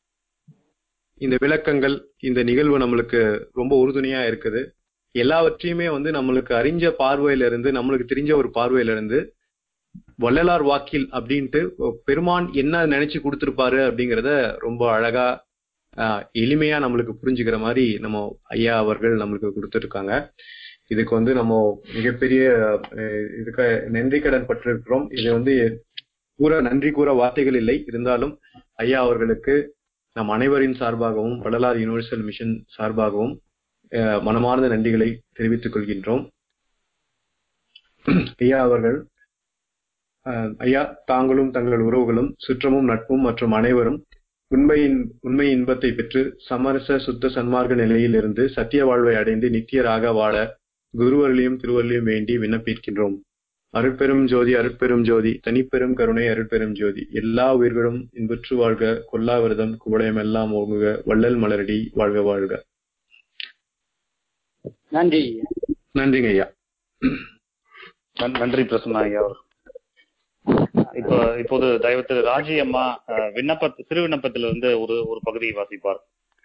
இந்த விளக்கங்கள் இந்த நிகழ்வு நம்மளுக்கு ரொம்ப உறுதுணையா இருக்குது எல்லாவற்றையுமே வந்து நம்மளுக்கு அறிஞ்ச பார்வையில இருந்து நம்மளுக்கு தெரிஞ்ச ஒரு பார்வையில இருந்து வள்ளலார் வாக்கில் அப்படின்ட்டு பெருமான் என்ன நினைச்சு கொடுத்திருப்பாரு அப்படிங்கறத ரொம்ப அழகா ஆஹ், எளிமையா நம்மளுக்கு புரிஞ்சுக்கிற மாதிரி நம்ம ஐயா அவர்கள் நம்மளுக்கு கொடுத்துருக்காங்க இதுக்கு வந்து நம்ம மிகப்பெரிய அஹ், இதுக்கு நன்றி கடன் பட்டிருக்கிறோம் இது வந்து கூற நன்றி கூற வார்த்தைகள் இல்லை இருந்தாலும் ஐயா அவர்களுக்கு நம் அனைவரின் சார்பாகவும் வள்ளலார் யுனிவர்சல் மிஷன் சார்பாகவும் அஹ், மனமார்ந்த நன்றிகளை தெரிவித்துக் கொள்கின்றோம் ஐயா அவர்கள் அஹ், ஐயா தாங்களும் தங்கள் உறவுகளும் சுற்றமும் நட்பும் மற்றும் அனைவரும் உண்மையின் உண்மை இன்பத்தை பெற்று சமரச சுத்த சன்மார்க்க நிலையில் இருந்து சத்திய வாழ்வை அடைந்து நித்தியராக வாழ குருவர்களையும் திருவர்களையும் வேண்டி விண்ணப்பிக்கின்றோம் அருட்பெரும் ஜோதி அருட்பெரும் ஜோதி தனிப்பெரும் கருணை அருட்பெரும் ஜோதி எல்லா உயிர்களும் இன்புற்று வாழ்க கொல்லாவிரதம் குவளையம் எல்லாம் ஓங்குக வள்ளல் மலரடி வாழ்க வாழ்க நன்றி நன்றிங்க ஐயா நன்- நன்றி பிரசன்னா ஐயா அவர் இப்போ இப்போது தயவு திரு ராஜி அம்மா அஹ், விண்ணப்ப சிறு விண்ணப்பத்திலிருந்து ஒரு ஒரு பகுதியை வாசிப்பார்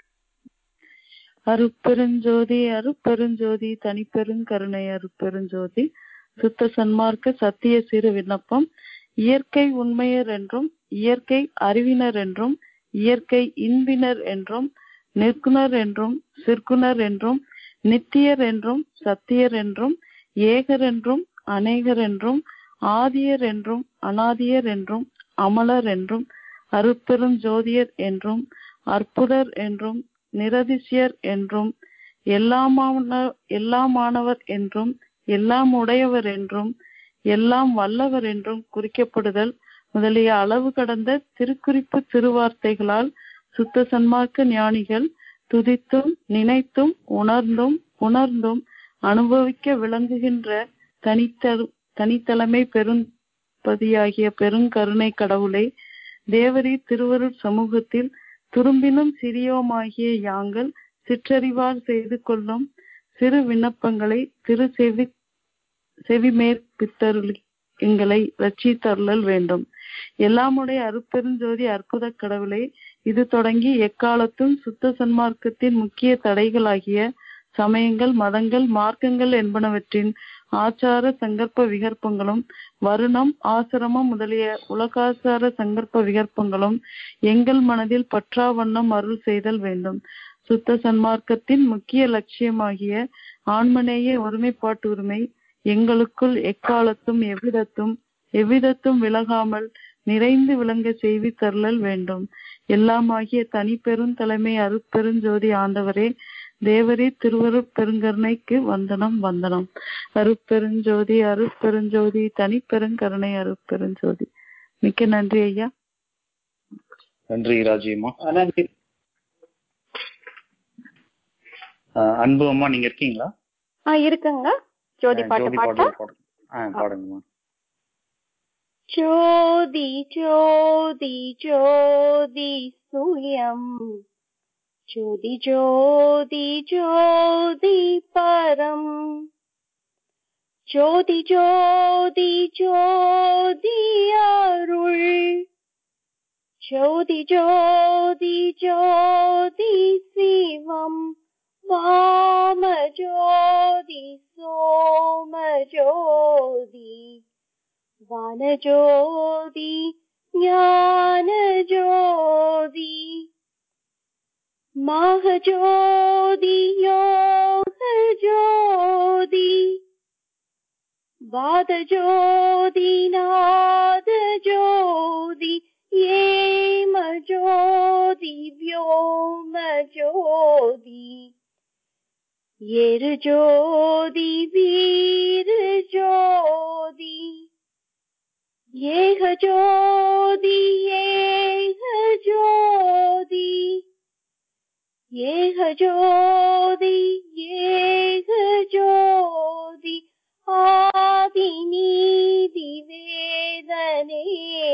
அருட்பெருஞ்சோதி அருட்பெருஞ்சோதி தனிப்பெருங்கருணை அருட்பெருஞ்சோதி சுத்த சன்மார்க்க சத்திய சிறு விண்ணப்பம் இயற்கை உண்மையர் என்றும் இயற்கை அறிவினர் என்றும் இயற்கை இன்பினர் என்றும் நிற்குணர் என்றும் சிற்குணர் என்றும் நித்தியர் என்றும் சத்தியர் என்றும் ஏகர் என்றும் அநேகர் என்றும் ஆதியர் என்றும் அனாதியர் என்றும் அமலர் என்றும் அருட்பெரும் ஜோதியர் என்றும் அற்புதர் என்றும் நிரதிசியர் என்றும் எல்லாமான எல்லாமானவர் என்றும் எல்லாம் உடையவர் என்றும் எல்லாம் வல்லவர் என்றும் குறிக்கப்படுதல் முதலிய அளவு கடந்த திருக்குறிப்பு திருவார்த்தைகளால் சுத்த சன்மார்க்க ஞானிகள் துதித்தும் நினைத்தும் உணர்ந்தும் உணர்ந்தும் அனுபவிக்க விளங்குகின்ற தனித்தரு தனித்தலைமை பெரும்பதியாகிய பெருங்கருணை கடவுளை தேவரி திருவருட் சமூகத்தில் துரும்பினும் சிறியோமாகிய யாங்கள் சிற்றறிவார் செய்து கொள்ளும் சிறு விண்ணப்பங்களை திரு செவி செவிமேற்பித்தருளி எங்களை ரட்சித்தருளல் வேண்டும் எல்லாமுடைய அருட்பெருஞ்சோதி அற்புத கடவுளே இது தொடங்கி எக்காலத்தும் சுத்த சன்மார்க்கத்தின் முக்கிய தடைகளாகிய சமயங்கள் மதங்கள் மார்க்கங்கள் என்பனவற்றின் ஆச்சார சங்கற்ப விகற்பங்களும் வருணம் ஆசிரமம் முதலிய உலகாச்சார சங்கற்ப விகற்பங்களும் எங்கள் மனதில் பற்றா வண்ணம் அருள் செய்தல் வேண்டும் சுத்த சன்மார்க்கத்தின் முக்கிய லட்சியமாகிய ஆன்மநேய ஒருமைப்பாட்டு உரிமை எங்களுக்குள் எக்காலத்தும் எவ்விதத்தும் எவ்விதத்தும் விலகாமல் நிறைந்து விளங்க செய்தி தருளல் வேண்டும் எல்லாமாகிய தனி பெருந்தலைமை அருட்பெருஞ்சோதி ஆண்டவரே தேவரே திருவருட் பெருங்கருணைக்கு வந்தனம் வந்தனம் அருட்பெருஞ்சோதி அருட்பெருஞ்சோதி தனி பெருங்கருணை அருட்பெருஞ்சோதி மிக்க நன்றி ஐயா நன்றி ராஜி அம்மா நன்றி அஹ், அன்பு அம்மா நீங்க இருக்கீங்களா ஆ இருக்குங்க ஜோதி அஹ், பாட்டு ஜோதி பாட்டா பாடல் பாடு ஆ பாடுங்கம்மா ஜோதி ஜோதி ஜோதி சுயம் ஜோதி ஜோதி ஜோதி பரம் ஜோதி ஜோதி ஜோதி அருள் ஜோதி ஜோதி ஜோதி சிவம் வாம ஜோதி சோம ஜோதி வானஜோதி ஞானஜோதி மகஜோதி யோகஜோதி வாதஜோதி நாதஜோதி ஏமஜோதி व्योमஜோதி எருஜோதி வீரஜோதி ஏகஜோதி ஏகஜோதி ஏகஜோதி ஏகஜோதி ஆதி நீதி வேதனே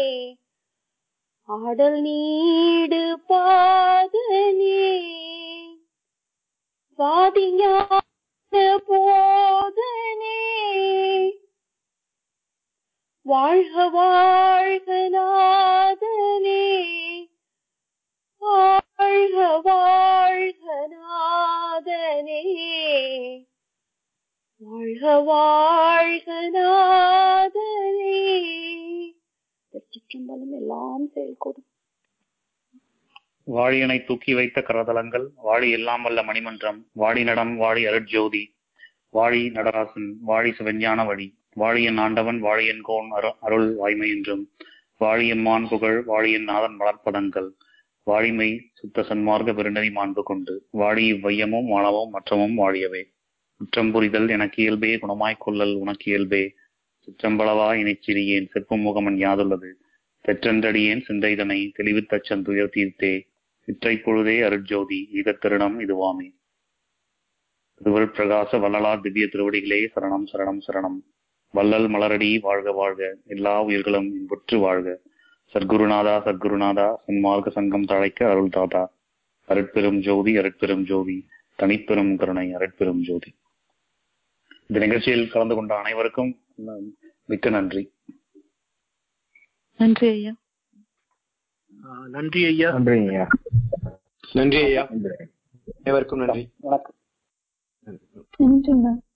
ஆடல் நீடு பாதனே வாதிஞான போதனே வாழ்க வாழ்க நாதனே வாழ்க வாழ்க நாதனே வாழ்க வாழ்க நாதனே திருச்சிற்றம்பலம் எல்லாம் செயல்கூடும் வாழியனை தூக்கி வைத்த கரதலங்கள் வாழி எல்லாம் வல்ல மணிமன்றம் வாழி நடம் வாழி அருட்ஜோதி வாழி நடராசன் வாழி சிவஞான வழி வாழியன் ஆண்டவன் வாழியன் கோன் அரு- அருள் வாய்மை என்றும் வாழியம்மான் புகழ் வாழியன் நாதன் வளர்ப்பதங்கள் வாழிமை சுத்த சன்மார்க்க பெருநெறி மாண்பு கொண்டு வாழி இவ்வையமும் வாழவும் மற்றமும் வாழியவே குற்றம் புரிதல் எனக்கு இயல்பே குணமாய்க் கொள்ளல் உனக்கு இயல்பே சிற்றம்பளவா இணைச் சிறியேன் செப்பும் முகமன் யாதுள்ளது தெற்றன்றடியேன் சிந்தைதனை தெளிவித்தச் துயர் தீர்த்தே இற்றை பொழுதே அருட்ஜோதி ஈகத் திருடம் இதுவாமே திருவருட் பிரகாச வள்ளலார் திவ்ய திருவடிகளே சரணம் சரணம் சரணம் வள்ளல் மலரடி வாழ்க வாழ்க எல்லா உயிர்களும் இன்புற்று வாழ்க சத்குருநாதா சத்குருநாதா சன்மார்க்க சங்கம் தழைக்க அருள் தாதா அருட்பெரும் ஜோதி அருட்பெரும் ஜோதி தனிப்பெரும் கருணை அருட்பெரும் ஜோதி இந்த நிகழ்ச்சியில் கலந்து கொண்ட அனைவருக்கும் ம், மிக்க நன்றி நன்றி ஐயா ஆஹ் நன்றி ஐயா நன்றிங்க ஐயா நன்றி ஐயா நன்றி அனைவருக்கும் நன்றி வணக்கம் நன்றிங்க